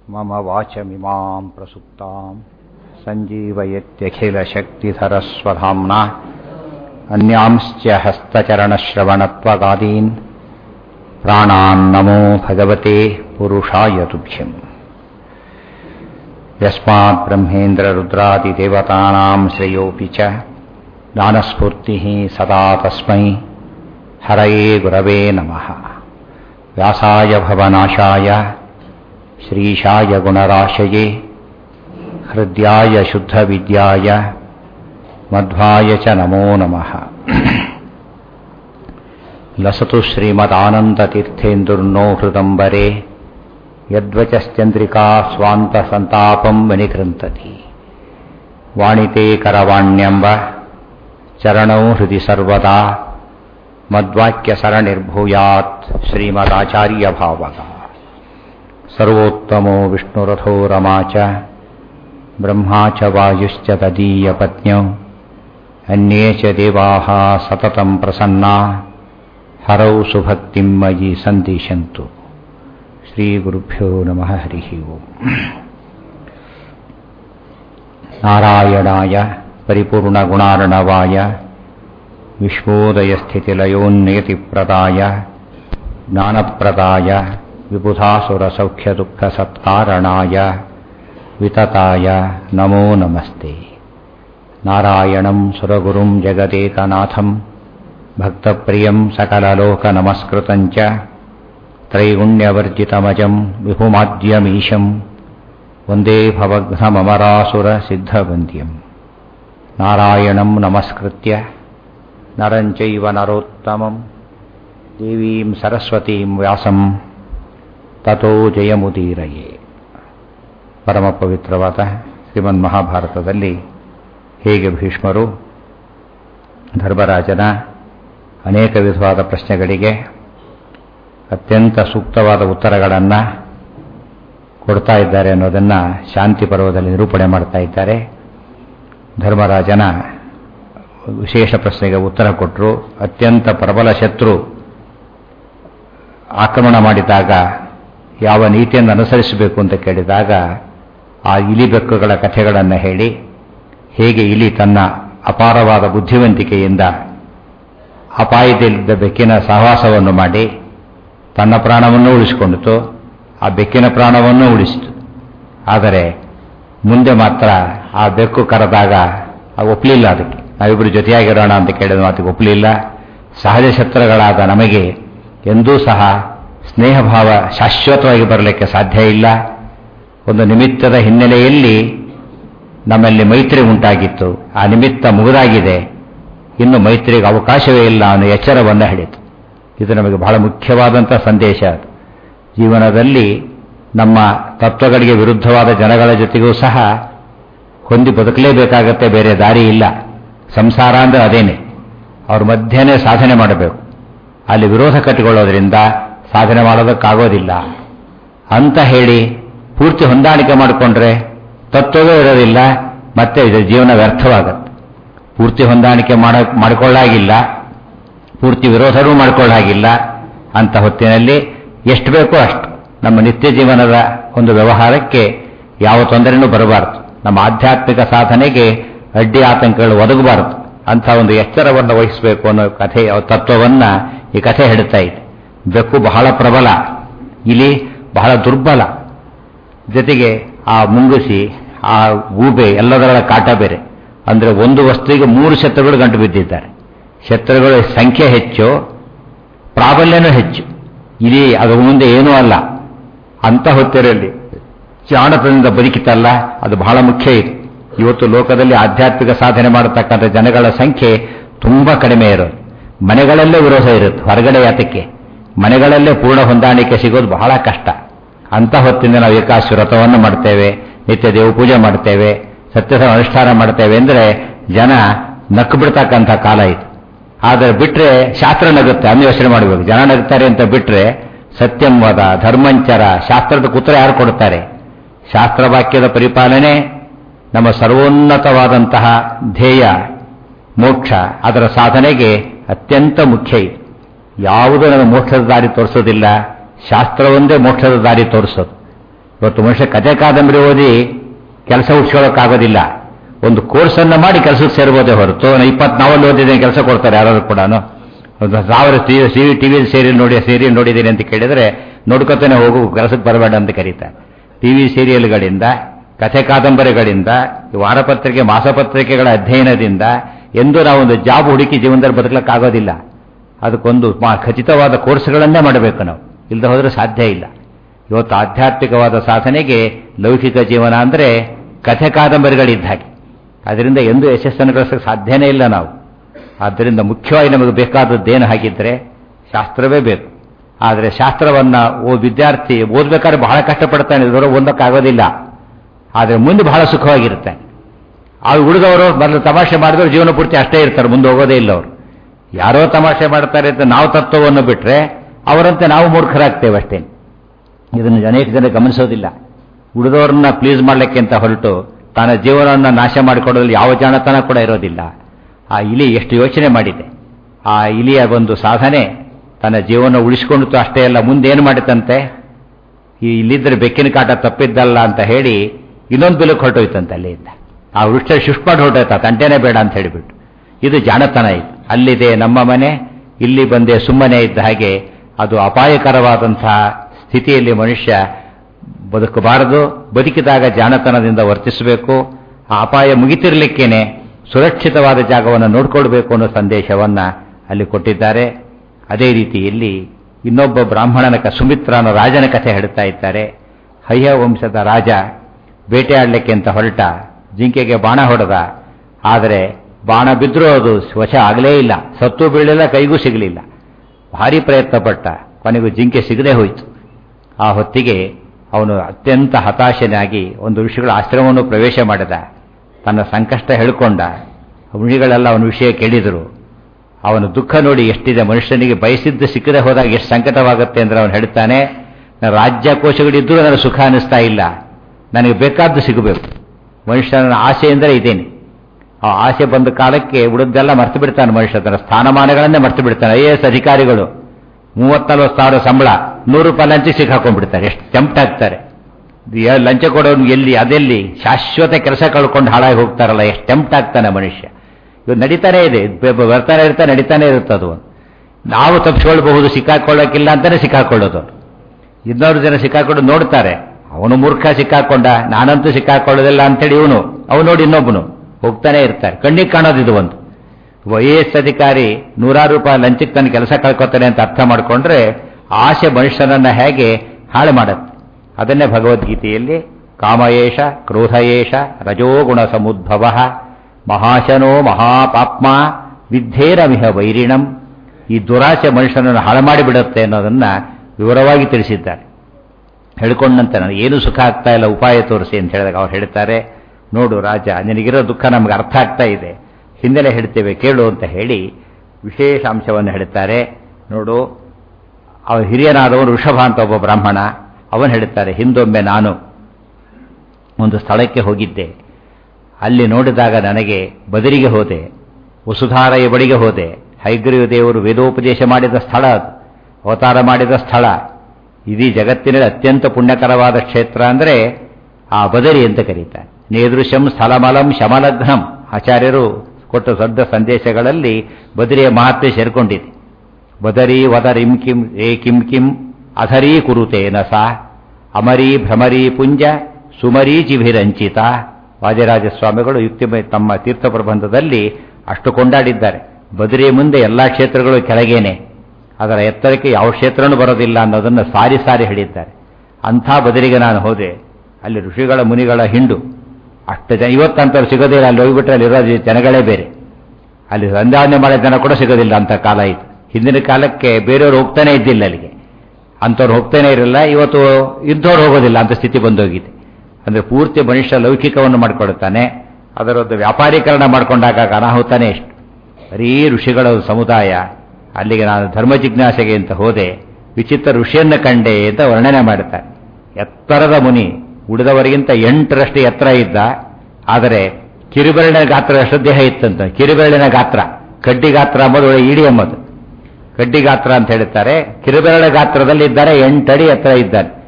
मम वाचमिमां प्रसुप्तां सञ्जीवयत्यखिलशक्तिधरस्वधाम्ना अन्यांश्च हस्तचरणश्रवणत्वगादीन् प्राणान्नमो भगवते पुरुषाय तुभ्यम् यस्मात् ब्रह्मेन्द्ररुद्रादिदेवतानां श्रेयोऽपि च ज्ञानस्फूर्तिः सदा तस्मै हरये गुरवे नमः व्यासाय भवनाशाय श्रीशाय गुणराशये हृद्याय शुद्धविद्याय मध्वाय च नमो नमः लसतु श्रीमदानन्दतीर्थेन्दुर्नो हृदम्बरे यद्वचश्चन्द्रिका स्वान्तसन्तापं विनिकृन्तति वाणिते करवाण्यम्ब चरणौ हृदि सर्वदा मद्वाक्यसरणिर्भूयात् श्रीमदाचार्यभावः सर्वोत्तमो विष्णुरथो रमा च ब्रह्मा च वायुश्च तदीयपत्न्यौ अन्ये च देवाः सततं प्रसन्ना हरौ सुभक्तिं मयि सन्दिशन्तु श्रीगुरुभ्यो नमः हरिः ओम् नारायणाय परिपूर्णगुणार्णवाय विश्वोदयस्थितिलयोन्नियतिप्रदाय ज्ञानप्रदाय विबुधासुरसौख्यदुःखसत्कारणाय वितताय नमो नमस्ते नारायणं सुरगुरुं जगदेकनाथं भक्तप्रियं सकललोकनमस्कृतं च त्रैगुण्यवर्जितमजं विभुमाद्यमीशं वन्दे भवघ्नममरासुरसिद्धवन्द्यं नारायणं नमस्कृत्य नरं चैव नरोत्तमं देवीं सरस्वतीं व्यासं ತಥೋ ಜಯಮುದೀರಯೇ ಪರಮ ಪವಿತ್ರವಾದ ಶ್ರೀಮನ್ ಮಹಾಭಾರತದಲ್ಲಿ ಹೇಗೆ ಭೀಷ್ಮರು ಧರ್ಮರಾಜನ ಅನೇಕ ವಿಧವಾದ ಪ್ರಶ್ನೆಗಳಿಗೆ ಅತ್ಯಂತ ಸೂಕ್ತವಾದ ಉತ್ತರಗಳನ್ನು ಕೊಡ್ತಾ ಇದ್ದಾರೆ ಅನ್ನೋದನ್ನು ಶಾಂತಿ ಪರ್ವದಲ್ಲಿ ನಿರೂಪಣೆ ಮಾಡ್ತಾ ಇದ್ದಾರೆ ಧರ್ಮರಾಜನ ವಿಶೇಷ ಪ್ರಶ್ನೆಗೆ ಉತ್ತರ ಕೊಟ್ಟರು ಅತ್ಯಂತ ಪ್ರಬಲ ಶತ್ರು ಆಕ್ರಮಣ ಮಾಡಿದಾಗ ಯಾವ ನೀತಿಯನ್ನು ಅನುಸರಿಸಬೇಕು ಅಂತ ಕೇಳಿದಾಗ ಆ ಇಲಿಬೆಕ್ಕುಗಳ ಕಥೆಗಳನ್ನು ಹೇಳಿ ಹೇಗೆ ಇಲಿ ತನ್ನ ಅಪಾರವಾದ ಬುದ್ಧಿವಂತಿಕೆಯಿಂದ ಅಪಾಯದಲ್ಲಿದ್ದ ಬೆಕ್ಕಿನ ಸಹವಾಸವನ್ನು ಮಾಡಿ ತನ್ನ ಪ್ರಾಣವನ್ನು ಉಳಿಸಿಕೊಂಡಿತು ಆ ಬೆಕ್ಕಿನ ಪ್ರಾಣವನ್ನು ಉಳಿಸಿತು ಆದರೆ ಮುಂದೆ ಮಾತ್ರ ಆ ಬೆಕ್ಕು ಕರೆದಾಗ ಒಪ್ಪಲಿಲ್ಲ ಅದಕ್ಕೆ ನಾವಿಬ್ಬರು ಜೊತೆಯಾಗಿರೋಣ ಅಂತ ಕೇಳಿದ ಮಾತಿಗೆ ಒಪ್ಪಲಿಲ್ಲ ಸಹಜ ಶತ್ರುಗಳಾದ ನಮಗೆ ಎಂದೂ ಸಹ ಸ್ನೇಹಭಾವ ಶಾಶ್ವತವಾಗಿ ಬರಲಿಕ್ಕೆ ಸಾಧ್ಯ ಇಲ್ಲ ಒಂದು ನಿಮಿತ್ತದ ಹಿನ್ನೆಲೆಯಲ್ಲಿ ನಮ್ಮಲ್ಲಿ ಮೈತ್ರಿ ಉಂಟಾಗಿತ್ತು ಆ ನಿಮಿತ್ತ ಮುಗಿದಾಗಿದೆ ಇನ್ನು ಮೈತ್ರಿಗೆ ಅವಕಾಶವೇ ಇಲ್ಲ ಅನ್ನೋ ಎಚ್ಚರವನ್ನು ಹೇಳಿತು ಇದು ನಮಗೆ ಬಹಳ ಮುಖ್ಯವಾದಂಥ ಸಂದೇಶ ಅದು ಜೀವನದಲ್ಲಿ ನಮ್ಮ ತತ್ವಗಳಿಗೆ ವಿರುದ್ಧವಾದ ಜನಗಳ ಜೊತೆಗೂ ಸಹ ಹೊಂದಿ ಬದುಕಲೇಬೇಕಾಗತ್ತೆ ಬೇರೆ ದಾರಿ ಇಲ್ಲ ಸಂಸಾರ ಅಂದರೆ ಅದೇನೆ ಅವ್ರ ಮಧ್ಯೆನೇ ಸಾಧನೆ ಮಾಡಬೇಕು ಅಲ್ಲಿ ವಿರೋಧ ಕಟ್ಟಿಕೊಳ್ಳೋದ್ರಿಂದ ಸಾಧನೆ ಮಾಡೋದಕ್ಕಾಗೋದಿಲ್ಲ ಅಂತ ಹೇಳಿ ಪೂರ್ತಿ ಹೊಂದಾಣಿಕೆ ಮಾಡಿಕೊಂಡ್ರೆ ತತ್ವವೇ ಇರೋದಿಲ್ಲ ಮತ್ತೆ ಇದು ಜೀವನ ವ್ಯರ್ಥವಾಗತ್ತೆ ಪೂರ್ತಿ ಹೊಂದಾಣಿಕೆ ಮಾಡ ಮಾಡಿಕೊಳ್ಳಾಗಿಲ್ಲ ಪೂರ್ತಿ ವಿರೋಧವೂ ಮಾಡಿಕೊಳ್ಳಾಗಿಲ್ಲ ಅಂತ ಹೊತ್ತಿನಲ್ಲಿ ಎಷ್ಟು ಬೇಕೋ ಅಷ್ಟು ನಮ್ಮ ನಿತ್ಯ ಜೀವನದ ಒಂದು ವ್ಯವಹಾರಕ್ಕೆ ಯಾವ ತೊಂದರೆನೂ ಬರಬಾರದು ನಮ್ಮ ಆಧ್ಯಾತ್ಮಿಕ ಸಾಧನೆಗೆ ಅಡ್ಡಿ ಆತಂಕಗಳು ಒದಗಬಾರದು ಅಂತ ಒಂದು ಎಚ್ಚರವನ್ನು ವಹಿಸಬೇಕು ಅನ್ನೋ ಕಥೆ ತತ್ವವನ್ನು ಈ ಕಥೆ ಹೇಳ್ತಾ ಇದೆ ಬೆಕ್ಕು ಬಹಳ ಪ್ರಬಲ ಇಲಿ ಬಹಳ ದುರ್ಬಲ ಜೊತೆಗೆ ಆ ಮುಂಗುಸಿ ಆ ಗೂಬೆ ಎಲ್ಲದರ ಕಾಟ ಬೇರೆ ಅಂದರೆ ಒಂದು ವಸ್ತುವಿಗೆ ಮೂರು ಶತ್ರುಗಳು ಗಂಟು ಬಿದ್ದಿದ್ದಾರೆ ಶತ್ರುಗಳ ಸಂಖ್ಯೆ ಹೆಚ್ಚು ಪ್ರಾಬಲ್ಯನೂ ಹೆಚ್ಚು ಇಲಿ ಅದರ ಮುಂದೆ ಏನೂ ಅಲ್ಲ ಅಂತ ಹೊತ್ತಿರಲ್ಲಿ ಜಾಣತನದಿಂದ ಬದುಕಿತಲ್ಲ ಅದು ಬಹಳ ಮುಖ್ಯ ಇದೆ ಇವತ್ತು ಲೋಕದಲ್ಲಿ ಆಧ್ಯಾತ್ಮಿಕ ಸಾಧನೆ ಮಾಡತಕ್ಕಂಥ ಜನಗಳ ಸಂಖ್ಯೆ ತುಂಬ ಕಡಿಮೆ ಇರೋದು ಮನೆಗಳಲ್ಲೇ ವಿರೋಧ ಇರುತ್ತೆ ಹೊರಗಡೆ ಯಾತಕ್ಕೆ ಮನೆಗಳಲ್ಲೇ ಪೂರ್ಣ ಹೊಂದಾಣಿಕೆ ಸಿಗೋದು ಬಹಳ ಕಷ್ಟ ಅಂತ ಹೊತ್ತಿಂದ ನಾವು ಏಕಾಶಿ ವ್ರತವನ್ನು ಮಾಡ್ತೇವೆ ನಿತ್ಯ ದೇವ ಪೂಜೆ ಮಾಡ್ತೇವೆ ಸತ್ಯದ ಅನುಷ್ಠಾನ ಮಾಡ್ತೇವೆ ಅಂದರೆ ಜನ ನಕ್ಕು ಬಿಡ್ತಕ್ಕಂಥ ಕಾಲ ಇದು ಆದರೆ ಬಿಟ್ಟರೆ ಶಾಸ್ತ್ರ ನಗುತ್ತೆ ಅನ್ನು ಯೋಚನೆ ಮಾಡಬೇಕು ಜನ ನಗ್ತಾರೆ ಅಂತ ಬಿಟ್ಟರೆ ಸತ್ಯಂವದ ಧರ್ಮಂಚರ ಶಾಸ್ತ್ರದ ಉತ್ತರ ಯಾರು ಕೊಡ್ತಾರೆ ಶಾಸ್ತ್ರ ವಾಕ್ಯದ ಪರಿಪಾಲನೆ ನಮ್ಮ ಸರ್ವೋನ್ನತವಾದಂತಹ ಧ್ಯೇಯ ಮೋಕ್ಷ ಅದರ ಸಾಧನೆಗೆ ಅತ್ಯಂತ ಮುಖ್ಯ ಇದು ಯಾವುದೂ ನಮಗೆ ಮೋಕ್ಷದ ದಾರಿ ತೋರಿಸೋದಿಲ್ಲ ಶಾಸ್ತ್ರವೊಂದೇ ಮೋಕ್ಷದ ದಾರಿ ತೋರಿಸೋದು ಇವತ್ತು ಮನುಷ್ಯ ಕಥೆ ಕಾದಂಬರಿ ಓದಿ ಕೆಲಸ ಉಟ್ಸ್ಕೊಳ್ಳೋಕ್ಕಾಗೋದಿಲ್ಲ ಒಂದು ಕೋರ್ಸನ್ನು ಮಾಡಿ ಕೆಲಸಕ್ಕೆ ಸೇರ್ಬೋದೇ ಹೊರತು ಇಪ್ಪತ್ತು ನಾವಲ್ಲಿ ಓದಿದ್ದೇನೆ ಕೆಲಸ ಕೊಡ್ತಾರೆ ಯಾರು ಕೂಡ ಒಂದು ಸಾವಿರ ಸಿ ವಿ ಟಿ ವಿಲಿ ಸೀರಿಯಲ್ ನೋಡಿ ಸೀರಿಯಲ್ ನೋಡಿದ್ದೀನಿ ಅಂತ ಕೇಳಿದರೆ ನೋಡ್ಕೊತಾನೆ ಹೋಗು ಕೆಲಸಕ್ಕೆ ಬರಬೇಡ ಅಂತ ಕರೀತಾರೆ ಟಿ ವಿ ಸೀರಿಯಲ್ಗಳಿಂದ ಕಥೆ ಕಾದಂಬರಿಗಳಿಂದ ಈ ವಾರಪತ್ರಿಕೆ ಮಾಸಪತ್ರಿಕೆಗಳ ಅಧ್ಯಯನದಿಂದ ಎಂದೂ ನಾವೊಂದು ಜಾಬ್ ಹುಡುಕಿ ಜೀವನದಲ್ಲಿ ಬದುಕಲಿಕ್ಕಾಗೋದಿಲ್ಲ ಅದಕ್ಕೊಂದು ಮಾ- ಖಚಿತವಾದ ಕೋರ್ಸ್ಗಳನ್ನೇ ಮಾಡಬೇಕು ನಾವು ಇಲ್ಲದೆ ಹೋದರೆ ಸಾಧ್ಯ ಇಲ್ಲ ಇವತ್ತು ಆಧ್ಯಾತ್ಮಿಕವಾದ ಸಾಧನೆಗೆ ಲೌಕಿಕ ಜೀವನ ಅಂದರೆ ಕಥೆ ಕಾದಂಬರಿಗಳಿದ್ದ ಹಾಗೆ ಅದರಿಂದ ಎಂದೂ ಯಶಸ್ಸನ್ನು ಗಳಿಸೋಕೆ ಸಾಧ್ಯನೇ ಇಲ್ಲ ನಾವು ಆದ್ದರಿಂದ ಮುಖ್ಯವಾಗಿ ನಮಗೆ ಬೇಕಾದದ್ದೇನು ಹಾಗಿದ್ರೆ ಶಾಸ್ತ್ರವೇ ಬೇಕು ಆದರೆ ಶಾಸ್ತ್ರವನ್ನು ಓ ವಿದ್ಯಾರ್ಥಿ ಓದ್ಬೇಕಾದ್ರೆ ಬಹಳ ಕಷ್ಟಪಡ್ತಾನೆ ಇದರ ಓದಕ್ಕಾಗೋದಿಲ್ಲ ಆದರೆ ಮುಂದೆ ಬಹಳ ಸುಖವಾಗಿರುತ್ತೆ ಆ ಉಳಿದವರು ಮೊದಲು ತಮಾಷೆ ಮಾಡಿದವರು ಜೀವನ ಪೂರ್ತಿ ಅಷ್ಟೇ ಇರ್ತಾರೆ ಮುಂದೆ ಹೋಗೋದೇ ಇಲ್ಲ ಅವರು ಯಾರೋ ತಮಾಷೆ ಮಾಡ್ತಾರೆ ಅಂತ ನಾವು ತತ್ವವನ್ನು ಬಿಟ್ಟರೆ ಅವರಂತೆ ನಾವು ಮೂರ್ಖರಾಗ್ತೇವೆ ಅಷ್ಟೇ ಇದನ್ನು ಅನೇಕ ಜನ ಗಮನಿಸೋದಿಲ್ಲ ಉಳಿದವ್ರನ್ನ ಪ್ಲೀಸ್ ಮಾಡಲಿಕ್ಕೆ ಅಂತ ಹೊರಟು ತನ್ನ ಜೀವನವನ್ನು ನಾಶ ಮಾಡಿಕೊಡೋದ್ರಲ್ಲಿ ಯಾವ ಜಾಣತನ ಕೂಡ ಇರೋದಿಲ್ಲ ಆ ಇಲಿ ಎಷ್ಟು ಯೋಚನೆ ಮಾಡಿದೆ ಆ ಇಲಿಯ ಒಂದು ಸಾಧನೆ ತನ್ನ ಜೀವನ ಉಳಿಸಿಕೊಂಡಿತು ಅಷ್ಟೇ ಅಲ್ಲ ಮುಂದೇನು ಮಾಡಿತಂತೆ ಈ ಇಲ್ಲಿದ್ದರೆ ಬೆಕ್ಕಿನ ಕಾಟ ತಪ್ಪಿದ್ದಲ್ಲ ಅಂತ ಹೇಳಿ ಇನ್ನೊಂದು ಬಿಲಕ್ಕೆ ಹೊರಟೋಯ್ತಂತೆ ಅಲ್ಲಿಂದ ಆ ವೃಕ್ಷ ಶಿಫ್ಟ್ ಮಾಡಿ ಹೊರಟೋಯ್ತ ತಂಟೆನೇ ಬೇಡ ಅಂತ ಹೇಳಿಬಿಟ್ಟು ಇದು ಜಾಣತನ ಇದು ಅಲ್ಲಿದೆ ನಮ್ಮ ಮನೆ ಇಲ್ಲಿ ಬಂದೆ ಸುಮ್ಮನೆ ಇದ್ದ ಹಾಗೆ ಅದು ಅಪಾಯಕರವಾದಂತಹ ಸ್ಥಿತಿಯಲ್ಲಿ ಮನುಷ್ಯ ಬದುಕಬಾರದು ಬದುಕಿದಾಗ ಜಾಣತನದಿಂದ ವರ್ತಿಸಬೇಕು ಆ ಅಪಾಯ ಮುಗಿತಿರ್ಲಿಕ್ಕೇನೆ ಸುರಕ್ಷಿತವಾದ ಜಾಗವನ್ನು ನೋಡ್ಕೊಳ್ಬೇಕು ಅನ್ನೋ ಸಂದೇಶವನ್ನ ಅಲ್ಲಿ ಕೊಟ್ಟಿದ್ದಾರೆ ಅದೇ ರೀತಿಯಲ್ಲಿ ಇನ್ನೊಬ್ಬ ಬ್ರಾಹ್ಮಣನ ಕ ಸುಮಿತ್ರ ಅನ್ನೋ ರಾಜನ ಕಥೆ ಹೇಳ್ತಾ ಇದ್ದಾರೆ ಹಯ್ಯ ವಂಶದ ರಾಜ ಬೇಟೆಯಾಡಲಿಕ್ಕೆ ಅಂತ ಹೊರಟ ಜಿಂಕೆಗೆ ಬಾಣ ಹೊಡೆದ ಆದರೆ ಬಾಣ ಬಿದ್ದರೂ ಅದು ವಶ ಆಗಲೇ ಇಲ್ಲ ಸತ್ತು ಬೀಳಲಿಲ್ಲ ಕೈಗೂ ಸಿಗಲಿಲ್ಲ ಭಾರಿ ಪ್ರಯತ್ನ ಪಟ್ಟ ಕೊನೆಗೂ ಜಿಂಕೆ ಸಿಗದೆ ಹೋಯಿತು ಆ ಹೊತ್ತಿಗೆ ಅವನು ಅತ್ಯಂತ ಹತಾಶನಾಗಿ ಒಂದು ಋಷಿಗಳ ಆಶ್ರಮವನ್ನು ಪ್ರವೇಶ ಮಾಡಿದ ತನ್ನ ಸಂಕಷ್ಟ ಹೇಳ್ಕೊಂಡ ಋಷಿಗಳೆಲ್ಲ ಅವನ ವಿಷಯ ಕೇಳಿದರು ಅವನ ದುಃಖ ನೋಡಿ ಎಷ್ಟಿದೆ ಮನುಷ್ಯನಿಗೆ ಬಯಸಿದ್ದು ಸಿಕ್ಕದೆ ಹೋದಾಗ ಎಷ್ಟು ಸಂಕಟವಾಗುತ್ತೆ ಅಂದ್ರೆ ಅವನು ಹೇಳ್ತಾನೆ ನನ್ನ ರಾಜ್ಯ ಕೋಶಗಳಿದ್ದರೂ ನನಗೆ ಸುಖ ಅನ್ನಿಸ್ತಾ ಇಲ್ಲ ನನಗೆ ಬೇಕಾದ್ದು ಸಿಗಬೇಕು ಮನುಷ್ಯನ ಆಸೆ ಅಂದರೆ ಇದೇನೆ ಆ ಆಸೆ ಬಂದ ಕಾಲಕ್ಕೆ ಉಳಿದೆಲ್ಲ ಮರ್ತು ಬಿಡ್ತಾನೆ ಮನುಷ್ಯ ತನ್ನ ಸ್ಥಾನಮಾನಗಳನ್ನೇ ಮರ್ತು ಬಿಡ್ತಾನೆ ಐ ಎ ಎಸ್ ಅಧಿಕಾರಿಗಳು ಮೂವತ್ನಲ್ವತ್ತು ಸಾವಿರ ಸಂಬಳ ನೂರು ರೂಪಾಯಿ ಲಂಚ ಸಿಕ್ಕಾಕೊಂಡ್ಬಿಡ್ತಾರೆ ಎಷ್ಟು ಟೆಂಪ್ಟ್ ಆಗ್ತಾರೆ ಯ- ಲಂಚ ಕೊಡೋನು ಎಲ್ಲಿ ಅದೆಲ್ಲಿ ಶಾಶ್ವತ ಕೆಲಸ ಕಳ್ಕೊಂಡು ಹಾಳಾಗಿ ಹೋಗ್ತಾರಲ್ಲ ಎಷ್ಟು ಟೆಂಪ್ಟ್ ಆಗ್ತಾನೆ ಮನುಷ್ಯ ಇವು ನಡೀತಾನೆ ಇದೆ ಬ- ಬ- ಬರ್ತಾನೆ ಇರ್ತಾ ನಡೀತಾನೆ ಇರುತ್ತೆ ಅದು ನಾವು ತಪ್ಪಿಸ್ಕೊಳ್ಬಹುದು ಸಿಕ್ಕಾಕೊಳ್ಳೋಕ್ಕಿಲ್ಲ ಅಂತಾನೆ ಸಿಕ್ಕಾಕೊಳ್ಳೋದು ಇನ್ನೂರು ಜನ ಸಿಕ್ಕಾಕೊಂಡು ನೋಡ್ತಾರೆ ಅವನು ಮೂರ್ಖ ಸಿಕ್ಕಾಕೊಂಡ ನಾನಂತೂ ಸಿಕ್ಕಾಕೊಳ್ಳೋದಿಲ್ಲ ಅಂತೇಳಿ ಇವನು ಅವನು ನೋಡಿ ಇನ್ನೊಬ್ಬನು ಹೋಗ್ತಾನೆ ಇರ್ತಾರೆ ಕಣ್ಣಿಗೆ ಕಾಣೋದು ಇದು ಒಂದು ಐ ಎ ಎಸ್ ಅಧಿಕಾರಿ ನೂರಾರು ರೂಪಾಯಿ ಲಂಚಕ್ಕೆ ತನ್ನ ಕೆಲಸ ಕಳ್ಕೊತಾನೆ ಅಂತ ಅರ್ಥ ಮಾಡಿಕೊಂಡ್ರೆ ಆಸೆ ಮನುಷ್ಯನನ್ನ ಹೇಗೆ ಹಾಳು ಮಾಡುತ್ತೆ ಅದನ್ನೇ ಭಗವದ್ಗೀತೆಯಲ್ಲಿ ಕಾಮಯೇಷ ಕ್ರೋಧಯೇಷ ರಜೋಗುಣ ಸಮುದ್ಭವ ಮಹಾಶನೋ ಮಹಾಪಾಪ್ಮ ವಿದ್ಧೇರಮಿಹ ವೈರಿಣಂ ಈ ದುರಾಸೆ ಮನುಷ್ಯನನ್ನು ಹಾಳು ಮಾಡಿಬಿಡುತ್ತೆ ಅನ್ನೋದನ್ನ ವಿವರವಾಗಿ ತಿಳಿಸಿದ್ದಾರೆ ಹೇಳ್ಕೊಂಡಂತೆ ನನಗೆ ಏನು ಸುಖ ಆಗ್ತಾ ಇಲ್ಲ ಉಪಾಯ ತೋರಿಸಿ ಅಂತ ಹೇಳಿದಾಗ ಅವ್ರು ಹೇಳ್ತಾರೆ ನೋಡು ರಾಜ ನಿನಗಿರೋ ದುಃಖ ನಮ್ಗೆ ಅರ್ಥ ಆಗ್ತಾ ಇದೆ ಹಿನ್ನೆಲೆ ಹೇಳ್ತೇವೆ ಕೇಳು ಅಂತ ಹೇಳಿ ವಿಶೇಷ ಅಂಶವನ್ನು ಹೇಳ್ತಾರೆ ನೋಡು ಅವ ಹಿರಿಯನಾದವನು ಋಷಭ ಅಂತ ಒಬ್ಬ ಬ್ರಾಹ್ಮಣ ಅವನು ಹೇಳ್ತಾರೆ ಹಿಂದೊಮ್ಮೆ ನಾನು ಒಂದು ಸ್ಥಳಕ್ಕೆ ಹೋಗಿದ್ದೆ ಅಲ್ಲಿ ನೋಡಿದಾಗ ನನಗೆ ಬದರಿಗೆ ಹೋದೆ ವಸುಧಾರಯ ಬಳಿಗೆ ಹೋದೆ ಹೈಗ್ರೀವ ದೇವರು ವೇದೋಪದೇಶ ಮಾಡಿದ ಸ್ಥಳ ಅದು ಅವತಾರ ಮಾಡಿದ ಸ್ಥಳ ಇಡೀ ಜಗತ್ತಿನಲ್ಲಿ ಅತ್ಯಂತ ಪುಣ್ಯಕರವಾದ ಕ್ಷೇತ್ರ ಅಂದರೆ ಆ ಬದರಿ ಅಂತ ಕರೀತಾರೆ ನೇದೃಶಂ ಸ್ಥಳಮಲಂ ಶಮಲಗ್ನಂ ಆಚಾರ್ಯರು ಕೊಟ್ಟ ದೊಡ್ಡ ಸಂದೇಶಗಳಲ್ಲಿ ಬದರಿಯ ಮಹತ್ವ ಸೇರ್ಕೊಂಡಿದೆ ಬದರಿ ವದರಿಂ ಕಿಂ ಏ ಕಿಂ ಕಿಂ ಅಧರೀ ಕುರುತೇನ ಸಾ ಅಮರೀ ಭ್ರಮರೀ ಪುಂಜ ಸುಮರೀಚಿಭಿರಂಚಿತ ವಾದಿರಾಜ ಸ್ವಾಮಿಗಳು ಯುಕ್ತಿಮಯ ತಮ್ಮ ತೀರ್ಥ ಪ್ರಬಂಧದಲ್ಲಿ ಅಷ್ಟು ಕೊಂಡಾಡಿದ್ದಾರೆ ಬದರಿಯ ಮುಂದೆ ಎಲ್ಲ ಕ್ಷೇತ್ರಗಳು ಕೆಳಗೇನೆ ಅದರ ಎತ್ತರಕ್ಕೆ ಯಾವ ಕ್ಷೇತ್ರನೂ ಬರೋದಿಲ್ಲ ಅನ್ನೋದನ್ನು ಸಾರಿ ಸಾರಿ ಹೇಳಿದ್ದಾರೆ ಅಂಥ ಬದರಿಗೆ ನಾನು ಹೋದೆ ಅಲ್ಲಿ ಋಷಿಗಳ ಮುನಿಗಳ ಹಿಂಡು ಅಷ್ಟು ಜನ ಇವತ್ತಂತವ್ರು ಸಿಗೋದಿಲ್ಲ ಅಲ್ಲಿ ಹೋಗ್ಬಿಟ್ರೆ ಅಲ್ಲಿರೋ ಜನಗಳೇ ಬೇರೆ ಅಲ್ಲಿ ಸಂಧಾವನೆ ಮಾಡೋ ಜನ ಕೂಡ ಸಿಗೋದಿಲ್ಲ ಅಂತ ಕಾಲ ಇತ್ತು ಹಿಂದಿನ ಕಾಲಕ್ಕೆ ಬೇರೆಯವರು ಹೋಗ್ತಾನೆ ಇದ್ದಿಲ್ಲ ಅಲ್ಲಿಗೆ ಅಂಥವ್ರು ಹೋಗ್ತಾನೆ ಇರಲ್ಲ ಇವತ್ತು ಇದ್ದವ್ರು ಹೋಗೋದಿಲ್ಲ ಅಂತ ಸ್ಥಿತಿ ಬಂದೋಗಿದೆ ಅಂದರೆ ಪೂರ್ತಿ ಮನುಷ್ಯ ಲೌಕಿಕವನ್ನು ಮಾಡಿಕೊಡುತ್ತಾನೆ ಅದರದ್ದು ವ್ಯಾಪಾರೀಕರಣ ಮಾಡಿಕೊಂಡಾಗ ಅನಾಹುತಾನೆ ಎಷ್ಟು ಬರೀ ಋಷಿಗಳ ಸಮುದಾಯ ಅಲ್ಲಿಗೆ ನಾನು ಧರ್ಮ ಜಿಜ್ಞಾಸೆಗೆ ಅಂತ ಹೋದೆ ವಿಚಿತ್ರ ಋಷಿಯನ್ನು ಕಂಡೆ ಅಂತ ವರ್ಣನೆ ಮಾಡುತ್ತಾರೆ ಎತ್ತರದ ಮುನಿ ಉಳಿದವರಿಗಿಂತ ಎಂಟರಷ್ಟು ಎತ್ತರ ಇದ್ದ ಆದರೆ ಕಿರುಬೆರಳಿನ ಗಾತ್ರದಷ್ಟು ದೇಹ ಇತ್ತಂತ ಕಿರುಬೆರಳಿನ ಗಾತ್ರ ಕಡ್ಡಿ ಗಾತ್ರ ಅಂಬೋದು ಒಳ್ಳೆ ಇಡಿ ಎಂಬುದು ಕಡ್ಡಿ ಗಾತ್ರ ಅಂತ ಹೇಳುತ್ತಾರೆ ಕಿರುಬೆರಳ ಗಾತ್ರದಲ್ಲಿ ಇದ್ದಾರೆ ಎಂಟಡಿ ಎತ್ತರ ಇದ್ದಾನೆ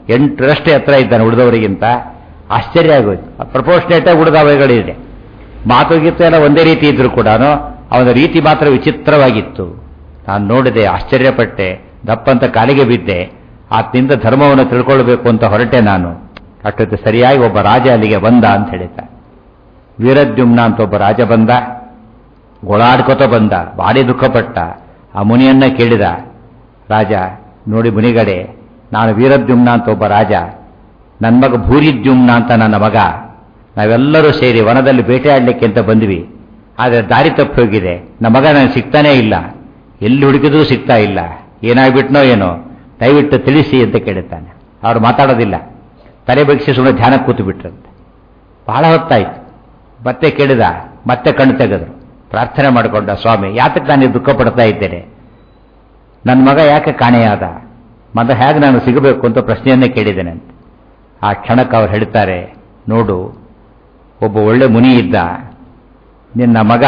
ಎಂಟರಷ್ಟೇ ಹತ್ರ ಇದ್ದಾನೆ ಉಳಿದವರಿಗಿಂತ ಆಶ್ಚರ್ಯ ಆಗೋಯ್ತು ಪ್ರಪೋರ್ಷನೇಟ್ ಆಗಿ ಉಳಿದವಗಳಿದೆ ಮಾತು ಗೀತು ಎಲ್ಲ ಒಂದೇ ರೀತಿ ಇದ್ರು ಕೂಡ ಅವನ ರೀತಿ ಮಾತ್ರ ವಿಚಿತ್ರವಾಗಿತ್ತು ನಾನು ನೋಡಿದೆ ಆಶ್ಚರ್ಯಪಟ್ಟೆ ದಪ್ಪಂತ ಕಾಲಿಗೆ ಬಿದ್ದೆ ಆತನಿಂದ ಧರ್ಮವನ್ನು ತಿಳ್ಕೊಳ್ಬೇಕು ಅಂತ ಹೊರಟೆ ನಾನು ಅಷ್ಟೊತ್ತು ಸರಿಯಾಗಿ ಒಬ್ಬ ರಾಜ ಅಲ್ಲಿಗೆ ಬಂದ ಅಂತ ಹೇಳಿದ್ದ ವೀರದ್ಯುಮ್ನ ಅಂತ ಒಬ್ಬ ರಾಜ ಬಂದ ಗೋಳಾಡ್ಕೋತ ಬಂದ ಭಾರಿ ದುಃಖಪಟ್ಟ ಆ ಮುನಿಯನ್ನ ಕೇಳಿದ ರಾಜ ನೋಡಿ ಮುನಿಗಡೆ ನಾನು ವೀರದ್ಯುಮ್ನ ಅಂತ ಒಬ್ಬ ರಾಜ ನನ್ನ ಮಗ ಭೂರಿದ್ಯುಮ್ನ ಅಂತ ನನ್ನ ಮಗ ನಾವೆಲ್ಲರೂ ಸೇರಿ ವನದಲ್ಲಿ ಬೇಟೆಯಾಡಲಿಕ್ಕೆ ಅಂತ ಬಂದ್ವಿ ಆದರೆ ದಾರಿ ತಪ್ಪಿ ಹೋಗಿದೆ ನಮ್ಮ ಮಗ ನನಗೆ ಸಿಗ್ತಾನೇ ಇಲ್ಲ ಎಲ್ಲಿ ಹುಡುಕಿದ್ರೂ ಸಿಗ್ತಾ ಇಲ್ಲ ಏನಾಗ್ಬಿಟ್ನೋ ಏನೋ ದಯವಿಟ್ಟು ತಿಳಿಸಿ ಅಂತ ಕೇಳುತ್ತಾನೆ ಅವ್ರು ಮಾತಾಡೋದಿಲ್ಲ ತಲೆ ಬಗ್ಸಿ ಸುಮ್ಮನೆ ಧ್ಯಾನ ಕೂತು ಬಿಟ್ರಂತೆ ಬಹಳ ಹೊತ್ತಾಯ್ತು ಮತ್ತೆ ಕೇಳಿದ ಮತ್ತೆ ಕಣ್ಣು ತೆಗೆದ್ರು ಪ್ರಾರ್ಥನೆ ಮಾಡಿಕೊಂಡ ಸ್ವಾಮಿ ಯಾತಕ್ಕೆ ನಾನು ದುಃಖ ಪಡ್ತಾ ಇದ್ದೇನೆ ನನ್ನ ಮಗ ಯಾಕೆ ಕಾಣೆಯಾದ ಮಗ ಹೇಗೆ ನಾನು ಸಿಗಬೇಕು ಅಂತ ಪ್ರಶ್ನೆಯನ್ನೇ ಕೇಳಿದ್ದೇನೆ ಅಂತ ಆ ಕ್ಷಣಕ್ಕೆ ಅವ್ರು ಹೇಳ್ತಾರೆ ನೋಡು ಒಬ್ಬ ಒಳ್ಳೆ ಮುನಿ ಇದ್ದ ನಿನ್ನ ಮಗ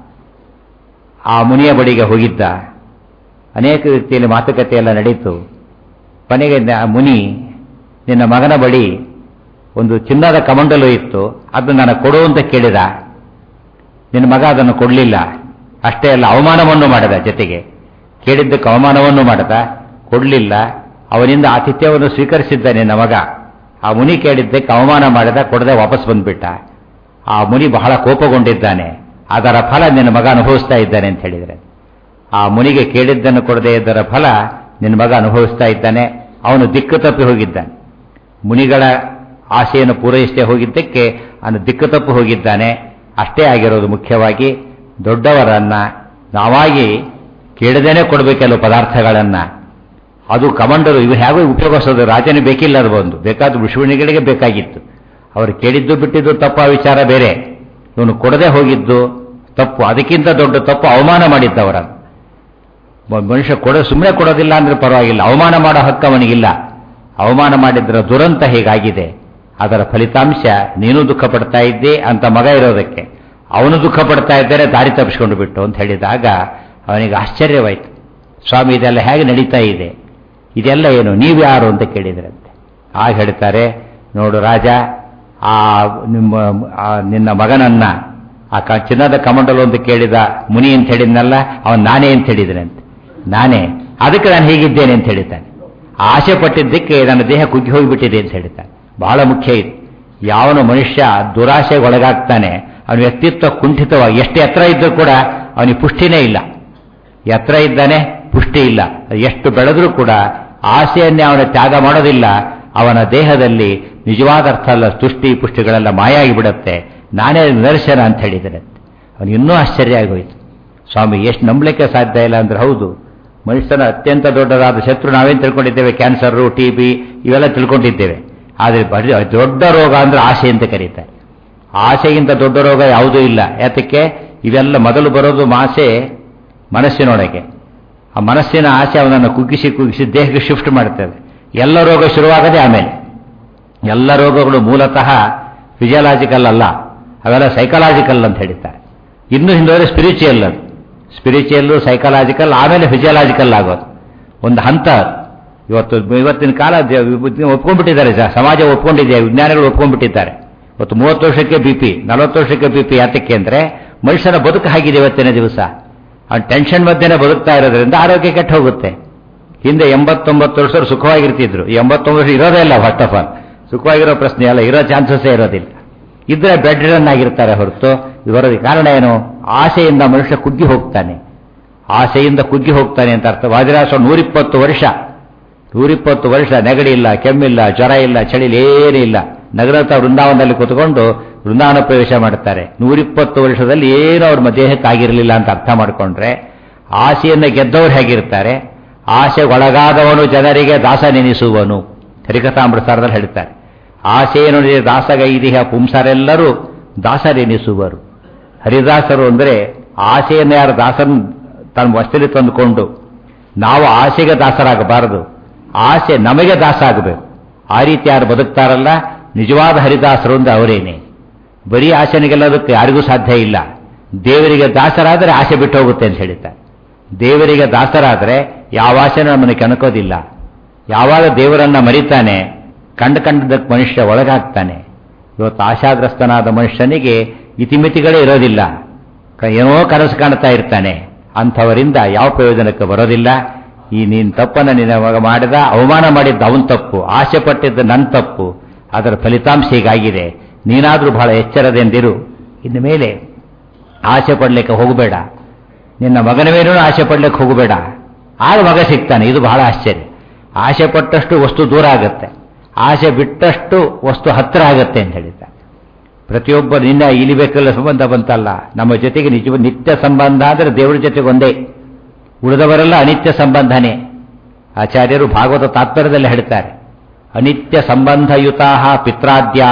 ಆ ಮುನಿಯ ಬಳಿಗೆ ಹೋಗಿದ್ದ ಅನೇಕ ರೀತಿಯಲ್ಲಿ ಮಾತುಕತೆ ಎಲ್ಲ ನಡೀತು ಕೊನೆಗೆ ಆ ಮುನಿ ನಿನ್ನ ಮಗನ ಬಳಿ ಒಂದು ಚಿನ್ನದ ಕಮಂಡಲು ಇತ್ತು ಅದನ್ನು ನನಗೆ ಕೊಡು ಅಂತ ಕೇಳಿದ ನಿನ್ನ ಮಗ ಅದನ್ನು ಕೊಡಲಿಲ್ಲ ಅಷ್ಟೇ ಅಲ್ಲ ಅವಮಾನವನ್ನು ಮಾಡಿದ ಜೊತೆಗೆ ಕೇಳಿದ್ದಕ್ಕೆ ಅವಮಾನವನ್ನು ಮಾಡಿದ ಕೊಡಲಿಲ್ಲ ಅವನಿಂದ ಆತಿಥ್ಯವನ್ನು ಸ್ವೀಕರಿಸಿದ್ದ ನಿನ್ನ ಮಗ ಆ ಮುನಿ ಕೇಳಿದ್ದಕ್ಕೆ ಅವಮಾನ ಮಾಡಿದ ಕೊಡದೆ ವಾಪಸ್ ಬಂದ್ಬಿಟ್ಟ ಆ ಮುನಿ ಬಹಳ ಕೋಪಗೊಂಡಿದ್ದಾನೆ ಅದರ ಫಲ ನಿನ್ನ ಮಗ ಅನುಭವಿಸ್ತಾ ಇದ್ದಾನೆ ಅಂತ ಹೇಳಿದರೆ ಆ ಮುನಿಗೆ ಕೇಳಿದ್ದನ್ನು ಕೊಡದೆ ಇದ್ದರ ಫಲ ನಿನ್ನ ಮಗ ಅನುಭವಿಸ್ತಾ ಇದ್ದಾನೆ ಅವನು ದಿಕ್ಕು ತಪ್ಪಿ ಹೋಗಿದ್ದಾನೆ ಮುನಿಗಳ ಆಸೆಯನ್ನು ಪೂರೈಸದೆ ಹೋಗಿದ್ದಕ್ಕೆ ಅವನು ದಿಕ್ಕು ತಪ್ಪಿ ಹೋಗಿದ್ದಾನೆ ಅಷ್ಟೇ ಆಗಿರೋದು ಮುಖ್ಯವಾಗಿ ದೊಡ್ಡವರನ್ನ ನಾವಾಗಿ ಕೇಳದೇನೆ ಕೊಡಬೇಕೆಲ್ಲ ಪದಾರ್ಥಗಳನ್ನ ಅದು ಕಮಾಂಡರು ಇವು ಹೇಗೋ ಉಪಯೋಗಿಸೋದು ರಾಜನೇ ಬೇಕಿಲ್ಲ ಅದು ಒಂದು ಬೇಕಾದ ಋಷಿವಣಿಗಳಿಗೆ ಬೇಕಾಗಿತ್ತು ಅವರು ಕೇಳಿದ್ದು ಬಿಟ್ಟಿದ್ದು ತಪ್ಪು ಆ ವಿಚಾರ ಬೇರೆ ಇವನು ಕೊಡದೆ ಹೋಗಿದ್ದು ತಪ್ಪು ಅದಕ್ಕಿಂತ ದೊಡ್ಡ ತಪ್ಪು ಅವಮಾನ ಮಾಡಿದ್ದವರನ್ನು ಮನುಷ್ಯ ಕೊಡ ಸುಮ್ಮನೆ ಕೊಡೋದಿಲ್ಲ ಅಂದ್ರೆ ಪರವಾಗಿಲ್ಲ ಅವಮಾನ ಮಾಡೋ ಹಕ್ಕು ಅವನಿಗಿಲ್ಲ ಅವಮಾನ ಮಾಡಿದ್ರ ದುರಂತ ಹೀಗಾಗಿದೆ ಅದರ ಫಲಿತಾಂಶ ನೀನು ದುಃಖ ಪಡ್ತಾ ಇದ್ದೆ ಅಂತ ಮಗ ಇರೋದಕ್ಕೆ ಅವನು ದುಃಖ ಪಡ್ತಾ ಇದ್ದಾರೆ ದಾರಿ ತಪ್ಪಿಸ್ಕೊಂಡು ಬಿಟ್ಟು ಅಂತ ಹೇಳಿದಾಗ ಅವನಿಗೆ ಆಶ್ಚರ್ಯವಾಯಿತು ಸ್ವಾಮಿ ಇದೆಲ್ಲ ಹೇಗೆ ನಡೀತಾ ಇದೆ ಇದೆಲ್ಲ ಏನು ನೀವು ಯಾರು ಅಂತ ಕೇಳಿದ್ರಂತೆ ಆಗ ಹೇಳ್ತಾರೆ ನೋಡು ರಾಜ ಆ ನಿಮ್ಮ ಆ ನಿನ್ನ ಮಗನನ್ನ ಆ ಕ- ಚಿನ್ನದ ಕಮಂಡಲು ಅಂತ ಕೇಳಿದ ಮುನಿ ಅಂತ ಹೇಳಿದ್ನಲ್ಲ ಅವನ್ ನಾನೇ ಅಂತ ಹೇಳಿದ್ರಂತೆ ನಾನೇ ಅದಕ್ಕೆ ನಾನು ಹೀಗಿದ್ದೇನೆ ಅಂತ ಹೇಳಿದ್ದಾನೆ ಆಸೆ ಪಟ್ಟಿದ್ದಕ್ಕೆ ನನ್ನ ದೇಹ ಕುಗ್ಗಿ ಹೋಗಿಬಿಟ್ಟಿದೆ ಅಂತ ಹೇಳ್ತಾನೆ ಬಹಳ ಮುಖ್ಯ ಇದು ಯಾವನು ಮನುಷ್ಯ ದುರಾಸೆಗೆ ಒಳಗಾಗ್ತಾನೆ ಅವನ ವ್ಯಕ್ತಿತ್ವ ಕುಂಠಿತವಾಗಿ ಎಷ್ಟು ಎತ್ತರ ಇದ್ರೂ ಕೂಡ ಅವನಿಗೆ ಪುಷ್ಟಿನೇ ಇಲ್ಲ ಎತ್ತರ ಇದ್ದಾನೆ ಪುಷ್ಟಿ ಇಲ್ಲ ಎಷ್ಟು ಬೆಳೆದ್ರೂ ಕೂಡ ಆಸೆಯನ್ನೇ ಅವನ ತ್ಯಾಗ ಮಾಡೋದಿಲ್ಲ ಅವನ ದೇಹದಲ್ಲಿ ನಿಜವಾದ ಅರ್ಥ ಅಲ್ಲ ತುಷ್ಟಿ ಪುಷ್ಟಿಗಳೆಲ್ಲ ಮಾಯಾಗಿ ಬಿಡುತ್ತೆ ನಾನೇ ನಿದರ್ಶನ ಅಂತ ಹೇಳಿದರೆ ಅವನಿಗೆ ಇನ್ನೂ ಆಶ್ಚರ್ಯ ಆಗೋಯ್ತು ಸ್ವಾಮಿ ಎಷ್ಟು ನಂಬಲಿಕ್ಕೆ ಸಾಧ್ಯ ಇಲ್ಲ ಅಂದ್ರೆ ಹೌದು ಮನುಷ್ಯನ ಅತ್ಯಂತ ದೊಡ್ಡದಾದ ಶತ್ರು ನಾವೇನು ತಿಳ್ಕೊಂಡಿದ್ದೇವೆ ಕ್ಯಾನ್ಸರು ಟಿ ಬಿ ಇವೆಲ್ಲ ತಿಳ್ಕೊಂಡಿದ್ದೇವೆ ಆದರೆ ಬರೀ ದೊಡ್ಡ ರೋಗ ಅಂದ್ರೆ ಆಸೆ ಅಂತ ಕರೀತಾರೆ ಆಸೆಗಿಂತ ದೊಡ್ಡ ರೋಗ ಯಾವುದೂ ಇಲ್ಲ ಯಾತಕ್ಕೆ ಇವೆಲ್ಲ ಮೊದಲು ಬರೋದು ಆಸೆ ಮನಸ್ಸಿನೊಳಗೆ ಆ ಮನಸ್ಸಿನ ಆಸೆ ಅವನನ್ನು ಕುಗ್ಗಿಸಿ ಕುಗ್ಗಿಸಿ ದೇಹಕ್ಕೆ ಶಿಫ್ಟ್ ಮಾಡ್ತದೆ ಎಲ್ಲ ರೋಗ ಶುರುವಾಗದೆ ಆಮೇಲೆ ಎಲ್ಲ ರೋಗಗಳು ಮೂಲತಃ ಫಿಸಿಯಲಾಜಿಕಲ್ ಅಲ್ಲ ಅವೆಲ್ಲ ಸೈಕಲಾಜಿಕಲ್ ಅಂತ ಹೇಳ್ತಾರೆ ಇನ್ನು ಹಿಂದೆ ಸ್ಪಿರಿಚುಯಲ್ ಅದು ಸ್ಪಿರಿಚುಯಲ್ ಸೈಕಲಾಜಿಕಲ್ ಆಮೇಲೆ ಫಿಸಿಯಲಾಜಿಕಲ್ ಆಗೋದು ಒಂದು ಹಂತ ಅದು. ಇವತ್ತು ಇವತ್ತಿನ ಕಾಲ ದ- ಒಪ್ಕೊಂಡ್ಬಿಟ್ಟಿದ್ದಾರೆ ಸ- ಸಮಾಜ ಒಪ್ಕೊಂಡಿದೆ ವಿಜ್ಞಾನಿಗಳು ಒಪ್ಕೊಂಡ್ಬಿಟ್ಟಿದ್ದಾರೆ ಇವತ್ತು ಮೂವತ್ತು ವರ್ಷಕ್ಕೆ ಬಿ ಪಿ ನಲವತ್ತು ವರ್ಷಕ್ಕೆ ಬಿ ಪಿ ಯಾತಕ್ಕೆ ಅಂದ್ರೆ ಮನುಷ್ಯನ ಬದುಕು ಆಗಿದೆ ಇವತ್ತಿನ ದಿವಸ ಅವ್ನು ಟೆನ್ಷನ್ ಮಧ್ಯೆನೇ ಬದುಕ್ತಾ ಇರೋದ್ರಿಂದ ಆರೋಗ್ಯ ಕೆಟ್ಟ ಹೋಗುತ್ತೆ ಹಿಂದೆ ಎಂಬತ್ತೊಂಬತ್ತು ವರ್ಷ ಸುಖವಾಗಿರ್ತಿದ್ರು ಈ ಎಂಬತ್ತೊಂಬತ್ತು ವರ್ಷ ಇರೋದೇ ಇಲ್ಲ ಫಸ್ಟ್ ಆಫ್ ಆಲ್ ಸುಖವಾಗಿರೋ ಪ್ರಶ್ನೆ ಅಲ್ಲ ಇರೋ ಚಾನ್ಸಸ್ಸೇ ಇರೋದಿಲ್ಲ ಇದ್ರೆ ಬೆಡ್ ರನ್ ಆಗಿರ್ತಾರೆ ಹೊರತು ಇವರ ಕಾರಣ ಏನು ಆಸೆಯಿಂದ ಮನುಷ್ಯ ಕುಗ್ಗಿ ಹೋಗ್ತಾನೆ ಆಸೆಯಿಂದ ಕುಗ್ಗಿ ಹೋಗ್ತಾನೆ ಅಂತ ಅರ್ಥ ವಾದಿರಾಸ ನೂರಿಪ್ಪತ್ತು ವರ್ಷ ನೂರಿಪ್ಪತ್ತು ವರ್ಷ ನೆಗಡಿ ಇಲ್ಲ ಕೆಮ್ಮಿಲ್ಲ ಜ್ವರ ಇಲ್ಲ ಚಳಿ ಏನೂ ಇಲ್ಲ ನಗರತ ವೃಂದಾವನದಲ್ಲಿ ಕೂತ್ಕೊಂಡು ವೃಂದಾವನ ಪ್ರವೇಶ ಮಾಡ್ತಾರೆ ನೂರಿಪ್ಪತ್ತು ವರ್ಷದಲ್ಲಿ ಏನೂ ಅವ್ರ ದೇಹಕ್ಕಾಗಿರಲಿಲ್ಲ ಅಂತ ಅರ್ಥ ಮಾಡಿಕೊಂಡ್ರೆ ಆಸೆಯನ್ನು ಗೆದ್ದವರು ಹೇಗಿರ್ತಾರೆ ಆಸೆಗೊಳಗಾದವನು ಜನರಿಗೆ ದಾಸ ನೆನೆಸುವನು ಹರಿಕಥಾಮೃತಸಾರದಲ್ಲಿ ಹೇಳ್ತಾರೆ ಆಸೆಯನ್ನು ದಾಸಗೈದಿಹ ಪುಂಸರೆಲ್ಲರೂ ದಾಸರೆನಿಸುವರು ಹರಿದಾಸರು ಅಂದರೆ ಆಸೆಯನ್ನು ಯಾರು ದಾಸನ್ ತನ್ನ ವಸ್ತುಲಿ ತಂದುಕೊಂಡು ನಾವು ಆಸೆಗೆ ದಾಸರಾಗಬಾರದು ಆಸೆ ನಮಗೆ ದಾಸ ಆಗಬೇಕು ಆ ರೀತಿ ಯಾರು ಬದುಕ್ತಾರಲ್ಲ ನಿಜವಾದ ಹರಿದಾಸರು ಅಂದ್ರೆ ಅವರೇನೆ ಬರೀ ಆಸೆನಿಗೆಲ್ಲದಕ್ಕೆ ಯಾರಿಗೂ ಸಾಧ್ಯ ಇಲ್ಲ ದೇವರಿಗೆ ದಾಸರಾದರೆ ಆಸೆ ಬಿಟ್ಟು ಹೋಗುತ್ತೆ ಅಂತ ಹೇಳ್ತಾರೆ ದೇವರಿಗೆ ದಾಸರಾದರೆ ಯಾವ ಆಸೆನೂ ನಮ್ಮನ್ನು ಕೆಣಕೋದಿಲ್ಲ ಯಾವಾಗ ದೇವರನ್ನ ಮರಿತಾನೆ ಕಂಡು ಕಂಡದಕ್ಕೆ ಮನುಷ್ಯ ಒಳಗಾಗ್ತಾನೆ ಇವತ್ತು ಆಶಾಗ್ರಸ್ತನಾದ ಮನುಷ್ಯನಿಗೆ ಇತಿಮಿತಿಗಳೇ ಇರೋದಿಲ್ಲ ಕ- ಏನೋ ಕನಸು ಕಾಣ್ತಾ ಇರ್ತಾನೆ ಅಂಥವರಿಂದ ಯಾವ ಪ್ರಯೋಜನಕ್ಕೆ ಬರೋದಿಲ್ಲ ಈ ನೀನು ತಪ್ಪನ್ನು ನಿನ್ನ ಮಗ ಮಾಡಿದ ಅವಮಾನ ಮಾಡಿದ್ದ ಅವನ ತಪ್ಪು ಆಸೆ ಪಟ್ಟಿದ್ದ ನನ್ನ ತಪ್ಪು ಅದರ ಫಲಿತಾಂಶ ಹೀಗಾಗಿದೆ ನೀನಾದರೂ ಬಹಳ ಎಚ್ಚರದಿಂದಿರು ಇನ್ನು ಮೇಲೆ ಆಸೆ ಪಡಲಿಕ್ಕೆ ಹೋಗಬೇಡ ನಿನ್ನ ಮಗನ ಮೇಲೂ ಆಸೆ ಪಡ್ಲಿಕ್ಕೆ ಹೋಗಬೇಡ ಆಗ ಮಗ ಸಿಗ್ತಾನೆ ಇದು ಬಹಳ ಆಶ್ಚರ್ಯ ಆಸೆ ಪಟ್ಟಷ್ಟು ವಸ್ತು ದೂರ ಆಗುತ್ತೆ ಆಸೆ ಬಿಟ್ಟಷ್ಟು ವಸ್ತು ಹತ್ತಿರ ಆಗುತ್ತೆ ಅಂತ ಹೇಳಿದ್ದಾರೆ ಪ್ರತಿಯೊಬ್ಬ ನಿನ್ನ ಇಲಿಬೇಕಲ್ಲ ಸಂಬಂಧ ಬಂತಲ್ಲ ನಮ್ಮ ಜೊತೆಗೆ ನಿಜ ನಿತ್ಯ ಸಂಬಂಧ ಅಂದರೆ ದೇವರ ಜೊತೆಗೆ ಒಂದೇ ಉಳಿದವರೆಲ್ಲ ಅನಿತ್ಯ ಸಂಬಂಧನೇ ಆಚಾರ್ಯರು ಭಾಗವತ ತಾತ್ಪರ್ಯದಲ್ಲಿ ಹೇಳ್ತಾರೆ ಅನಿತ್ಯ ಸಂಬಂಧಯುತಾ ಪಿತ್ರಾದ್ಯಾ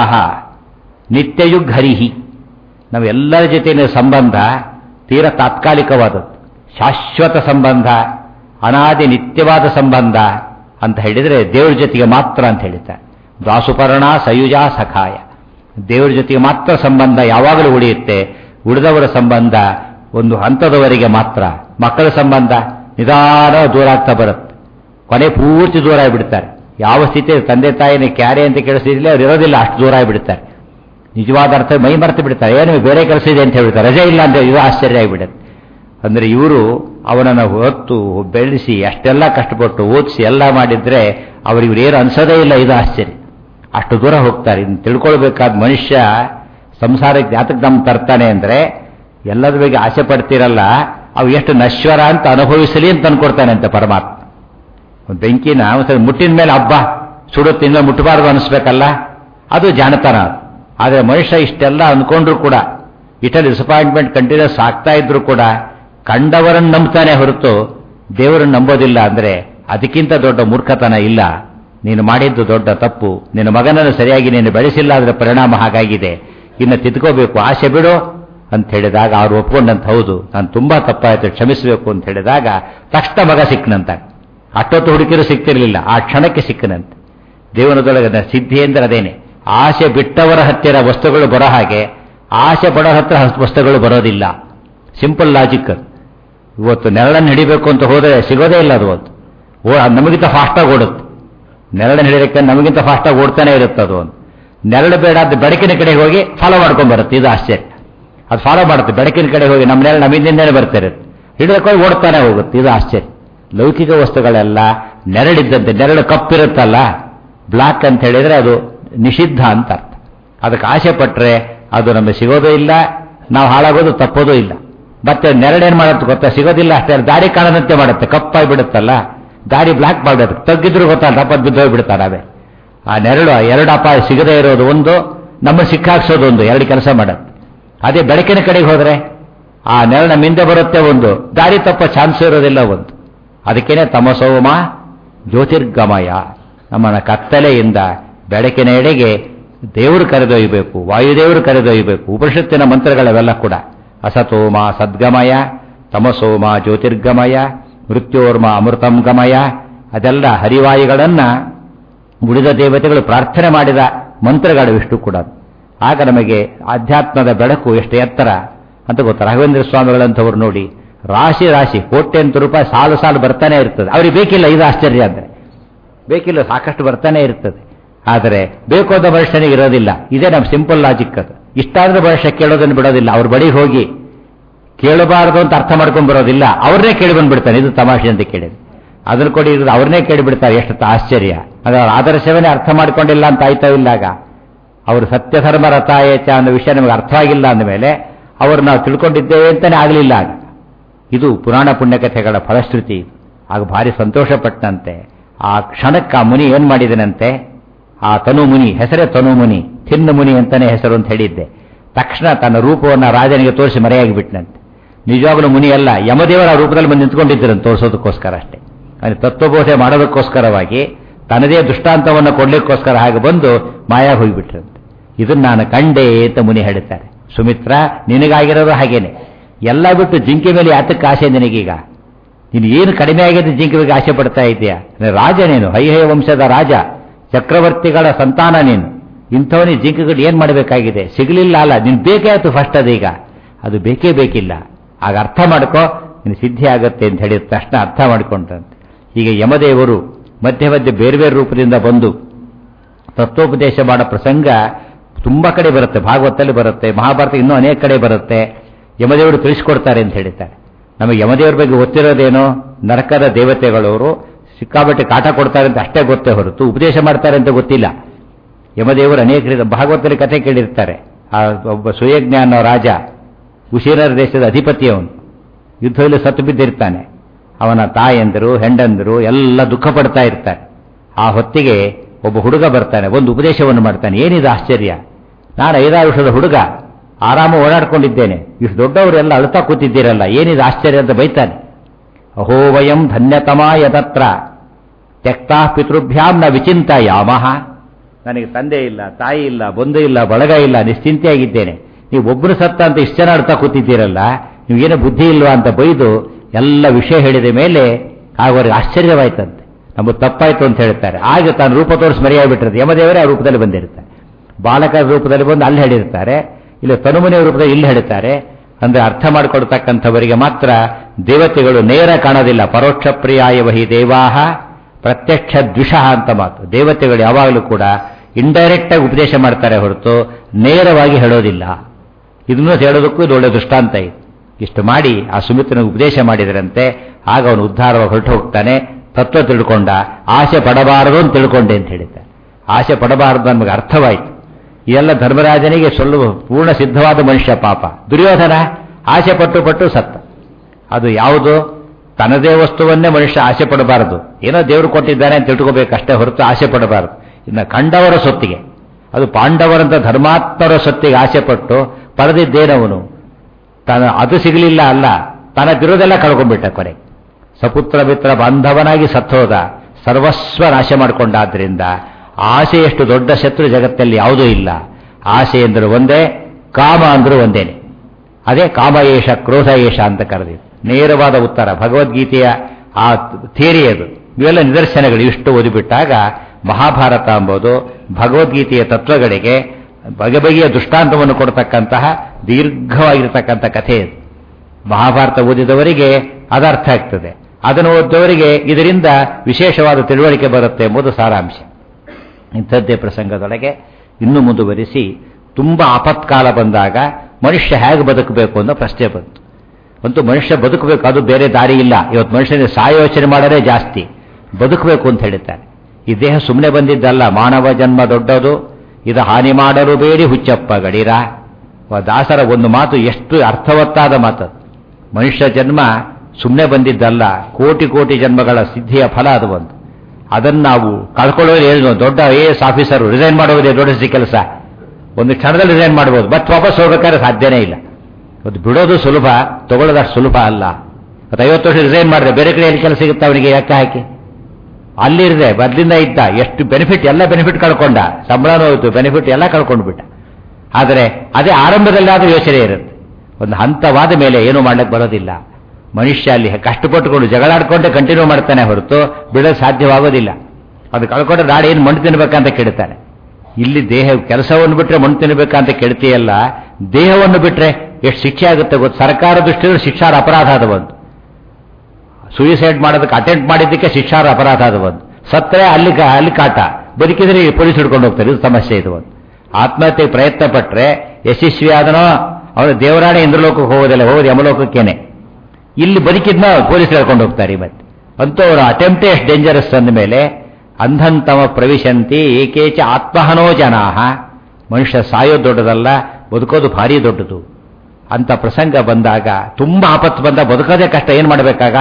ನಿತ್ಯಯುಗ್ ಹರಿಹಿ ನಾವೆಲ್ಲರ ಜೊತೆಗಿನ ಸಂಬಂಧ ತೀರ ತಾತ್ಕಾಲಿಕವಾದದ್ದು ಶಾಶ್ವತ ಸಂಬಂಧ ಅನಾದಿ ನಿತ್ಯವಾದ ಸಂಬಂಧ ಅಂತ ಹೇಳಿದರೆ ದೇವರ ಜೊತೆಗೆ ಮಾತ್ರ ಅಂತ ಹೇಳ್ತಾರೆ ದಾಸುಪರ್ಣ ಸಯುಜ ಸಖಾಯ ದೇವರ ಜೊತೆಗೆ ಮಾತ್ರ ಸಂಬಂಧ ಯಾವಾಗಲೂ ಉಳಿಯುತ್ತೆ ಉಳಿದವರ ಸಂಬಂಧ ಒಂದು ಹಂತದವರೆಗೆ ಮಾತ್ರ ಮಕ್ಕಳ ಸಂಬಂಧ ನಿಧಾನ ದೂರ ಆಗ್ತಾ ಬರುತ್ತೆ ಕೊನೆ ಪೂರ್ತಿ ದೂರ ಆಗಿಬಿಡ್ತಾರೆ ಯಾವ ಸ್ಥಿತಿ ತಂದೆ ತಾಯಿನ ಕ್ಯಾರೆ ಅಂತ ಕೇಳಿಸಿದ್ರೆ ಅವ್ರು ಇರೋದಿಲ್ಲ ಅಷ್ಟು ದೂರ ಆಗಿಬಿಡ್ತಾರೆ ನಿಜವಾದ ಅರ್ಥ ಮೈ ಮರೆತು ಬಿಡ್ತಾರೆ ಏನು ಬೇರೆ ಕೆಲಸ ಇದೆ ಅಂತ ಹೇಳ್ತಾರೆ ರಜೆ ಇಲ್ಲ ಅಂತ ಇದು ಆಶ್ಚರ್ಯ ಆಗಿಬಿಡುತ್ತೆ ಅಂದರೆ ಇವರು ಅವನನ್ನು ಹೊತ್ತು ಬೆಳೆಸಿ ಅಷ್ಟೆಲ್ಲ ಕಷ್ಟಪಟ್ಟು ಓದಿಸಿ ಎಲ್ಲ ಮಾಡಿದ್ರೆ ಅವ್ರಿಗೆ ಏನು ಅನ್ಸೋದೇ ಇಲ್ಲ ಇದು ಆಶ್ಚರ್ಯ ಅಷ್ಟು ದೂರ ಹೋಗ್ತಾರೆ ಇನ್ನು ತಿಳ್ಕೊಳ್ಬೇಕಾದ ಮನುಷ್ಯ ಸಂಸಾರಕ್ಕೆ ಜಾತಕ್ಕೆ ನಮ್ಗೆ ತರ್ತಾನೆ ಅಂದರೆ ಎಲ್ಲದ್ರ ಬಗ್ಗೆ ಆಸೆ ಪಡ್ತಿರಲ್ಲ ಅವು ಎಷ್ಟು ನಶ್ವರ ಅಂತ ಅನುಭವಿಸಲಿ ಅಂತ ಅನ್ಕೊಡ್ತಾನೆ ಅಂತ ಪರಮಾತ್ಮ ಒಂದು ಬೆಂಕಿನ ಒಂದ್ಸರಿ ಮುಟ್ಟಿನ ಮೇಲೆ ಹಬ್ಬ ಸುಡೋ ತಿನ್ನ ಮುಟ್ಟಬಾರ್ದು ಅನಿಸ್ಬೇಕಲ್ಲ ಅದು ಜಾಣತನ ಅದು. ಆದರೆ ಮನುಷ್ಯ ಇಷ್ಟೆಲ್ಲ ಅನ್ಕೊಂಡ್ರು ಕೂಡ ಇಟಲ್ ಡಿಸಪಾಯಿಂಟ್ಮೆಂಟ್ ಕಂಟಿನ್ಯೂಸ್ ಆಗ್ತಾ ಇದ್ರು ಕೂಡ ಕಂಡವರನ್ನು ನಂಬ್ತಾನೆ ಹೊರತು ದೇವರನ್ನು ನಂಬೋದಿಲ್ಲ ಅಂದ್ರೆ ಅದಕ್ಕಿಂತ ದೊಡ್ಡ ಮೂರ್ಖತನ ಇಲ್ಲ ನೀನು ಮಾಡಿದ್ದು ದೊಡ್ಡ ತಪ್ಪು ನಿನ್ನ ಮಗನನ್ನು ಸರಿಯಾಗಿ ನೀನು ಬೆಳೆಸಿಲ್ಲ ಅದರ ಪರಿಣಾಮ ಹಾಗಾಗಿದೆ ಇನ್ನು ತಿದ್ಕೋಬೇಕು ಆಸೆ ಬಿಡು ಅಂತ ಹೇಳಿದಾಗ ಅವ್ರು ಒಪ್ಕೊಂಡಂತ ಹೌದು ನಾನು ತುಂಬಾ ತಪ್ಪಾಯ್ತು ಕ್ಷಮಿಸಬೇಕು ಅಂತ ಹೇಳಿದಾಗ ತಕ್ಷಣ ಮಗ ಸಿಕ್ಕನಂತ ಅಷ್ಟೊತ್ತು ಹುಡುಕಿರು ಸಿಕ್ತಿರಲಿಲ್ಲ ಆ ಕ್ಷಣಕ್ಕೆ ಸಿಕ್ಕನಂತೆ ದೇವನದೊಳಗೆ ಸಿದ್ಧಿ ಎಂದರೆ ಅದೇನೆ ಆಸೆ ಬಿಟ್ಟವರ ಹತ್ತಿರ ವಸ್ತುಗಳು ಬರೋ ಹಾಗೆ ಆಸೆ ಪಡೋ ಹತ್ರ ವಸ್ತುಗಳು ಬರೋದಿಲ್ಲ ಸಿಂಪಲ್ ಲಾಜಿಕ್ ಅದು ಇವತ್ತು ನೆರಳನ್ನು ಹಿಡಿಬೇಕು ಅಂತ ಹೋದರೆ ಸಿಗೋದೇ ಇಲ್ಲ ಅದು ಒಂದು ಓ ನಮಗಿಂತ ಫಾಸ್ಟಾಗಿ ಓಡುತ್ತೆ ನೆರಳನ್ನು ಹಿಡಿಯೋಕ್ಕೆ ನಮಗಿಂತ ಫಾಸ್ಟಾಗಿ ಓಡ್ತಾನೆ ಇರುತ್ತೆ ಅದು ಒಂದು ನೆರಳು ಬೇಡ ಅದು ಬೆಳಕಿನ ಕಡೆ ಹೋಗಿ ಫಾಲೋ ಮಾಡ್ಕೊಂಡ್ ಬರುತ್ತೆ ಇದು ಆಶ್ಚರ್ಯ ಅದು ಫಾಲೋ ಮಾಡುತ್ತೆ ಬೆಳಕಿನ ಕಡೆ ಹೋಗಿ ನಮ್ಮ ನೆರಳು ನಮ್ಮಿಂದನೇ ಬರ್ತಿರುತ್ತೆ ಹಿಡಿದಕ್ಕೆ ಓಡ್ತಾನೆ ಹೋಗುತ್ತೆ ಇದು ಆಶ್ಚರ್ಯ ಲೌಕಿಕ ವಸ್ತುಗಳೆಲ್ಲ ನೆರಳಿದ್ದಂತೆ ನೆರಳು ಕಪ್ಪಿರುತ್ತಲ್ಲ ಬ್ಲಾಕ್ ಅಂತ ಹೇಳಿದ್ರೆ ಅದು ನಿಷಿದ್ಧ ಅಂತ ಅರ್ಥ ಅದಕ್ಕೆ ಆಸೆ ಪಟ್ಟರೆ ಅದು ನಮಗೆ ಸಿಗೋದೇ ಇಲ್ಲ ನಾವು ಹಾಳಾಗೋದು ತಪ್ಪೋದೂ ಇಲ್ಲ ಮತ್ತೆ ನೆರಳೇನ್ ಮಾಡುತ್ತೆ ಗೊತ್ತಾ ಸಿಗೋದಿಲ್ಲ ಅಷ್ಟೇ ದಾರಿ ಕಾಣದಂತೆ ಮಾಡುತ್ತೆ ಕಪ್ಪಾಗಿ ಬಿಡುತ್ತಲ್ಲ ದಾರಿ ಬ್ಲಾಕ್ ಮಾಡುತ್ತೆ ತಗ್ಗಿದ್ರು ಗೊತ್ತಲ್ಲ ತಪ್ಪದ್ ಬಿದ್ದೋಗಿ ಬಿಡ್ತಾರೆ ಅವೇ ಆ ನೆರಳು ಆ ಎರಡು ಅಪಾಯ ಸಿಗದೇ ಇರೋದು ಒಂದು ನಮ್ಮ ಸಿಕ್ಕಾಕ್ಸೋದು ಒಂದು ಎರಡು ಕೆಲಸ ಮಾಡುತ್ತೆ ಅದೇ ಬೆಳಕಿನ ಕಡೆಗೆ ಹೋದ್ರೆ ಆ ನೆರಳು ನಮ್ಮ ಹಿಂದೆ ಬರುತ್ತೆ ಒಂದು ದಾರಿ ತಪ್ಪ ಚಾನ್ಸ್ ಇರೋದಿಲ್ಲ ಒಂದು ಅದಕ್ಕೇನೆ ತಮಸೋಮ ಜ್ಯೋತಿರ್ಗಮಯ ನಮ್ಮನ್ನ ಕತ್ತಲೆಯಿಂದ ಬೆಳಕಿನ ಎಡೆಗೆ ದೇವರು ಕರೆದೊಯ್ಯಬೇಕು ವಾಯುದೇವರು ಕರೆದೊಯ್ಯಬೇಕು ಉಪನಿಷತ್ತಿನ ಮಂತ್ರಗಳವೆಲ್ಲ ಕೂಡ ಅಸತೋಮ ಸದ್ಗಮಯ ತಮಸೋಮ ಜ್ಯೋತಿರ್ಗಮಯ ಮೃತ್ಯೋರ್ಮ ಅಮೃತಂ ಗಮಯ ಅದೆಲ್ಲ ಹರಿವಾಯುಗಳನ್ನ ಉಳಿದ ದೇವತೆಗಳು ಪ್ರಾರ್ಥನೆ ಮಾಡಿದ ಮಂತ್ರಗಳು ಇಷ್ಟು ಕೂಡ ಆಗ ನಮಗೆ ಆಧ್ಯಾತ್ಮದ ಬೆಳಕು ಎಷ್ಟು ಎತ್ತರ ಅಂತ ಗೊತ್ತಾ ರಾಘವೇಂದ್ರ ಸ್ವಾಮಿಗಳಂಥವ್ರು ನೋಡಿ ರಾಶಿ ರಾಶಿ ಕೋಟ್ಯಂತ ರೂಪಾಯಿ ಸಾಲು ಸಾಲು ಬರ್ತಾನೆ ಇರ್ತದೆ ಅವ್ರಿಗೆ ಬೇಕಿಲ್ಲ ಇದು ಆಶ್ಚರ್ಯ ಅಂದ್ರೆ ಬೇಕಿಲ್ಲ ಸಾಕಷ್ಟು ಬರ್ತಾನೆ ಇರ್ತದೆ ಆದರೆ ಬೇಕು ಅಂತ ಮನುಷ್ಯನಿಗೆ ಇರೋದಿಲ್ಲ ಇದೇ ನಮ್ಮ ಸಿಂಪಲ್ ಲಾಜಿಕ್ ಅದು ಇಷ್ಟಾದ್ರೆ ಮನುಷ್ಯ ಕೇಳೋದನ್ನು ಬಿಡೋದಿಲ್ಲ ಅವ್ರ ಬಳಿಗೆ ಹೋಗಿ ಕೇಳಬಾರದು ಅಂತ ಅರ್ಥ ಮಾಡ್ಕೊಂಡು ಬರೋದಿಲ್ಲ ಅವ್ರನ್ನೇ ಕೇಳಿ ಬಂದ್ಬಿಡ್ತಾನೆ ಇದು ತಮಾಷೆ ಅಂತ ಕೇಳಿದೆ ಅದನ್ನು ಕೊಡಿ ಇದು ಅವ್ರನ್ನೇ ಕೇಳಿಬಿಡ್ತಾರೆ ಎಷ್ಟು ಆಶ್ಚರ್ಯ ಅದು ಅವ್ರ ಆದರ್ಶವನ್ನೇ ಅರ್ಥ ಮಾಡ್ಕೊಂಡಿಲ್ಲ ಅಂತ ಆಯ್ತಾ ಇಲ್ಲಾಗ ಅವರು ಸತ್ಯಧರ್ಮ ರಥಾಯಚ ಅನ್ನೋ ವಿಷಯ ನಮಗೆ ಅರ್ಥವಾಗಿಲ್ಲ ಅಂದಮೇಲೆ ಅವರು ನಾವು ತಿಳ್ಕೊಂಡಿದ್ದೇವೆ ಅಂತಾನೆ ಆಗಲಿಲ್ಲ ಆಗ ಇದು ಪುರಾಣ ಪುಣ್ಯಕಥೆಗಳ ಫಲಶ್ರುತಿ ಆಗ ಭಾರಿ ಸಂತೋಷಪಟ್ಟಂತೆ ಆ ಕ್ಷಣಕ್ಕೆ ಆ ಮುನಿ ಏನ್ ಮಾಡಿದನಂತೆ ಆ ತನು ಮುನಿ ಹೆಸರೇ ತನು ಮುನಿ ತಿನ್ನು ಮುನಿ ಅಂತಾನೆ ಹೆಸರು ಅಂತ ಹೇಳಿದ್ದೆ ತಕ್ಷಣ ತನ್ನ ರೂಪವನ್ನು ರಾಜನಿಗೆ ತೋರಿಸಿ ಮರೆಯಾಗಿಬಿಟ್ನಂತೆ ನಿಜವಾಗ್ಲೂ ಮುನಿ ಅಲ್ಲ ಯಮದೇವರ ರೂಪದಲ್ಲಿ ಬಂದು ನಿಂತ್ಕೊಂಡಿದ್ದರಂತೆ ತೋರಿಸೋದಕ್ಕೋಸ್ಕರ ಅಷ್ಟೇ ಅಲ್ಲಿ ತತ್ವಬೋಧೆ ಮಾಡೋದಕ್ಕೋಸ್ಕರವಾಗಿ ತನ್ನದೇ ದೃಷ್ಟಾಂತವನ್ನು ಕೊಡ್ಲಿಕ್ಕೋಸ್ಕರ ಹಾಗೆ ಬಂದು ಮಾಯ ಹೋಗಿಬಿಟ್ರಂತೆ ಇದನ್ನ ನಾನು ಕಂಡೆ ಅಂತ ಮುನಿ ಹೇಳುತ್ತಾರೆ ಸುಮಿತ್ರ ನಿನಗಾಗಿರೋದು ಹಾಗೇನೆ ಎಲ್ಲ ಬಿಟ್ಟು ಜಿಂಕೆ ಮೇಲೆ ಯಾತಕ್ಕೆ ಆಸೆ ನಿನಗೀಗ ನೀನು ಏನು ಕಡಿಮೆ ಆಗಿದೆ ಜಿಂಕೆ ಬಗ್ಗೆ ಆಸೆ ಪಡ್ತಾ ಇದೆಯಾ ರಾಜ ನೀನು ಹೈಹಯ ವಂಶದ ರಾಜ ಚಕ್ರವರ್ತಿಗಳ ಸಂತಾನ ನೀನು ಇಂಥವನಿಗೆ ಜಿಂಕೆಗಳು ಏನ್ ಮಾಡಬೇಕಾಗಿದೆ ಸಿಗಲಿಲ್ಲ ಅಲ್ಲ ನೀನು ಬೇಕೇ ಆಯ್ತು ಫಸ್ಟ್ ಅದೀಗ ಅದು ಬೇಕೇ ಬೇಕಿಲ್ಲ ಆಗ ಅರ್ಥ ಮಾಡ್ಕೋ ನೀನು ಸಿದ್ಧಿ ಆಗತ್ತೆ ಅಂತ ಹೇಳಿದ ತಕ್ಷಣ ಅರ್ಥ ಮಾಡ್ಕೊಂಡ್ರಂತೆ ಹೀಗೆ ಯಮದೇವರು ಮಧ್ಯೆ ಮಧ್ಯೆ ಬೇರೆ ಬೇರೆ ರೂಪದಿಂದ ಬಂದು ತತ್ವೋಪದೇಶ ಮಾಡೋ ಪ್ರಸಂಗ ತುಂಬಾ ಕಡೆ ಬರುತ್ತೆ ಭಾಗವತದಲ್ಲಿ ಬರುತ್ತೆ ಮಹಾಭಾರತ ಇನ್ನೂ ಅನೇಕ ಕಡೆ ಬರುತ್ತೆ ಯಮದೇವರು ತಿಳಿಸ್ಕೊಡ್ತಾರೆ ಅಂತ ಹೇಳ್ತಾರೆ ನಮಗೆ ಯಮದೇವರ ಬಗ್ಗೆ ಗೊತ್ತಿರೋದೇನೋ ನರಕದ ದೇವತೆಗಳವರು ಸಿಕ್ಕಾಬಟ್ಟೆ ಕಾಟ ಕೊಡ್ತಾರೆ ಅಂತ ಅಷ್ಟೇ ಗೊತ್ತೇ ಹೊರತು ಉಪದೇಶ ಮಾಡ್ತಾರೆ ಅಂತ ಗೊತ್ತಿಲ್ಲ ಯಮದೇವರು ಅನೇಕ ರೀತಿ ಭಾಗವತದಲ್ಲಿ ಕಥೆ ಕೇಳಿರ್ತಾರೆ ಆ ಒಬ್ಬ ಸುಯಜ್ಞ ಅನ್ನೋ ರಾಜ ಉಶೀರರ ದೇಶದ ಅಧಿಪತಿ ಅವನು ಯುದ್ಧದಲ್ಲಿ ಸತ್ತು ಬಿದ್ದಿರ್ತಾನೆ ಅವನ ತಾಯಂದರು ಹೆಂಡಂದರು ಎಲ್ಲ ದುಃಖ ಪಡ್ತಾ ಇರ್ತಾರೆ ಆ ಹೊತ್ತಿಗೆ ಒಬ್ಬ ಹುಡುಗ ಬರ್ತಾನೆ ಒಂದು ಉಪದೇಶವನ್ನು ಮಾಡ್ತಾನೆ ಏನಿದು ಆಶ್ಚರ್ಯ ನಾನು ಐದಾರು ವರ್ಷದ ಹುಡುಗ ಆರಾಮ ಓಡಾಡ್ಕೊಂಡಿದ್ದೇನೆ ಇಷ್ಟು ದೊಡ್ಡವರೆಲ್ಲ ಅಳ್ತಾ ಕೂತಿದ್ದೀರಲ್ಲ ಏನಿದು ಆಶ್ಚರ್ಯ ಅಂತ ಬೈತಾನೆ ಅಹೋ ವಯಂ ಧನ್ಯತಮ ಯತತ್ರ ತ್ಯಕ್ತಾ ಪಿತೃಭ್ಯಾಂ ನ ವಿಚಿಂತ ಯಾಮಹ ನನಗೆ ತಂದೆ ಇಲ್ಲ ತಾಯಿ ಇಲ್ಲ ಬಂಧು ಇಲ್ಲ ಬಳಗ ಇಲ್ಲ ನಿಶ್ಚಿಂತೆಯಾಗಿದ್ದೇನೆ ನೀವು ಒಬ್ಬರು ಸತ್ತ ಅಂತ ಇಷ್ಟು ಜನ ಅಡ್ತಾ ಕೂತಿದ್ದೀರಲ್ಲ ನೀವೇನು ಬುದ್ಧಿ ಇಲ್ವಾ ಅಂತ ಬೈದು ಎಲ್ಲ ವಿಷಯ ಹೇಳಿದ ಮೇಲೆ ಆಗ ಅವರಿಗೆ ಆಶ್ಚರ್ಯವಾಯ್ತಂತೆ ನಮಗೆ ತಪ್ಪಾಯ್ತು ಅಂತ ಹೇಳ್ತಾರೆ ಆಗ ತಾನು ರೂಪ ತೋರಿಸಿ ಮರೆಯಾಗ್ಬಿಟ್ಟಿರುತ್ತೆ ಯಮದೇವರೇ ಆ ರೂಪದಲ್ಲಿ ಬಂದಿರ್ತಾರೆ ಬಾಲಕರ ರೂಪದಲ್ಲಿ ಬಂದು ಅಲ್ಲಿ ಹೇಳಿರ್ತಾರೆ ಇಲ್ಲಿ ತನುಮನೆಯ ರೂಪದಲ್ಲಿ ಇಲ್ಲಿ ಹೇಳ್ತಾರೆ ಅಂದ್ರೆ ಅರ್ಥ ಮಾಡಿಕೊಡ್ತಕ್ಕಂಥವರಿಗೆ ಮಾತ್ರ ದೇವತೆಗಳು ನೇರ ಕಾಣೋದಿಲ್ಲ ಪರೋಕ್ಷ ಪ್ರಿಯಾಯ ವಹಿ ದೇವಾಹ ಪ್ರತ್ಯಕ್ಷ ದ್ವಿಷಃ ಅಂತ ಮಾತು ದೇವತೆಗಳು ಯಾವಾಗಲೂ ಕೂಡ ಇಂಡೈರೆಕ್ಟ್ ಆಗಿ ಉಪದೇಶ ಮಾಡ್ತಾರೆ ಹೊರತು ನೇರವಾಗಿ ಹೇಳೋದಿಲ್ಲ ಇದನ್ನು ಹೇಳೋದಕ್ಕೂ ಇದು ಒಳ್ಳೆ ದೃಷ್ಟಾಂತ ಇದೆ ಇಷ್ಟು ಮಾಡಿ ಆ ಸುಮಿತ್ರನಿಗೆ ಉಪದೇಶ ಮಾಡಿದರಂತೆ ಆಗ ಅವನು ಉದ್ಧಾರವಾಗಿ ಹೊರಟು ಹೋಗ್ತಾನೆ ತತ್ವ ತಿಳ್ಕೊಂಡ ಆಸೆ ಪಡಬಾರದು ಅಂತ ತಿಳ್ಕೊಂಡೆ ಅಂತ ಹೇಳಿದ್ದ ಆಸೆ ಪಡಬಾರದು ನಮಗೆ ಅರ್ಥವಾಯಿತು ಎಲ್ಲ ಧರ್ಮರಾಜನಿಗೆ ಸೊಲ್ಲು ಪೂರ್ಣ ಸಿದ್ಧವಾದ ಮನುಷ್ಯ ಪಾಪ ದುರ್ಯೋಧನ ಆಸೆ ಪಟ್ಟು ಪಟ್ಟು ಸತ್ತ ಅದು ಯಾವುದು ತನ್ನದೇ ವಸ್ತುವನ್ನೇ ಮನುಷ್ಯ ಆಸೆ ಪಡಬಾರದು ಏನೋ ದೇವರು ಕೊಟ್ಟಿದ್ದಾನೆ ಅಂತ ತಿಳ್ಕೋಬೇಕಷ್ಟೇ ಹೊರತು ಆಸೆ ಪಡಬಾರದು ಇನ್ನು ಕಂಡವರ ಸೊತ್ತಿಗೆ ಅದು ಪಾಂಡವರಂತ ಧರ್ಮಾತ್ಮರ ಸೊತ್ತಿಗೆ ಆಸೆ ಪಟ್ಟು ಪಡೆದಿದ್ದೇನವನು ತನ್ನ ಅದು ಸಿಗಲಿಲ್ಲ ಅಲ್ಲ ತನಗಿರೋದೆಲ್ಲ ಕಳ್ಕೊಂಡ್ಬಿಟ್ಟ ಕೊನೆ ಸಪುತ್ರ ಮಿತ್ರ ಬಾಂಧವನಾಗಿ ಸತ್ತೋದ ಸರ್ವಸ್ವ ನಾಶ ಮಾಡಿಕೊಂಡಾದ್ರಿಂದ ಆಸೆ ಎಷ್ಟು ದೊಡ್ಡ ಶತ್ರು ಜಗತ್ತಲ್ಲಿ ಯಾವುದೂ ಇಲ್ಲ ಆಸೆ ಎಂದರೂ ಒಂದೇ ಕಾಮ ಅಂದರೂ ಒಂದೇನೆ ಅದೇ ಕಾಮ ಏಷ ಕ್ರೋಧ ಏಷ ಅಂತ ಕರೆದಿದೆ ನೇರವಾದ ಉತ್ತರ ಭಗವದ್ಗೀತೆಯ ಆ ಥಿಯರಿ ಅದು ಇವೆಲ್ಲ ನಿದರ್ಶನಗಳು ಇಷ್ಟು ಓದಿಬಿಟ್ಟಾಗ ಮಹಾಭಾರತ ಎಂಬುದು ಭಗವದ್ಗೀತೆಯ ತತ್ವಗಳಿಗೆ ಬಗೆ ಬಗೆಯ ದೃಷ್ಟಾಂತವನ್ನು ಕೊಡ್ತಕ್ಕಂತಹ ದೀರ್ಘವಾಗಿರತಕ್ಕಂಥ ಕಥೆ ಇದು ಮಹಾಭಾರತ ಓದಿದವರಿಗೆ ಅದರ್ಥ ಆಗ್ತದೆ ಅದನ್ನು ಓದಿದವರಿಗೆ ಇದರಿಂದ ವಿಶೇಷವಾದ ತಿಳುವಳಿಕೆ ಬರುತ್ತೆ ಎಂಬುದು ಸಾರಾಂಶ ಇಂಥದ್ದೇ ಪ್ರಸಂಗದೊಳಗೆ ಇನ್ನೂ ಮುಂದುವರಿಸಿ ತುಂಬ ಆಪತ್ಕಾಲ ಬಂದಾಗ ಮನುಷ್ಯ ಹೇಗೆ ಬದುಕಬೇಕು ಅನ್ನೋ ಪ್ರಶ್ನೆ ಬಂತು ಅಂತೂ ಮನುಷ್ಯ ಬದುಕಬೇಕು ಅದು ಬೇರೆ ದಾರಿ ಇಲ್ಲ ಇವತ್ತು ಮನುಷ್ಯನಿಗೆ ಸಾಯೋಚನೆ ಮಾಡೋದೇ ಜಾಸ್ತಿ ಬದುಕಬೇಕು ಅಂತ ಹೇಳ್ತಾರೆ ಈ ದೇಹ ಸುಮ್ಮನೆ ಬಂದಿದ್ದಲ್ಲ ಮಾನವ ಜನ್ಮ ದೊಡ್ಡದು ಇದು ಹಾನಿ ಮಾಡಲು ಬೇಡಿ ಹುಚ್ಚಪ್ಪ ಗಡೀರ ದಾಸರ ಒಂದು ಮಾತು ಎಷ್ಟು ಅರ್ಥವತ್ತಾದ ಮಾತು ಮನುಷ್ಯ ಜನ್ಮ ಸುಮ್ಮನೆ ಬಂದಿದ್ದಲ್ಲ ಕೋಟಿ ಕೋಟಿ ಜನ್ಮಗಳ ಸಿದ್ಧಿಯ ಫಲ ಅದು ಒಂದು ಅದನ್ನು ನಾವು ಕಳ್ಕೊಳ್ಳೋದು ಏನು ದೊಡ್ಡ ಐ ಎಸ್ ಆಫೀಸರು ರಿಸೈನ್ ಮಾಡೋದೇ ದೊಡ್ಡ ಕೆಲಸ ಒಂದು ಕ್ಷಣದಲ್ಲಿ ರಿಸೈನ್ ಮಾಡ್ಬೋದು ಬಟ್ ವಾಪಸ್ ಹೋಗ್ಬೇಕಾದ್ರೆ ಸಾಧ್ಯನೇ ಇಲ್ಲ ಅದು ಬಿಡೋದು ಸುಲಭ ತಗೊಳ್ಳೋದಷ್ಟು ಸುಲಭ ಅಲ್ಲ ಮತ್ತು ಐವತ್ತು ವರ್ಷ ರಿಸೈನ್ ಮಾಡಿದ್ರೆ ಬೇರೆ ಕಡೆ ಎಲ್ಲಿ ಕೆಲಸ ಸಿಗುತ್ತೆ ಅವನಿಗೆ ಯಾಕೆ ಹಾಕಿ ಅಲ್ಲಿರದೆ ಬದ್ಲಿಂದ ಇದ್ದ ಎಷ್ಟು ಬೆನಿಫಿಟ್ ಎಲ್ಲ ಬೆನಿಫಿಟ್ ಕಳ್ಕೊಂಡ ಸಂಬಳನೂ ಹೋಯ್ತು ಬೆನಿಫಿಟ್ ಎಲ್ಲ ಕಳ್ಕೊಂಡ್ಬಿಟ್ಟ ಆದರೆ ಅದೇ ಆರಂಭದಲ್ಲಾದ್ರೂ ಯೋಚನೆ ಇರುತ್ತೆ ಒಂದು ಹಂತವಾದ ಮೇಲೆ ಏನೂ ಮಾಡ್ಲಿಕ್ಕೆ ಬರೋದಿಲ್ಲ ಮನುಷ್ಯ ಅಲ್ಲಿ ಕಷ್ಟಪಟ್ಟುಕೊಂಡು ಜಗಳಾಡ್ಕೊಂಡೆ ಕಂಟಿನ್ಯೂ ಮಾಡ್ತಾನೆ ಹೊರತು ಬಿಡೋದು ಸಾಧ್ಯವಾಗೋದಿಲ್ಲ ಅದು ಕಳ್ಕೊಂಡ್ರೆ ನಾಳೆ ಏನು ಮಣ್ಣು ತಿನ್ಬೇಕಂತ ಕೇಳ್ತಾನೆ ಇಲ್ಲಿ ದೇಹ ಕೆಲಸವನ್ನು ಬಿಟ್ಟರೆ ಮಣ್ಣು ತಿನ್ನಬೇಕಂತ ಕೇಳ್ತೀಯಲ್ಲ ದೇಹವನ್ನು ಬಿಟ್ಟರೆ ಎಷ್ಟು ಶಿಕ್ಷೆ ಆಗುತ್ತೆ ಗೊತ್ತು ಸರ್ಕಾರ ದೃಷ್ಟಿಯಲ್ಲಿ ಶಿಕ್ಷಾರ ಅಪರಾಧ ಅದು ಒಂದು ಸೂಯಿಸೈಡ್ ಮಾಡೋದಕ್ಕೆ ಅಟೆಂಪ್ಟ್ ಮಾಡಿದ್ದಕ್ಕೆ ಶಿಕ್ಷಾರ ಅಪರಾಧ ಅದು ಒಂದು ಸತ್ತರೆ ಅಲ್ಲಿ ಅಲ್ಲಿ ಕಾಟ ಬದುಕಿದ್ರೆ ಪೊಲೀಸ್ ಹಿಡ್ಕೊಂಡು ಹೋಗ್ತಾರೆ ಇದು ಸಮಸ್ಯೆ ಇದು ಒಂದು ಆತ್ಮಹತ್ಯೆಗೆ ಪ್ರಯತ್ನ ಪಟ್ಟರೆ ಯಶಸ್ವಿ ಆದನೋ ಅವನು ದೇವರಾಣೆ ಇಂದ್ರಲೋಕಕ್ಕೆ ಹೋಗೋದಿಲ್ಲ ಹೋಗೋದು ಯಮಲೋಕಕ್ಕೇನೆ ಇಲ್ಲಿ ಬದುಕಿದ್ನ ಪೊಲೀಸ್ ಹೇಳ್ಕೊಂಡು ಹೋಗ್ತಾರೆ ಮತ್ತೆ ಅಂತೂ ಅವರ ಅಟೆಂಪ್ಟೇ ಎಷ್ಟು ಡೇಂಜರಸ್ ಅಂದ ಮೇಲೆ ಅಂಧಂತಮ ಪ್ರವಿಶಂತಿ ಏಕೇಚ ಆತ್ಮಹನೋ ಜನಾಹ ಮನುಷ್ಯ ಸಾಯೋದು ದೊಡ್ಡದಲ್ಲ ಬದುಕೋದು ಭಾರಿ ದೊಡ್ಡದು ಅಂತ ಪ್ರಸಂಗ ಬಂದಾಗ ತುಂಬಾ ಆಪತ್ತು ಬಂದಾಗ ಬದುಕೋದೇ ಕಷ್ಟ ಏನು ಮಾಡಬೇಕಾಗ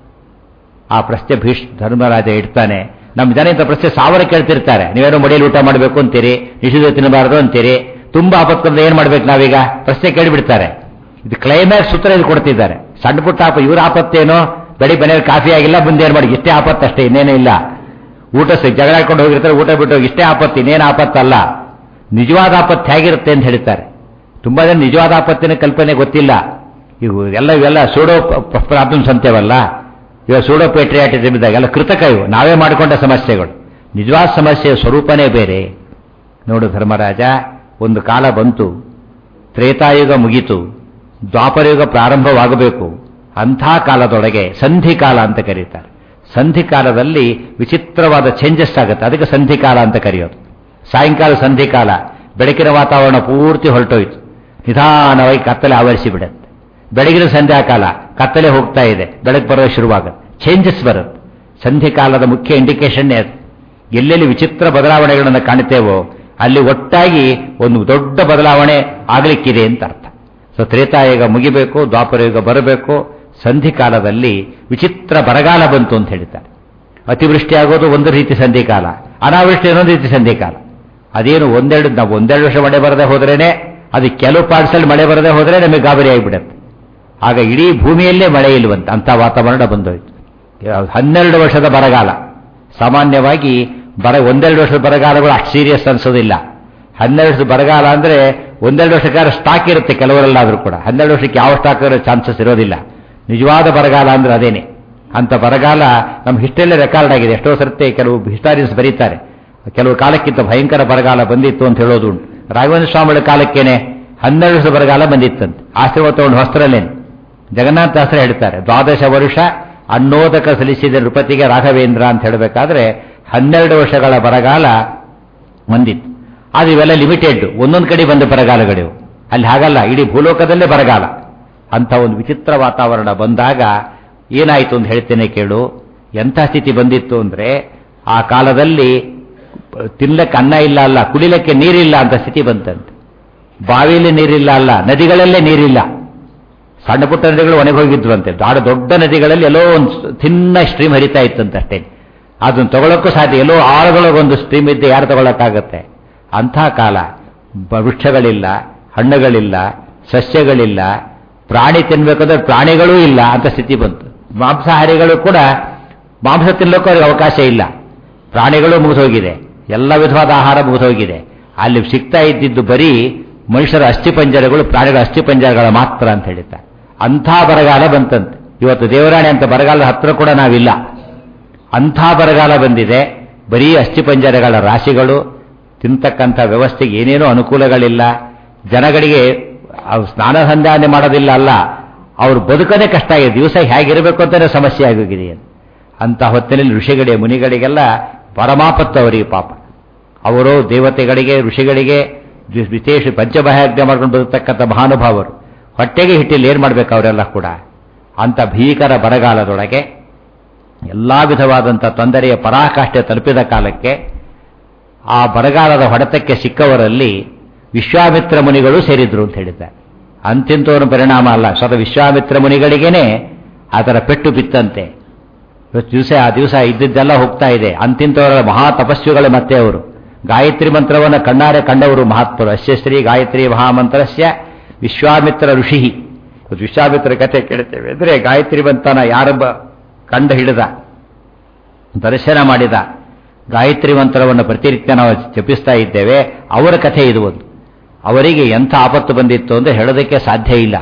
ಆ ಪ್ರಶ್ನೆ ಭೀಷ್ ಧರ್ಮರಾಜ ಇಡ್ತಾನೆ ನಮ್ಮ ಜನ ಇಂಥ ಪ್ರಶ್ನೆ ಸಾವಿರ ಕೇಳ್ತಿರ್ತಾರೆ ನೀವೇನೋ ಮಡಿಯಲ್ಲಿ ಊಟ ಮಾಡಬೇಕು ಅಂತೀರಿ ನಿಷಿದ್ಧ ತಿನ್ನಬಾರದು ಅಂತೀರಿ ತುಂಬಾ ಆಪತ್ತು ಬಂದ ಏನು ಮಾಡ್ಬೇಕು ನಾವೀಗ ಪ್ರಶ್ನೆ ಕೇಳಿಬಿಡ್ತಾರೆ ಇದು ಕ್ಲೈಮ್ಯಾಕ್ಸ್ ಸೂತ್ರ ಇಲ್ಲಿ ಕೊಡ್ತಿದ್ದಾರೆ ಸಣ್ಣ ಪುಟ್ಟ ಆಪ ಇವ್ರ ಆಪತ್ತೇನೋ ಬೆಳಿಗ್ಗೆ ಮನೆಯಲ್ಲಿ ಕಾಫಿ ಆಗಿಲ್ಲ ಮುಂದೆ ಏನು ಮಾಡಿ ಇಷ್ಟೇ ಆಪತ್ತು ಅಷ್ಟೇ ಇನ್ನೇನೇ ಇಲ್ಲ ಊಟ ಜಗಳ ಹಾಕೊಂಡು ಹೋಗಿರ್ತಾರೆ ಊಟ ಬಿಟ್ಟು ಹೋಗಿ ಇಷ್ಟೇ ಆಪತ್ತು ಇನ್ನೇನು ಆಪತ್ತಲ್ಲ ನಿಜವಾದ ಆಪತ್ತು ಹೇಗಿರುತ್ತೆ ಅಂತ ಹೇಳ್ತಾರೆ ತುಂಬಾ ಜನ ನಿಜವಾದ ಆಪತ್ತಿನ ಕಲ್ಪನೆ ಗೊತ್ತಿಲ್ಲ ಇವು ಎಲ್ಲ ಇವೆಲ್ಲ ಸೂಡೋ ಪ್ರಾಬ್ಲಮ್ಸ್ ಅಂತೇವಲ್ಲ ಇವಾಗ ಸೂಡೋ ಪೇಟ್ರಿಯಾಟಿಸಮ್ ಇದ್ದಾಗ ಎಲ್ಲ ಕೃತಕ ಇವು ನಾವೇ ಮಾಡಿಕೊಂಡ ಸಮಸ್ಯೆಗಳು ನಿಜವಾದ ಸಮಸ್ಯೆಯ ಸ್ವರೂಪನೇ ಬೇರೆ ನೋಡು ಧರ್ಮರಾಜ ಒಂದು ಕಾಲ ಬಂತು ತ್ರೇತಾಯುಗ ಮುಗೀತು ದ್ವಾಪರಯುಗ ಪ್ರಾರಂಭವಾಗಬೇಕು ಅಂಥ ಕಾಲದೊಳಗೆ ಸಂಧಿಕಾಲ ಅಂತ ಕರೀತಾರೆ ಸಂಧಿಕಾಲದಲ್ಲಿ ವಿಚಿತ್ರವಾದ ಚೇಂಜಸ್ ಆಗುತ್ತೆ ಅದಕ್ಕೆ ಸಂಧಿಕಾಲ ಅಂತ ಕರೆಯೋದು ಸಾಯಂಕಾಲ ಸಂಧಿಕಾಲ ಬೆಳಕಿನ ವಾತಾವರಣ ಪೂರ್ತಿ ಹೊರಟೋಯ್ತು ನಿಧಾನವಾಗಿ ಕತ್ತಲೆ ಆವರಿಸಿ ಬಿಡುತ್ತೆ ಬೆಳಗಿನ ಸಂಧ್ಯಾಕಾಲ ಕತ್ತಲೆ ಹೋಗ್ತಾ ಇದೆ ಬೆಳಕು ಬರೋದು ಶುರುವಾಗುತ್ತೆ ಚೇಂಜಸ್ ಬರುತ್ತೆ ಸಂಧಿಕಾಲದ ಮುಖ್ಯ ಇಂಡಿಕೇಶನ್ನೇ ಅದು ಎಲ್ಲೆಲ್ಲಿ ವಿಚಿತ್ರ ಬದಲಾವಣೆಗಳನ್ನು ಕಾಣುತ್ತೇವೋ ಅಲ್ಲಿ ಒಟ್ಟಾಗಿ ಒಂದು ದೊಡ್ಡ ಬದಲಾವಣೆ ಆಗಲಿಕ್ಕಿದೆ ಅಂತ ಅರ್ಥ ಸೊ ತ್ರೇತಾಯುಗ ಮುಗಿಬೇಕು ದ್ವಾಪರಯುಗ ಬರಬೇಕು ಸಂಧಿಕಾಲದಲ್ಲಿ ವಿಚಿತ್ರ ಬರಗಾಲ ಬಂತು ಅಂತ ಹೇಳ್ತಾರೆ ಅತಿವೃಷ್ಟಿ ಆಗೋದು ಒಂದು ರೀತಿ ಸಂಧಿಕಾಲ ಅನಾವೃಷ್ಟಿ ಇನ್ನೊಂದು ರೀತಿ ಸಂಧಿಕಾಲ ಅದೇನು ಒಂದೆರಡು ನಾವು ಒಂದೆರಡು ವರ್ಷ ಮಳೆ ಬರದೆ ಹೋದ್ರೇನೆ ಅದು ಕೆಲವು ಪಾರ್ಟ್ಸಲ್ಲಿ ಮಳೆ ಬರದೆ ಹೋದ್ರೆ ನಮಗೆ ಗಾಬರಿ ಆಗಿಬಿಡುತ್ತೆ ಆಗ ಇಡೀ ಭೂಮಿಯಲ್ಲೇ ಮಳೆ ಇಲ್ವಂತೆ ಅಂಥ ವಾತಾವರಣ ಬಂದೋಯ್ತು ಹನ್ನೆರಡು ವರ್ಷದ ಬರಗಾಲ ಸಾಮಾನ್ಯವಾಗಿ ಬರ ಒಂದೆರಡು ವರ್ಷದ ಬರಗಾಲಗಳು ಅಷ್ಟು ಸೀರಿಯಸ್ ಅನ್ಸೋದಿಲ್ಲ ಹನ್ನೆರಡು ವರ್ಷದ ಬರಗಾಲ ಅಂದ್ರೆ ಒಂದೆರಡು ವರ್ಷಕ್ಕಾದ್ರೆ ಸ್ಟಾಕ್ ಇರುತ್ತೆ ಕೆಲವರಲ್ಲಾದ್ರೂ ಕೂಡ ಹನ್ನೆರಡು ವರ್ಷಕ್ಕೆ ಯಾವ ಸ್ಟಾಕ್ ಇರೋ ಚಾನ್ಸಸ್ ಇರೋದಿಲ್ಲ ನಿಜವಾದ ಬರಗಾಲ ಅಂದ್ರೆ ಅದೇನೆ ಅಂತ ಬರಗಾಲ ನಮ್ಮ ಹಿಸ್ಟ್ರಿಯಲ್ಲೇ ರೆಕಾರ್ಡ್ ಆಗಿದೆ ಎಷ್ಟೋ ಸರ್ತಿ ಕೆಲವು ಹಿಸ್ಟಾರಿಯನ್ಸ್ ಬರೀತಾರೆ ಕೆಲವು ಕಾಲಕ್ಕಿಂತ ಭಯಂಕರ ಬರಗಾಲ ಬಂದಿತ್ತು ಅಂತ ಹೇಳೋದು ಉಂಟು ರಾಘವೇಂದ್ರ ಸ್ವಾಮಿಗಳ ಕಾಲಕ್ಕೇನೆ ಹನ್ನೆರಡು ವರ್ಷದ ಬರಗಾಲ ಬಂದಿತ್ತಂತೆ ಆಶೀರ್ವಾದ ತಗೊಂಡು ಹೊಸ್ತರಲ್ಲೇನು ಜಗನ್ನಾಥ ದಾಸರ ಹೇಳ್ತಾರೆ ದ್ವಾದಶ ವರುಷ ಅನ್ನೋದಕ ಸಲ್ಲಿಸಿದ ನೃಪತಿಗೆ ರಾಘವೇಂದ್ರ ಅಂತ ಹೇಳಬೇಕಾದ್ರೆ ಹನ್ನೆರಡು ವರ್ಷಗಳ ಬರಗಾಲ ಬಂದಿತ್ತು ಅದು ಇವೆಲ್ಲ ಲಿಮಿಟೆಡ್ ಒಂದೊಂದು ಕಡೆ ಬಂದ ಬರಗಾಲಗಳಿವು ಅಲ್ಲಿ ಹಾಗಲ್ಲ ಇಡೀ ಭೂಲೋಕದಲ್ಲೇ ಬರಗಾಲ ಅಂತ ಒಂದು ವಿಚಿತ್ರ ವಾತಾವರಣ ಬಂದಾಗ ಏನಾಯಿತು ಅಂತ ಹೇಳ್ತೇನೆ ಕೇಳು ಎಂಥ ಸ್ಥಿತಿ ಬಂದಿತ್ತು ಅಂದ್ರೆ ಆ ಕಾಲದಲ್ಲಿ ತಿನ್ಲಕ್ಕೆ ಅನ್ನ ಇಲ್ಲ ಅಲ್ಲ ಕುಡಿಲಕ್ಕೆ ನೀರಿಲ್ಲ ಅಂತ ಸ್ಥಿತಿ ಬಂತಂತೆ ಬಾವಿಯಲ್ಲಿ ನೀರಿಲ್ಲ ಅಲ್ಲ ನದಿಗಳಲ್ಲೇ ನೀರಿಲ್ಲ ಸಣ್ಣ ಪುಟ್ಟ ನದಿಗಳು ಒಣಗಿ ಹೋಗಿದ್ವಂತೆ ದೊಡ್ಡ ದೊಡ್ಡ ನದಿಗಳಲ್ಲಿ ಎಲ್ಲೋ ಒಂದು ತಿನ್ನ ಸ್ಟ್ರೀಮ್ ಹರಿತಾ ಇತ್ತಂತೆ ಅಷ್ಟೇ ಅದನ್ನು ತಗೊಳ್ಳೋಕ್ಕೂ ಸಾಧ್ಯ ಎಲ್ಲೋ ಆಳುಗಳೊಂದು ಸ್ಟ್ರೀಮ್ ಇದ್ದೆ ಯಾರು ತಗೊಳ್ಳೋಕ್ಕಾಗತ್ತೆ ಅಂಥ ಕಾಲ ಬ- ವೃಕ್ಷಗಳಿಲ್ಲ ಹಣ್ಣುಗಳಿಲ್ಲ ಸಸ್ಯಗಳಿಲ್ಲ ಪ್ರಾಣಿ ತಿನ್ಬೇಕಂದ್ರೆ ಪ್ರಾಣಿಗಳೂ ಇಲ್ಲ ಅಂತ ಸ್ಥಿತಿ ಬಂತು ಮಾಂಸಾಹಾರಿಗಳು ಕೂಡ ಮಾಂಸ ತಿನ್ನೋಕ್ಕೂ ಅವ್ರಿಗೆ ಅವಕಾಶ ಇಲ್ಲ ಪ್ರಾಣಿಗಳು ಮುಗಿದೋಗಿದೆ ಎಲ್ಲ ವಿಧವಾದ ಆಹಾರ ಮುಗಿದೋಗಿದೆ ಅಲ್ಲಿ ಸಿಗ್ತಾ ಇದ್ದಿದ್ದು ಬರೀ ಮನುಷ್ಯರ ಅಸ್ಥಿಪಂಜರಗಳು ಪ್ರಾಣಿಗಳ ಅಸ್ಥಿಪಂಜರಗಳ ಮಾತ್ರ ಅಂತ ಹೇಳಿದ್ದಾರೆ ಅಂಥ ಬರಗಾಲ ಬಂತಂತೆ ಇವತ್ತು ದೇವರಾಣೆ ಅಂತ ಬರಗಾಲದ ಹತ್ರ ಕೂಡ ನಾವಿಲ್ಲ ಅಂಥ ಬರಗಾಲ ಬಂದಿದೆ ಬರೀ ಅಸ್ಥಿಪಂಜರಗಳ ರಾಶಿಗಳು ತಿಂತಕ್ಕಂಥ ವ್ಯವಸ್ಥೆಗೆ ಏನೇನೋ ಅನುಕೂಲಗಳಿಲ್ಲ ಜನಗಳಿಗೆ ಅವ್ ಸ್ನಾನ ಸಂಧಾನ ಮಾಡೋದಿಲ್ಲ ಅಲ್ಲ ಅವ್ರು ಬದುಕೋದೇ ಕಷ್ಟ ಆಗಿದೆ ದಿವಸ ಹೇಗಿರಬೇಕು ಅಂತಾನೆ ಸಮಸ್ಯೆ ಆಗೋಗಿದೆ ಅಂತ ಹೊತ್ತಿನಲ್ಲಿ ಋಷಿಗಳಿಗೆ ಮುನಿಗಳಿಗೆಲ್ಲ ಪರಮಾಪತ್ತು ಅವರಿಗೆ ಪಾಪ ಅವರು ದೇವತೆಗಳಿಗೆ ಋಷಿಗಳಿಗೆ ವಿ- ವಿಶೇಷ ಪಂಚಬಾಹ್ಯಾಜ್ಞೆ ಮಾಡ್ಕೊಂಡು ಬದುಕ್ತಕ್ಕಂಥ ಮಹಾನುಭಾವರು ಹೊಟ್ಟೆಗೆ ಹಿಟ್ಟಿಲ್ಲಿ ಏನು ಮಾಡಬೇಕು ಅವರೆಲ್ಲ ಕೂಡ ಅಂತ ಭೀಕರ ಬರಗಾಲದೊಳಗೆ ಎಲ್ಲ ವಿಧವಾದಂಥ ತೊಂದರೆಯ ಪರಾಕಾಷ್ಠೆ ತಲುಪಿದ ಕಾಲಕ್ಕೆ ಆ ಬರಗಾಲದ ಹೊಡೆತಕ್ಕೆ ಸಿಕ್ಕವರಲ್ಲಿ ವಿಶ್ವಾಮಿತ್ರ ಮುನಿಗಳು ಸೇರಿದ್ರು ಅಂತ ಹೇಳಿದ್ದಾರೆ ಅಂತಿಂತವರ ಪರಿಣಾಮ ಅಲ್ಲ ಸ್ವತಃ ವಿಶ್ವಾಮಿತ್ರ ಮುನಿಗಳಿಗೇನೆ ಅದರ ಪೆಟ್ಟು ಬಿತ್ತಂತೆ ಇವತ್ತು ದಿವಸ ಆ ದಿವಸ ಇದ್ದಿದ್ದೆಲ್ಲ ಹೋಗ್ತಾ ಇದೆ ಅಂತಿಂತವರ ಮಹಾ ತಪಸ್ವಿಗಳು ಮತ್ತೆ ಅವರು ಗಾಯತ್ರಿ ಮಂತ್ರವನ್ನು ಕಣ್ಣಾರೆ ಕಂಡವರು ಮಹಾತ್ಮರು ಅಶ್ಯಶ್ರೀ ಗಾಯತ್ರಿ ಮಹಾಮಂತ್ರಸ್ಯ ವಿಶ್ವಾಮಿತ್ರ ಋಷಿ ಇವತ್ತು ವಿಶ್ವಾಮಿತ್ರ ಕಥೆ ಕೇಳ್ತೇವೆ ಅಂದರೆ ಗಾಯತ್ರಿ ಮಂತ್ರನ ಯಾರೊಬ್ಬ ಕಂಡು ಹಿಡಿದ ದರ್ಶನ ಮಾಡಿದ ಗಾಯತ್ರಿ ಮಂತ್ರವನ್ನು ಪ್ರತಿನಿತ್ಯ ನಾವು ಜಪಿಸ್ತಾ ಇದ್ದೇವೆ ಅವರ ಕಥೆ ಇದು ಒಂದು ಅವರಿಗೆ ಎಂಥ ಆಪತ್ತು ಬಂದಿತ್ತು ಅಂದರೆ ಹೇಳೋದಕ್ಕೆ ಸಾಧ್ಯ ಇಲ್ಲ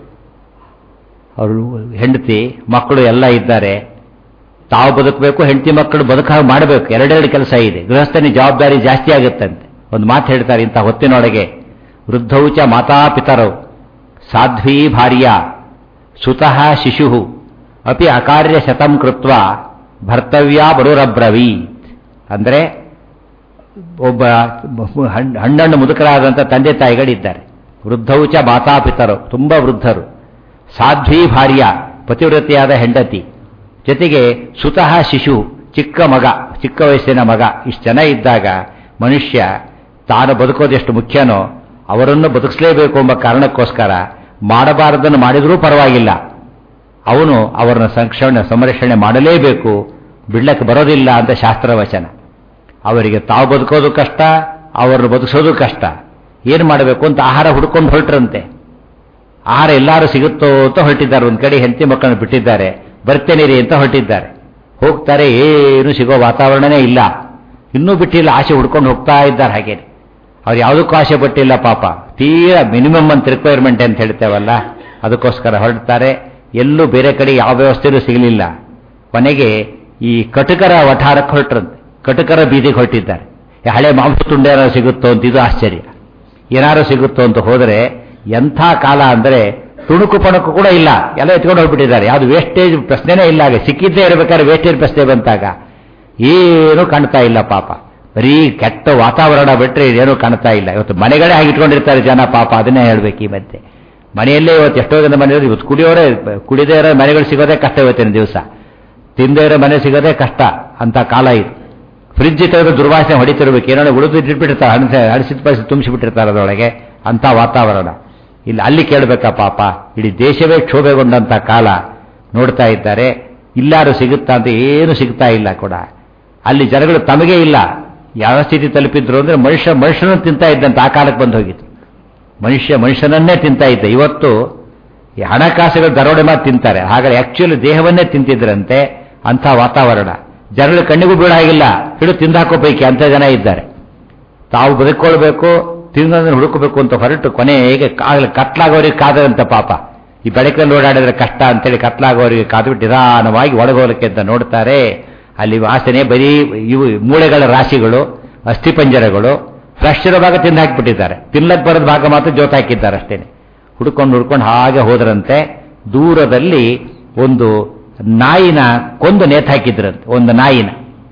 ಅವರು ಹೆಂಡತಿ ಮಕ್ಕಳು ಎಲ್ಲ ಇದ್ದಾರೆ ತಾವು ಬದುಕಬೇಕು ಹೆಂಡತಿ ಮಕ್ಕಳು ಬದುಕ ಮಾಡಬೇಕು ಎರಡೆರಡು ಕೆಲಸ ಇದೆ ಗೃಹಸ್ಥನಿ ಜವಾಬ್ದಾರಿ ಜಾಸ್ತಿ ಆಗುತ್ತಂತೆ ಒಂದು ಮಾತು ಹೇಳ್ತಾರೆ ಇಂಥ ಹೊತ್ತಿನೊಳಗೆ ವೃದ್ಧೌಚ ಮಾತಾ ಪಿತರವು ಸಾಧ್ವೀ ಭಾರ್ಯ ಸುತಃ ಶಿಶು ಅಪಿ ಅಕಾರ್ಯ ಶತಂ ಕೃತ್ವ ಭರ್ತವ್ಯ ಬರುರಬ್ರವೀತ್ ಅಂದರೆ ಒಬ್ಬ ಹಣ್- ಹಣ್ಣಣ್ಣು ಮುದುಕರಾದಂಥ ತಂದೆ ತಾಯಿಗಳಿದ್ದಾರೆ ವೃದ್ಧೌಚ ಮಾತಾಪಿತರು ತುಂಬ ವೃದ್ಧರು ಸಾಧ್ವೀ ಭಾರ್ಯ ಪತಿವ್ರತೆಯಾದ ಹೆಂಡತಿ ಜೊತೆಗೆ ಸುತಃ ಶಿಶು ಚಿಕ್ಕ ಮಗ ಚಿಕ್ಕ ವಯಸ್ಸಿನ ಮಗ ಇಷ್ಟು ಜನ ಇದ್ದಾಗ ಮನುಷ್ಯ ತಾನು ಬದುಕೋದೆಷ್ಟು ಮುಖ್ಯನೋ ಅವರನ್ನು ಬದುಕಿಸಲೇಬೇಕು ಎಂಬ ಕಾರಣಕ್ಕೋಸ್ಕರ ಮಾಡಬಾರದನ್ನು ಮಾಡಿದರೂ ಪರವಾಗಿಲ್ಲ ಅವನು ಅವರನ್ನ ಸಂರಕ್ಷಣೆ ಸಂರಕ್ಷಣೆ ಮಾಡಲೇಬೇಕು ಬಿಡ್ಲಕ್ಕೆ ಬರೋದಿಲ್ಲ ಅಂತ ಶಾಸ್ತ್ರವಚನ ಅವರಿಗೆ ತಾವು ಬದುಕೋದು ಕಷ್ಟ ಅವರನ್ನು ಬದುಕಿಸೋದು ಕಷ್ಟ ಏನು ಮಾಡಬೇಕು ಅಂತ ಆಹಾರ ಹುಡ್ಕೊಂಡು ಹೊರಟ್ರಂತೆ ಆಹಾರ ಎಲ್ಲರೂ ಸಿಗುತ್ತೋ ಅಂತ ಹೊರಟಿದ್ದಾರೆ ಒಂದು ಕಡೆ ಹೆಂಡತಿ ಮಕ್ಕಳನ್ನು ಬಿಟ್ಟಿದ್ದಾರೆ ಬರ್ತೇನೆ ರೀ ಅಂತ ಹೊರಟಿದ್ದಾರೆ ಹೋಗ್ತಾರೆ ಏನು ಸಿಗೋ ವಾತಾವರಣನೇ ಇಲ್ಲ ಇನ್ನೂ ಬಿಟ್ಟಿಲ್ಲ ಆಸೆ ಹುಡ್ಕೊಂಡು ಹೋಗ್ತಾ ಇದ್ದಾರೆ ಹಾಗೇನೆ ಅವ್ರು ಯಾವುದಕ್ಕೂ ಆಸೆ ಪಟ್ಟಿಲ್ಲ ಪಾಪ ತೀರಾ ಮಿನಿಮಮ್ ಅಂತ ರಿಕ್ವೈರ್ಮೆಂಟ್ ಅಂತ ಹೇಳ್ತೇವಲ್ಲ ಅದಕ್ಕೋಸ್ಕರ ಹೊರಡ್ತಾರೆ ಎಲ್ಲೂ ಬೇರೆ ಕಡೆ ಯಾವ ವ್ಯವಸ್ಥೆಯೂ ಸಿಗಲಿಲ್ಲ ಕೊನೆಗೆ ಈ ಕಟುಕರ ವಠಾರಕ್ಕೆ ಹೊರಟ್ರಂತೆ ಕಟುಕರ ಬೀದಿಗೆ ಹೊರಟಿದ್ದಾರೆ ಈ ಹಳೆ ಮಾಂಸ ತುಂಡು ಏನಾದ್ರು ಸಿಗುತ್ತೋ ಅಂತ ಇದು ಆಶ್ಚರ್ಯ ಏನಾದ್ರು ಸಿಗುತ್ತೋ ಅಂತ ಹೋದರೆ ಎಂಥ ಕಾಲ ಅಂದರೆ ತುಣುಕು ಪಣಕು ಕೂಡ ಇಲ್ಲ ಎಲ್ಲ ಎತ್ಕೊಂಡು ಹೋಗ್ಬಿಟ್ಟಿದ್ದಾರೆ ಯಾವುದು ವೇಸ್ಟೇಜ್ ಪ್ರಶ್ನೆನೇ ಇಲ್ಲ ಹಾಗೆ ಸಿಕ್ಕಿದ್ದೇ ಇರಬೇಕಾದ್ರೆ ವೇಸ್ಟೇಜ್ ಪ್ರಶ್ನೆ ಬಂತಾಗ ಏನು ಕಾಣ್ತಾ ಇಲ್ಲ ಪಾಪ ಬರೀ ಕೆಟ್ಟ ವಾತಾವರಣ ಬಿಟ್ಟರೆ ಏನೂ ಕಾಣ್ತಾ ಇಲ್ಲ ಇವತ್ತು ಮನೆಗಳೇ ಹಾಗೆ ಇಟ್ಕೊಂಡಿರ್ತಾರೆ ಜನ ಪಾಪ ಅದನ್ನೇ ಹೇಳ್ಬೇಕು ಈ ಮಧ್ಯೆ ಮನೆಯಲ್ಲೇ ಇವತ್ತು ಎಷ್ಟೋ ಜನ ಮನೆಯವರು ಇವತ್ತು ಕುಡಿಯೋರೇ ಕುಡಿದೇ ಇರೋ ಮನೆಗಳು ಸಿಗೋದೇ ಕಷ್ಟ ಇವತ್ತಿನ ದಿವಸ ತಿಂದೇ ಇರೋ ಮನೆ ಸಿಗೋದೇ ಕಷ್ಟ ಅಂತ ಕಾಲ ಇದು ಫ್ರಿಡ್ಜ್ ತೆಗೆದು ದುರ್ವಾಸನೆ ಹೊಡಿತಿರ್ಬೇಕು ಏನೋ ಉಳಿದು ಇಟ್ಬಿಟ್ಟಿರ್ತಾರೆ ಹಣಸ ಹಡಿಸಿದ ಪರಿಸ್ಥಿತಿ ತುಂಬಿಸಿಬಿಟ್ಟಿರ್ತಾರೆ ಅದರೊಳಗೆ ಅಂಥ ವಾತಾವರಣ ಇಲ್ಲಿ ಅಲ್ಲಿ ಕೇಳಬೇಕಾ ಪಾಪ ಇಡೀ ದೇಶವೇ ಕ್ಷೋಭೆಗೊಂಡಂಥ ಕಾಲ ನೋಡ್ತಾ ಇದ್ದಾರೆ ಇಲ್ಲಾರು ಸಿಗುತ್ತಾ ಅಂತ ಏನು ಸಿಗ್ತಾ ಇಲ್ಲ ಕೂಡ ಅಲ್ಲಿ ಜನಗಳು ತಮಗೇ ಇಲ್ಲ ಯಾವ ಸ್ಥಿತಿ ತಲುಪಿದ್ರು ಅಂದ್ರೆ ಮನುಷ್ಯ ಮನುಷ್ಯನನ್ನು ತಿಂತಾ ಇದ್ದಂತ ಆ ಕಾಲಕ್ಕೆ ಬಂದು ಹೋಗಿತ್ತು ಮನುಷ್ಯ ಮನುಷ್ಯನನ್ನೇ ತಿಂತಾ ಇದ್ದ ಇವತ್ತು ಈ ಹಣಕಾಸುಗಳು ದರೋಡೆ ಮಾಡಿ ತಿಂತಾರೆ ಹಾಗಾದ್ರೆ ಆಕ್ಚುಲಿ ದೇಹವನ್ನೇ ತಿಂತಿದ್ರಂತೆ ಅಂಥ ವಾತಾವರಣ ಜನಗಳ ಕಣ್ಣಿಗೂ ಬೀಳ ಹಾಗಿಲ್ಲ ಹಿಡಿದು ತಿಂದಾಕೋ ಪೈಕಿ ಅಂಥ ಜನ ಇದ್ದಾರೆ ತಾವು ಬದುಕೊಳ್ಬೇಕು ತಿನ್ನೋದನ್ನು ಹುಡುಕಬೇಕು ಅಂತ ಹೊರಟು ಕೊನೆಗೆ ಆಗಲಿ ಕತ್ಲಾಗೋರಿಗೆ ಕಾದಂತ ಪಾಪ ಈ ಬೆಳಕಲ್ಲಿ ಓಡಾಡಿದ್ರೆ ಕಷ್ಟ ಅಂತೇಳಿ ಕತ್ಲಾಗೋರಿಗೆ ಕಾದ್ಬಿಟ್ಟು ನಿಧಾನವಾಗಿ ಒಳಗೋಲಕ್ಕೆ ಅಂತ ನೋಡ್ತಾರೆ ಅಲ್ಲಿ ವಾಸನೆ ಬರೀ ಇವು ಮೂಳೆಗಳ ರಾಶಿಗಳು ಅಸ್ಥಿಪಂಜರಗಳು ಫ್ರೆಶ್ ಇರೋ ಭಾಗ ತಿಂದು ಹಾಕಿಬಿಟ್ಟಿದ್ದಾರೆ ತಿನ್ನಕ್ ಬರೋದ್ ಭಾಗ ಮಾತ್ರ ಜೋತ್ ಹಾಕಿದ್ದಾರೆ ಅಷ್ಟೇನೆ ಹುಡ್ಕೊಂಡು ಹುಡ್ಕೊಂಡು ಹಾಗೆ ಹೋದ್ರಂತೆ ದೂರದಲ್ಲಿ ಒಂದು ನಾಯಿನ ಕೊಂದು ನೇತು ಹಾಕಿದ್ರಂತೆ ಒಂದು ನಾಯಿನ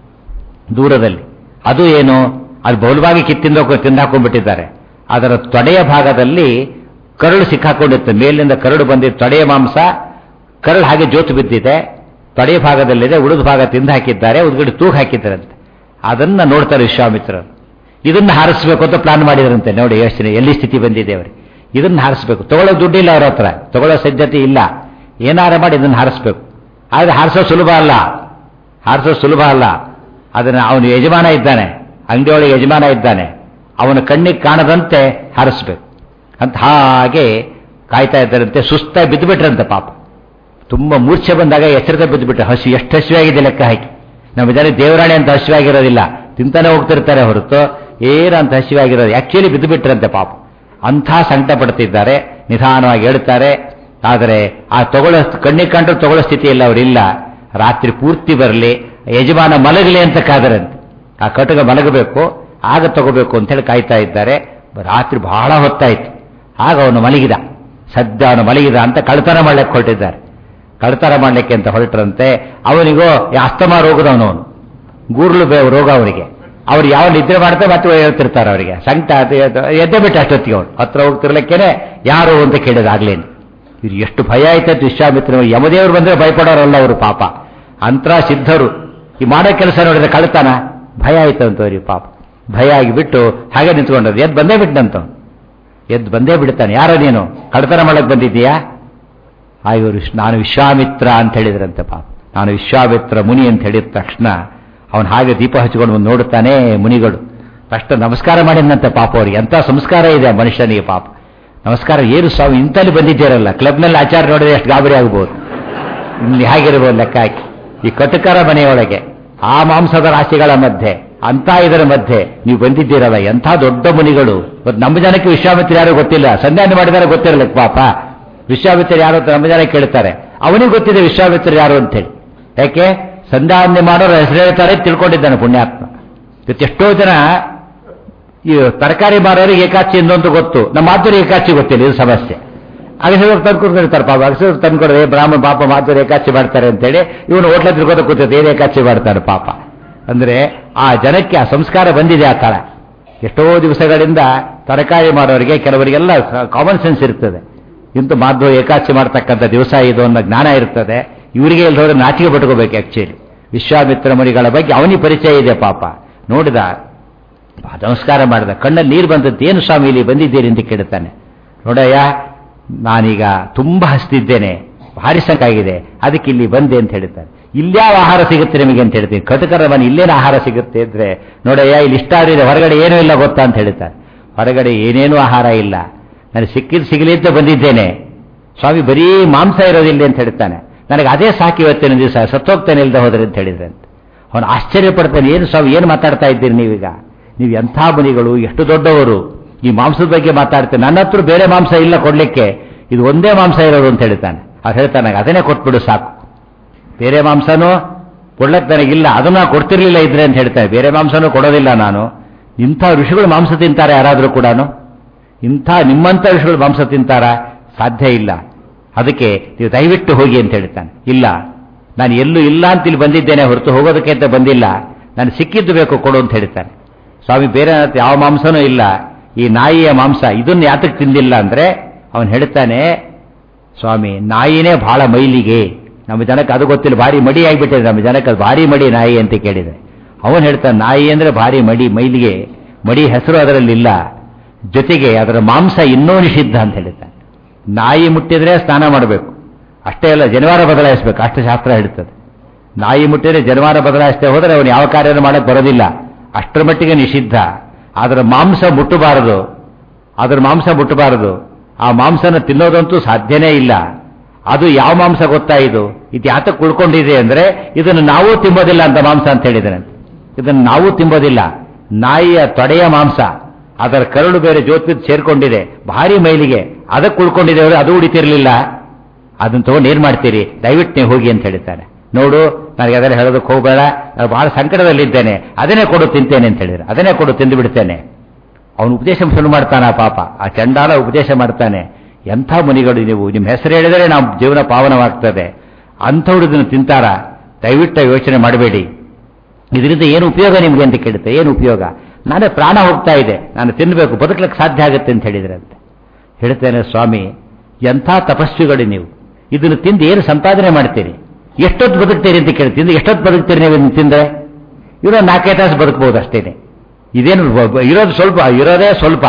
ದೂರದಲ್ಲಿ ಅದು ಏನು ಅದು ಬಹುಲವಾಗಿ ಕಿತ್ತಿಂದ ತಿಂದಾಕೊಂಡ್ಬಿಟ್ಟಿದ್ದಾರೆ ಅದರ ತೊಡೆಯ ಭಾಗದಲ್ಲಿ ಕರಳು ಸಿಕ್ಕಾಕೊಂಡಿತ್ತು ಮೇಲಿನಿಂದ ಕರಡು ಬಂದಿದ್ದು ತೊಡೆಯ ಮಾಂಸ ಕರಳು ಹಾಗೆ ಜೋತು ಬಿದ್ದಿದೆ ತೊಡೆಯ ಭಾಗದಲ್ಲಿದೆ ಉಳಿದ ಭಾಗ ತಿಂದು ಹಾಕಿದ್ದಾರೆ ಉದ್ಗಡೆ ತೂಗು ಹಾಕಿದ್ದಾರಂತೆ ಅದನ್ನ ನೋಡ್ತಾರೆ ವಿಶ್ವಾಮಿತ್ರರು ಇದನ್ನ ಹಾರಿಸ್ಬೇಕು ಅಂತ ಪ್ಲಾನ್ ಮಾಡಿದ್ರಂತೆ ನೋಡಿ ಯೋಚನೆ ಎಲ್ಲಿ ಸ್ಥಿತಿ ಬಂದಿದೆ ಅವರಿಗೆ ಇದನ್ನ ಹಾರಿಸ್ಬೇಕು ತಗೊಳ್ಳೋ ದುಡ್ಡಿಲ್ಲ ಅವ್ರ ಹತ್ರ ತಗೊಳ್ಳೋ ಸಿದ್ಧತೆ ಇಲ್ಲ ಏನಾರ ಮಾಡಿ ಇದನ್ನ ಹಾರಿಸ್ಬೇಕು ಆದ್ರೆ ಹಾರಿಸೋ ಸುಲಭ ಅಲ್ಲ ಹಾರಿಸೋ ಸುಲಭ ಅಲ್ಲ ಅದನ್ನ ಅವನು ಯಜಮಾನ ಇದ್ದಾನೆ ಅಂಗಡಿಯೊಳಗೆ ಯಜಮಾನ ಇದ್ದಾನೆ ಅವನ ಕಣ್ಣಿಗೆ ಕಾಣದಂತೆ ಹಾರಿಸ್ಬೇಕು ಅಂತ ಹಾಗೆ ಕಾಯ್ತಾ ಇದ್ದಾರಂತೆ ಸುಸ್ತಾಗಿ ಬಿದ್ದುಬಿಟ್ರಂತೆ ಪಾಪ ತುಂಬ ಮೂರ್ಛೆ ಬಂದಾಗ ಎಚ್ಚರತೆ ಬಿದ್ದುಬಿಟ್ರೆ ಹಸಿ ಎಷ್ಟು ಹಸಿವಾಗಿದೆ ಲೆಕ್ಕ ಹಾಕಿ ನಮ್ಮ ಜನ ದೇವರಾಣಿ ಅಂತ ಹಸಿವಾಗಿರೋದಿಲ್ಲ ತಿಂತಾನೆ ಹೋಗ್ತಿರ್ತಾರೆ ಹೊರತು ಏನಂತ ಹಸಿವಾಗಿರೋದು ಆಕ್ಚುಲಿ ಬಿದ್ದುಬಿಟ್ರಂತೆ ಪಾಪ ಅಂಥ ಸಂಕಟ ಪಡ್ತಿದ್ದಾರೆ ನಿಧಾನವಾಗಿ ಹೇಳ್ತಾರೆ ಆದರೆ ಆ ತಗೊಳ್ಳೋ ಕಣ್ಣಿಗೆ ಕಂಡ್ರು ತಗೊಳ್ಳೋ ಸ್ಥಿತಿಯಲ್ಲಿ ಅವರಿಲ್ಲ ರಾತ್ರಿ ಪೂರ್ತಿ ಬರಲಿ ಯಜಮಾನ ಮಲಗಲಿ ಅಂತ ಕಾದರಂತೆ ಆ ಕಟುಗ ಮಲಗಬೇಕು ಆಗ ತಗೋಬೇಕು ಅಂತೇಳಿ ಕಾಯ್ತಾ ಇದ್ದಾರೆ ರಾತ್ರಿ ಬಹಳ ಹೊತ್ತಾಯ್ತು ಆಗ ಅವನು ಮಲಗಿದ ಸದ್ಯ ಅವನು ಮಲಗಿದ ಅಂತ ಕಳ್ತನ ಮಾಡ್ಲಿಕ್ಕೆ ಹೊರಟಿದ್ದಾರೆ ಕಳ್ತನ ಮಾಡ್ಲಿಕ್ಕೆ ಅಂತ ಹೊರಟ್ರಂತೆ ಅವನಿಗೋ ಅಸ್ತಮ ರೋಗದವನು ಅವನು ಗೂರ್ಲು ಬೇ ರೋಗ ಅವನಿಗೆ ಅವ್ರು ಯಾವ ನಿದ್ರೆ ಮಾಡ್ತಾ ಮತ್ತೆ ಹೇಳ್ತಿರ್ತಾರೆ ಅವರಿಗೆ ಸಂಕಟ ಎದ್ದೆ ಬಿಟ್ಟು ಅಷ್ಟೊತ್ತಿಗೆ ಅವನು ಹತ್ರ ಹೋಗ್ತಿರ್ಲಿಕ್ಕೇನೆ ಯಾರು ಅಂತ ಕೇಳಿದಾಗ್ಲೇನು ಇದು ಎಷ್ಟು ಭಯ ಆಯ್ತೈತೆ ವಿಶ್ವಾಮಿತ್ರ ಯಮದೇವರು ಬಂದ್ರೆ ಭಯಪಡೋರಲ್ಲ ಅವರು ಪಾಪ ಅಂತರ ಸಿದ್ಧರು ಈ ಮಾಡೋ ಕೆಲಸ ನೋಡಿದ್ರೆ ಕಳ್ತಾನ ಭಯ ಆಯ್ತಂತ ಅವ್ರಿಗೆ ಪಾಪ ಭಯ ಆಗಿಬಿಟ್ಟು ಹಾಗೆ ನಿಂತ್ಕೊಂಡದ್ದು ಎದ್ದು ಬಂದೇ ಬಿಟ್ಟಂತ ಎದ್ದು ಬಂದೇ ಬಿಡ್ತಾನೆ ಯಾರೋ ನೀನು ಕಳ್ತನ ಮಾಡಕ್ ಬಂದಿದ್ದೀಯಾ ಆ ಇವರು ನಾನು ವಿಶ್ವಾಮಿತ್ರ ಅಂತ ಹೇಳಿದ್ರಂತೆ ಪಾಪ ನಾನು ವಿಶ್ವಾಮಿತ್ರ ಮುನಿ ಅಂತ ಹೇಳಿದ ತಕ್ಷಣ ಅವನು ಹಾಗೆ ದೀಪ ಹಚ್ಕೊಂಡು ಬಂದು ನೋಡುತ್ತಾನೆ ಮುನಿಗಳು ತಕ್ಷಣ ನಮಸ್ಕಾರ ಮಾಡಿದಂತೆ ಪಾಪ ಅವ್ರಿಗೆ ಎಂಥ ಸಂಸ್ಕಾರ ಇದೆ ಆ ಮನುಷ್ಯನಿಗೆ ಪಾಪ ನಮಸ್ಕಾರ ಏನು ಸ್ವಾಮಿ ಇಂತಲ್ಲಿ ಬಂದಿದ್ದೀರಲ್ಲ ಕ್ಲಬ್ನಲ್ಲಿ ಆಚಾರ ನೋಡಿದ್ರೆ ಎಷ್ಟು ಗಾಬರಿ ಆಗ್ಬೋದು ಇಲ್ಲಿ ಹೇಗಿರ್ಬೋದು ಲೆಕ್ಕ ಹಾಕಿ ಈ ಕಟುಕರ ಮನೆಯೊಳಗೆ ಆ ಮಾಂಸದ ರಾಶಿಗಳ ಮಧ್ಯೆ ಅಂತ ಇದರ ಮಧ್ಯೆ ನೀವು ಬಂದಿದ್ದೀರಲ್ಲ ಎಂಥ ದೊಡ್ಡ ಮುನಿಗಳು ಇವತ್ತು ನಮ್ಮ ಜನಕ್ಕೆ ವಿಶ್ವಾಮಿತ್ರ ಯಾರು ಗೊತ್ತಿಲ್ಲ ಸಂಧಾನ ಮಾಡಿದಾರೆ ಗೊತ್ತಿರಲ್ಲ ಪಾಪ ವಿಶ್ವಾಮಿತ್ರ ಯಾರು ಅಂತ ನಮ್ಮ ಜನ ಕೇಳ್ತಾರೆ ಅವನಿಗೆ ಗೊತ್ತಿದೆ ವಿಶ್ವಾಮಿತ್ರ ಯಾರು ಅಂತೇಳಿ ಯಾಕೆ ಸಂಧಾನ ಮಾಡೋರು ಹೆಸರು ಹೇಳ್ತಾರೆ ತಿಳ್ಕೊಂಡಿದ್ದಾನೆ ಪುಣ್ಯಾತ್ಮ ಎಷ್ಟೋ ಜನ ಈ ತರಕಾರಿ ಮಾರೋರಿಗೆ ಏಕಾಚಿ ಎಂದು ಗೊತ್ತು ನಮ್ಮ ಮಾತುರಿ ಏಕಾಚಿ ಗೊತ್ತಿಲ್ಲ ಇದು ಸಮಸ್ಯೆ ಅಗಸರು ತಂದ್ಕೊಡ್ತಾರೆ ಪಾಪ ಅಗಸರು ತಂದ್ಕೊಡ್ರೆ ಬ್ರಾಹ್ಮಣ ಪಾಪ ಮಾತುರಿ ಏಕಾಚಿ ಮಾಡ್ತಾರೆ ಅಂತೇಳಿ ಇವನು ಹೋಟ್ಲ ತಿರ್ಗೋದ ಕೂತೈತೆ ಏನು ಏಕಾಚಿ ಮಾಡ್ತಾರೆ ಪಾಪ ಅಂದ್ರೆ ಆ ಜನಕ್ಕೆ ಆ ಸಂಸ್ಕಾರ ಬಂದಿದೆ ಆ ಕಾಲ ಎಷ್ಟೋ ದಿವಸಗಳಿಂದ ತರಕಾರಿ ಮಾಡೋರಿಗೆ ಕೆಲವರಿಗೆಲ್ಲ ಕಾಮನ್ ಸೆನ್ಸ್ ಇರ್ತದೆ ಇಂತು ಮಾಧ್ವ ಏಕಾಚಿ ಮಾಡ್ತಕ್ಕಂಥ ದಿವಸ ಇದು ಅನ್ನೋ ಜ್ಞಾನ ಇರ್ತದೆ ಇವರಿಗೆ ಇಲ್ಲದವ್ರೆ ನಾಚಿಕೆ ಪಟ್ಕೋಬೇಕು ಆಕ್ಚುಲಿ ವಿಶ್ವಾಮಿತ್ರ ಮುನಿಗಳ ಬಗ್ಗೆ ಅವನಿಗೆ ಪರಿಚಯ ಇದೆ ಪಾಪ ನೋಡಿದ ನಮಸ್ಕಾರ ಮಾಡಿದ ಕಣ್ಣಲ್ಲಿ ನೀರು ಬಂದದ್ದು ಏನು ಸ್ವಾಮಿ ಇಲ್ಲಿ ಬಂದಿದ್ದೀರಿ ಅಂತ ಕೇಳ್ತಾನೆ ನೋಡಯ್ಯ ನಾನೀಗ ತುಂಬಾ ಹಸ್ತಿದ್ದೇನೆ ಭಾರಿ ಸಾಕಾಗಿದೆ ಅದಕ್ಕೆ ಇಲ್ಲಿ ಬಂದೆ ಅಂತ ಹೇಳ್ತಾನೆ ಇಲ್ಯಾವ ಆಹಾರ ಸಿಗುತ್ತೆ ನಿಮಗೆ ಅಂತ ಹೇಳ್ತೀನಿ ಕಟಕರ ಮನೆ ಇಲ್ಲೇನು ಆಹಾರ ಸಿಗುತ್ತೆ ಅಂದ್ರೆ ನೋಡಯ್ಯ ಇಲ್ಲಿ ಇಷ್ಟ ಆದ್ರೆ ಹೊರಗಡೆ ಏನೂ ಇಲ್ಲ ಗೊತ್ತಾ ಅಂತ ಹೇಳ್ತಾನೆ ಹೊರಗಡೆ ಏನೇನೂ ಆಹಾರ ಇಲ್ಲ ನನಗೆ ಸಿಕ್ಕಿದ್ ಸಿಗಲಿ ಅಂತ ಬಂದಿದ್ದೇನೆ ಸ್ವಾಮಿ ಬರೀ ಮಾಂಸ ಇರೋದಿಲ್ಲ ಅಂತ ಹೇಳ್ತಾನೆ ನನಗೆ ಅದೇ ಸಾಕಿ ಇವತ್ತಿನ ದಿವಸ ಸತ್ತೋಗ್ತಾನೆ ಇಲ್ಲದೆ ಹೋದ್ರೆ ಅಂತ ಹೇಳಿದ್ರಂತೆ ಅವನು ಆಶ್ಚರ್ಯ ಪಡ್ತಾನೆ ಏನು ಸ್ವಾಮಿ ಏನು ಮಾತಾಡ್ತಾ ಇದ್ದೀರಿ ನೀವೀಗ ನೀವು ಎಂಥ ಮುನಿಗಳು ಎಷ್ಟು ದೊಡ್ಡವರು ಈ ಮಾಂಸದ ಬಗ್ಗೆ ಮಾತಾಡ್ತೇನೆ ನನ್ನ ಹತ್ರ ಬೇರೆ ಮಾಂಸ ಇಲ್ಲ ಕೊಡ್ಲಿಕ್ಕೆ ಇದು ಒಂದೇ ಮಾಂಸ ಇರೋದು ಅಂತ ಹೇಳ್ತಾನೆ ಅವ್ರು ಹೇಳ್ತಾನೆ ಅದನ್ನೇ ಕೊಟ್ಬಿಡು ಸಾಕು ಬೇರೆ ಮಾಂಸನೂ ಕೊಡ್ಲಕ್ಕೆ ನನಗಿಲ್ಲ ಅದನ್ನ ಕೊಡ್ತಿರ್ಲಿಲ್ಲ ಇದ್ರೆ ಅಂತ ಹೇಳ್ತಾರೆ ಬೇರೆ ಮಾಂಸನೂ ಕೊಡೋದಿಲ್ಲ ನಾನು ಇಂಥ ಋಷಿಗಳು ಮಾಂಸ ತಿಂತಾರೆ ಯಾರಾದರೂ ಕೂಡ ಇಂಥ ನಿಮ್ಮಂಥ ಋಷಿಗಳು ಮಾಂಸ ತಿಂತಾರ ಸಾಧ್ಯ ಇಲ್ಲ ಅದಕ್ಕೆ ನೀವು ದಯವಿಟ್ಟು ಹೋಗಿ ಅಂತ ಹೇಳ್ತಾನೆ ಇಲ್ಲ ನಾನು ಎಲ್ಲೂ ಇಲ್ಲ ಅಂತ ಇಲ್ಲಿ ಬಂದಿದ್ದೇನೆ ಹೊರತು ಹೋಗೋದಕ್ಕೆ ಅಂತ ಬಂದಿಲ್ಲ ನಾನು ಸಿಕ್ಕಿದ್ದು ಬೇಕು ಕೊಡು ಅಂತ ಹೇಳ್ತಾನೆ ಸ್ವಾಮಿ ಬೇರೆ ಯಾವ ಮಾಂಸನೂ ಇಲ್ಲ ಈ ನಾಯಿಯ ಮಾಂಸ ಇದನ್ನು ಯಾತಕ್ಕೆ ತಿಂದಿಲ್ಲ ಅಂದ್ರೆ ಅವನು ಹೇಳ್ತಾನೆ ಸ್ವಾಮಿ ನಾಯಿನೇ ಬಹಳ ಮೈಲಿಗೆ ನಮ್ಮ ಜನಕ್ಕೆ ಅದು ಗೊತ್ತಿಲ್ಲ ಭಾರಿ ಮಡಿ ಆಗಿಬಿಟ್ಟಿದೆ ನಮ್ಮ ಜನಕ್ಕೆ ಅದು ಭಾರಿ ಮಡಿ ನಾಯಿ ಅಂತ ಕೇಳಿದೆ ಅವನು ಹೇಳ್ತಾನೆ ನಾಯಿ ಅಂದ್ರೆ ಭಾರಿ ಮಡಿ ಮೈಲಿಗೆ ಮಡಿ ಹೆಸರು ಅದರಲ್ಲಿಲ್ಲ ಜೊತೆಗೆ ಅದರ ಮಾಂಸ ಇನ್ನೂ ನಿಷಿದ್ಧ ಅಂತ ಹೇಳ್ತಾನೆ ನಾಯಿ ಮುಟ್ಟಿದ್ರೆ ಸ್ನಾನ ಮಾಡಬೇಕು ಅಷ್ಟೇ ಅಲ್ಲ ಜನವಾರ ಬದಲಾಯಿಸಬೇಕು ಅಷ್ಟು ಶಾಸ್ತ್ರ ಹೇಳ್ತದೆ ನಾಯಿ ಮುಟ್ಟಿದ್ರೆ ಜನವಾರ ಬದಲಾಯಿಸದೆ ಹೋದರೆ ಅವನು ಯಾವ ಕಾರ್ಯನ ಮಾಡಕ್ಕೆ ಬರೋದಿಲ್ಲ ಅಷ್ಟರ ಮಟ್ಟಿಗೆ ನಿಷಿದ್ಧ ಅದರ ಮಾಂಸ ಮುಟ್ಟಬಾರದು ಅದರ ಮಾಂಸ ಮುಟ್ಟಬಾರದು ಆ ಮಾಂಸನ ತಿನ್ನೋದಂತೂ ಸಾಧ್ಯನೇ ಇಲ್ಲ ಅದು ಯಾವ ಮಾಂಸ ಗೊತ್ತಾ ಇದು ಇದು ಯಾತಕ್ಕೆ ಉಳ್ಕೊಂಡಿದೆ ಅಂದ್ರೆ ಇದನ್ನು ನಾವು ತಿಂಬೋದಿಲ್ಲ ಅಂತ ಮಾಂಸ ಅಂತ ಹೇಳಿದ್ರೆ ಇದನ್ನು ನಾವು ತಿಂಬೋದಿಲ್ಲ ನಾಯಿಯ ತೊಡೆಯ ಮಾಂಸ ಅದರ ಕರಳು ಬೇರೆ ಜೋತ್ಬಿದ್ದು ಸೇರ್ಕೊಂಡಿದೆ ಭಾರಿ ಮೈಲಿಗೆ ಅದಕ್ಕೆ ಉಳ್ಕೊಂಡಿದೆ ಅವರು ಅದು ಉಳಿತಿರ್ಲಿಲ್ಲ ಅದನ್ನ ತಗೊಂಡು ಏನ್ ಮಾಡ್ತೀರಿ ದಯವಿಟ್ಟು ನೀವು ಹೋಗಿ ಅಂತ ಹೇಳ್ತಾನೆ ನೋಡು ನನಗೆ ಅದನ್ನ ಹೇಳೋದಕ್ಕೆ ಹೋಗಬೇಡ ನಾನು ಬಹಳ ಸಂಕಟದಲ್ಲಿದ್ದೇನೆ ಅದನ್ನೇ ಕೊಡು ತಿಂತೇನೆ ಅಂತ ಹೇಳಿದ್ರೆ ಅದನ್ನೇ ಕೊಡು ತಿಂದು ಬಿಡ್ತೇನೆ ಅವನು ಉಪದೇಶ ಶುರು ಮಾಡ್ತಾನ ಪಾಪ ಆ ಚಂಡಾಲ ಉಪದೇಶ ಮಾಡ್ತಾನೆ ಎಂಥ ಮುನಿಗಳು ನೀವು ನಿಮ್ಮ ಹೆಸರು ಹೇಳಿದರೆ ನಾವು ಜೀವನ ಪಾವನವಾಗ್ತದೆ ಅಂಥವ್ರು ಇದನ್ನು ತಿಂತಾರ ದಯವಿಟ್ಟು ಯೋಚನೆ ಮಾಡಬೇಡಿ ಇದರಿಂದ ಏನು ಉಪಯೋಗ ನಿಮಗೆ ಅಂತ ಕೇಳುತ್ತೆ ಏನು ಉಪಯೋಗ ನಾನೇ ಪ್ರಾಣ ಹೋಗ್ತಾ ಇದೆ ನಾನು ತಿನ್ನಬೇಕು ಬದುಕಲಿಕ್ಕೆ ಸಾಧ್ಯ ಆಗುತ್ತೆ ಅಂತ ಹೇಳಿದ್ರೆ ಅಂತ ಹೇಳ್ತೇನೆ ಸ್ವಾಮಿ ಎಂಥ ತಪಸ್ವಿಗಳು ನೀವು ಇದನ್ನು ತಿಂದು ಏನು ಸಂಪಾದನೆ ಮಾಡ್ತೀರಿ ಎಷ್ಟೊತ್ತು ಬದುಕ್ತೀರಿ ಅಂತ ಕೇಳಿ ತಿಂದು ಎಷ್ಟೊತ್ತು ಬದುಕ್ತೀರಿ ನೀವು ಇದನ್ನು ತಿಂದ್ರೆ ಇರೋ ನಾಲ್ಕೈದು ತಾಸು ಬದುಕಬಹುದು ಅಷ್ಟೇನೆ ಇದೇನು ಇರೋದು ಸ್ವಲ್ಪ ಇರೋದೇ ಸ್ವಲ್ಪ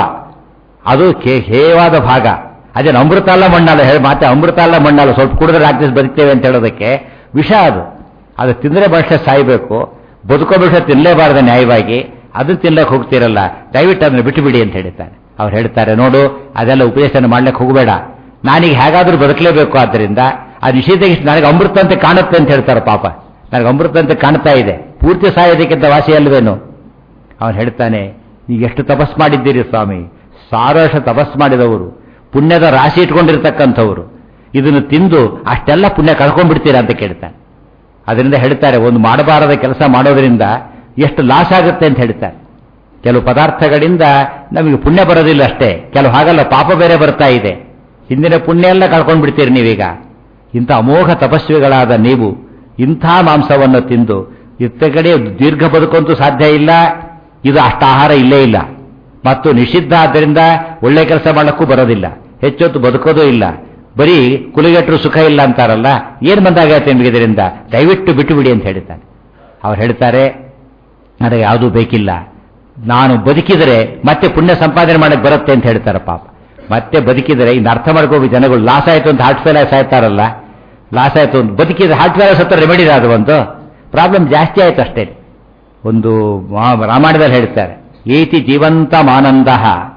ಅದು ಕೇ ಹೇವಾದ ಭಾಗ ಅದೇನು ಅಮೃತ ಅಲ್ಲ ಮಣ್ಣಲ್ಲ ಹೇಳಿ ಮಾತೆ ಅಮೃತ ಅಲ್ಲ ಮಣ್ಣಲ್ಲ ಸ್ವಲ್ಪ ಕುಡಿದ್ರೆ ನಾಲ್ಕು ದಿವಸ ಬದುಕ್ತೇವೆ ಅಂತ ಹೇಳೋದಕ್ಕೆ ವಿಷ ಅದು ಅದು ತಿಂದರೆ ಮನುಷ್ಯ ಸಾಯ್ಬೇಕು ಬದುಕೋ ಮನುಷ್ಯ ತಿನ್ನಲೇಬಾರ್ದು ನ್ಯಾಯವಾಗಿ ಅದನ್ನು ತಿನ್ಲಕ್ಕೆ ಹೋಗ್ತಿರಲ್ಲ ದಯವಿಟ್ಟು ಅದನ್ನು ಬಿಟ್ಟು ಬಿಡಿ ಅಂತ ಹೇಳ್ತಾರೆ ಅವ್ರು ಹೇಳ್ತಾರೆ ನೋಡು ಅದೆಲ್ಲ ಉಪದೇಶನ ಮಾಡ್ಲಿಕ್ಕೆ ಹೋಗಬೇಡ ನಾನೀಗ ಹೇಗಾದ್ರೂ ಬದುಕಲೇಬೇಕು ಆದ್ದರಿಂದ ಆ ನಿಷೇಧ ನನಗೆ ಅಮೃತ ಅಂತ ಕಾಣುತ್ತೆ ಅಂತ ಹೇಳ್ತಾರೆ ಪಾಪ ನನಗೆ ಅಮೃತ ಅಂತ ಕಾಣ್ತಾ ಇದೆ ಪೂರ್ತಿ ಸಾಯೋದಕ್ಕಿಂತ ವಾಸಿ ಅಲ್ವೇನು ಅವನು ಹೇಳ್ತಾನೆ ನೀವು ಎಷ್ಟು ತಪಸ್ ಮಾಡಿದ್ದೀರಿ ಸ್ವಾಮಿ ಸಾವಿರ ತಪಸ್ ಮಾಡಿದವರು ಪುಣ್ಯದ ರಾಶಿ ಇಟ್ಕೊಂಡಿರ್ತಕ್ಕಂಥವ್ರು ಇದನ್ನು ತಿಂದು ಅಷ್ಟೆಲ್ಲ ಪುಣ್ಯ ಕಳ್ಕೊಂಡ್ಬಿಡ್ತೀರಾ ಅಂತ ಕೇಳ್ತಾನೆ ಅದರಿಂದ ಹೇಳ್ತಾರೆ ಒಂದು ಮಾಡಬಾರದ ಕೆಲಸ ಮಾಡೋದ್ರಿಂದ ಎಷ್ಟು ಲಾಸ್ ಆಗುತ್ತೆ ಅಂತ ಹೇಳ್ತಾರೆ ಕೆಲವು ಪದಾರ್ಥಗಳಿಂದ ನಮಗೆ ಪುಣ್ಯ ಬರೋದಿಲ್ಲ ಅಷ್ಟೇ ಕೆಲವು ಹಾಗಲ್ಲ ಪಾಪ ಬೇರೆ ಬರ್ತಾ ಇದೆ ಹಿಂದಿನ ಪುಣ್ಯ ಎಲ್ಲ ಕಳ್ಕೊಂಡ್ಬಿಡ್ತೀರಿ ನೀವೀಗ ಇಂಥ ಅಮೋಘ ತಪಸ್ವಿಗಳಾದ ನೀವು ಇಂಥ ಮಾಂಸವನ್ನು ತಿಂದು ಇತ್ತ ಕಡೆ ದೀರ್ಘ ಬದುಕಂತೂ ಸಾಧ್ಯ ಇಲ್ಲ ಇದು ಅಷ್ಟ ಆಹಾರ ಇಲ್ಲೇ ಇಲ್ಲ ಮತ್ತು ನಿಷಿದ್ಧ ಆದ್ದರಿಂದ ಒಳ್ಳೆ ಕೆಲಸ ಮಾಡಕ್ಕೂ ಬರೋದಿಲ್ಲ ಹೆಚ್ಚೊತ್ತು ಬದುಕೋದೂ ಇಲ್ಲ ಬರೀ ಕುಲಿಗೆಟ್ಟರು ಸುಖ ಇಲ್ಲ ಅಂತಾರಲ್ಲ ಏನ್ ಬಂದಾಗತ್ತೆ ನಿಮಗೆ ಇದರಿಂದ ದಯವಿಟ್ಟು ಬಿಟ್ಟು ಬಿಡಿ ಅಂತ ಹೇಳ್ತಾನೆ ಅವ್ರು ಹೇಳ್ತಾರೆ ನನಗೆ ಯಾವುದೂ ಬೇಕಿಲ್ಲ ನಾನು ಬದುಕಿದರೆ ಮತ್ತೆ ಪುಣ್ಯ ಸಂಪಾದನೆ ಮಾಡಕ್ಕೆ ಬರುತ್ತೆ ಅಂತ ಹೇಳ್ತಾರೆ ಪಾಪ ಮತ್ತೆ ಬದುಕಿದರೆ ಇನ್ನು ಅರ್ಥ ಮಾಡ್ಕೋಬೇಕು ಜನಗಳು ಲಾಸ್ ಆಯ್ತು ಅಂತ ಹಾರ್ಟ್ ಫೇಲ್ ಸಾಯ್ತಾರಲ್ಲ ಲಾಸ್ ಆಯ್ತು ಅಂತ ಬದುಕಿದ್ರೆ ಹಾರ್ಟ್ ಫೇಲ್ ಸತ್ತ ರೆಮಿಡಿ ಅದು ಒಂದು ಪ್ರಾಬ್ಲಮ್ ಜಾಸ್ತಿ ಆಯ್ತು ಅಷ್ಟೇ ಒಂದು ರಾಮಾಯಣದಲ್ಲಿ ಹೇಳ್ತಾರೆ ಏತಿ ಜೀವಂತ ಮಾನಂದ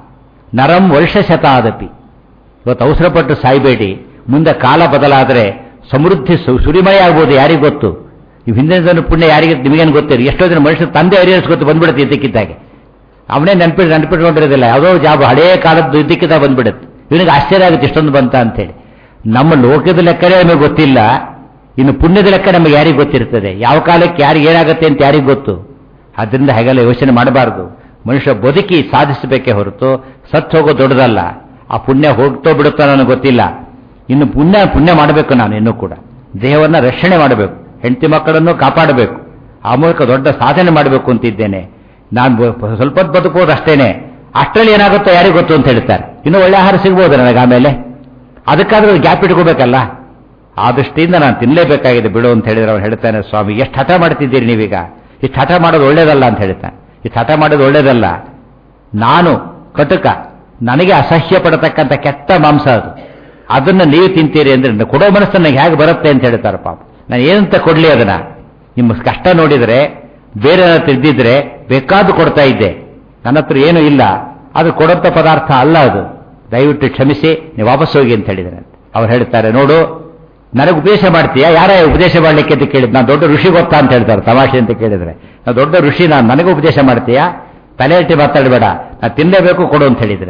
ನರಂ ವರ್ಷ ಶತಾದಪಿ ಇವತ್ತು ಅವಸರಪಟ್ಟು ಸಾಯ್ಬೇಡಿ ಮುಂದೆ ಕಾಲ ಬದಲಾದರೆ ಸಮೃದ್ಧಿ ಸುರಿಮಯ ಆಗ್ಬೋದು ಯಾರಿಗೆ ಗೊತ್ತು ಈ ಹಿಂದಿನ ಜನ ಪುಣ್ಯ ಯಾರಿಗೆ ನಿಮಗೇನು ಗೊತ್ತಿರಿ ಎಷ್ಟೋ ಜನ ಮನುಷ್ಯ ತಂದೆ ಹರಿಯರ್ಸ್ ಗೊತ್ತು ಬಂದ್ಬಿಡುತ್ತೆ ಇದ್ದಕ್ಕಿದ್ದಾಗೆ ಅವನೇ ನೆನಪಿಟ್ಟು ನೆನಪಿಟ್ಕೊಂಡಿರೋದಿಲ್ಲ ಯಾವುದೋ ಜಾಬ್ ಹಳೇ ಕಾಲದ್ದು ಇದ್ದಕ್ಕಿದ್ದ ಬಂದ್ಬಿಡುತ್ತೆ ಇವನಿಗೆ ಆಶ್ಚರ್ಯ ಆಗುತ್ತೆ ಇಷ್ಟೊಂದು ಬಂತ ಅಂತೇಳಿ ನಮ್ಮ ಲೋಕದ ಲೆಕ್ಕನೇ ನಮಗೆ ಗೊತ್ತಿಲ್ಲ ಇನ್ನು ಪುಣ್ಯದ ಲೆಕ್ಕ ನಮಗೆ ಯಾರಿಗೆ ಗೊತ್ತಿರ್ತದೆ ಯಾವ ಕಾಲಕ್ಕೆ ಯಾರಿಗೆ ಏನಾಗುತ್ತೆ ಅಂತ ಯಾರಿಗೆ ಗೊತ್ತು ಆದ್ದರಿಂದ ಹಾಗೆಲ್ಲ ಯೋಚನೆ ಮಾಡಬಾರ್ದು ಮನುಷ್ಯ ಬದುಕಿ ಸಾಧಿಸಬೇಕೇ ಹೊರತು ಸತ್ತು ಹೋಗೋ ದೊಡ್ಡದಲ್ಲ ಆ ಪುಣ್ಯ ಹೋಗ್ತೋ ಬಿಡುತ್ತೋ ನನಗೆ ಗೊತ್ತಿಲ್ಲ ಇನ್ನು ಪುಣ್ಯ ಪುಣ್ಯ ಮಾಡಬೇಕು ನಾನು ಇನ್ನೂ ಕೂಡ ದೇಹವನ್ನು ರಕ್ಷಣೆ ಮಾಡಬೇಕು ಹೆಂಡತಿ ಮಕ್ಕಳನ್ನು ಕಾಪಾಡಬೇಕು ಆ ಮೂಲಕ ದೊಡ್ಡ ಸಾಧನೆ ಮಾಡಬೇಕು ಅಂತಿದ್ದೇನೆ ನಾನು ಸ್ವಲ್ಪ ಹೊತ್ತು ಬದುಕೋದು ಅಷ್ಟೇನೆ ಅಷ್ಟರಲ್ಲಿ ಏನಾಗುತ್ತೋ ಯಾರಿಗೆ ಗೊತ್ತು ಅಂತ ಹೇಳ್ತಾರೆ ಇನ್ನು ಒಳ್ಳೆ ಆಹಾರ ಸಿಗ್ಬೋದು ನನಗೆ ಆಮೇಲೆ ಅದಕ್ಕಾದ್ರೂ ಗ್ಯಾಪ್ ಇಟ್ಕೋಬೇಕಲ್ಲ ಆ ದೃಷ್ಟಿಯಿಂದ ನಾನು ತಿನ್ನಲೇಬೇಕಾಗಿದೆ ಬಿಡು ಅಂತ ಹೇಳಿದ್ರೆ ಅವ್ರು ಹೇಳ್ತಾನೆ ಸ್ವಾಮಿ ಎಷ್ಟು ಹಠ ಮಾಡ್ತಿದ್ದೀರಿ ನೀವೀಗ ಇಷ್ಟು ಹಠ ಮಾಡೋದು ಒಳ್ಳೇದಲ್ಲ ಅಂತ ಹೇಳ್ತಾನೆ ಇಷ್ಟು ಹಠ ಮಾಡೋದು ಒಳ್ಳೇದಲ್ಲ ನಾನು ಕಟುಕ ನನಗೆ ಅಸಹ್ಯ ಪಡತಕ್ಕಂಥ ಕೆಟ್ಟ ಮಾಂಸ ಅದು ಅದನ್ನು ನೀವು ತಿಂತೀರಿ ಅಂದ್ರೆ ಕೊಡೋ ಮನಸ್ಸು ನನಗೆ ಹೇಗೆ ಬರುತ್ತೆ ಅಂತ ಹೇಳ್ತಾರೆ ಪಾಪ ನಾನು ಏನಂತ ಕೊಡ್ಲಿ ಅದನ್ನ ನಿಮ್ಮ ಕಷ್ಟ ನೋಡಿದರೆ ಬೇರೆ ತಿದ್ದಿದ್ರೆ ಬೇಕಾದ್ದು ಕೊಡ್ತಾ ಇದ್ದೆ ನನ್ನ ಹತ್ರ ಏನೂ ಇಲ್ಲ ಅದು ಕೊಡಂತ ಪದಾರ್ಥ ಅಲ್ಲ ಅದು ದಯವಿಟ್ಟು ಕ್ಷಮಿಸಿ ನೀವು ವಾಪಸ್ ಹೋಗಿ ಅಂತ ಹೇಳಿದ್ರೆ ಅವ್ರು ಹೇಳ್ತಾರೆ ನೋಡು ನನಗೆ ಉಪದೇಶ ಮಾಡ್ತೀಯಾ ಯಾರ ಉಪದೇಶ ಮಾಡಲಿಕ್ಕೆ ಅಂತ ಕೇಳಿದ್ ನಾನು ದೊಡ್ಡ ಋಷಿ ಗೊತ್ತಾ ಅಂತ ಹೇಳ್ತಾರೆ ತಮಾಷೆ ಅಂತ ಕೇಳಿದ್ರೆ ನಾನು ದೊಡ್ಡ ಋಷಿ ನಾನು ನನಗೆ ಉಪದೇಶ ಮಾಡ್ತೀಯಾ ತಲೆ ಇಟ್ಟು ಮಾತಾಡಬೇಡ ನಾನು ತಿನ್ನಲೇಬೇಕು ಕೊಡು ಅಂತ ಹೇಳಿದ್ರೆ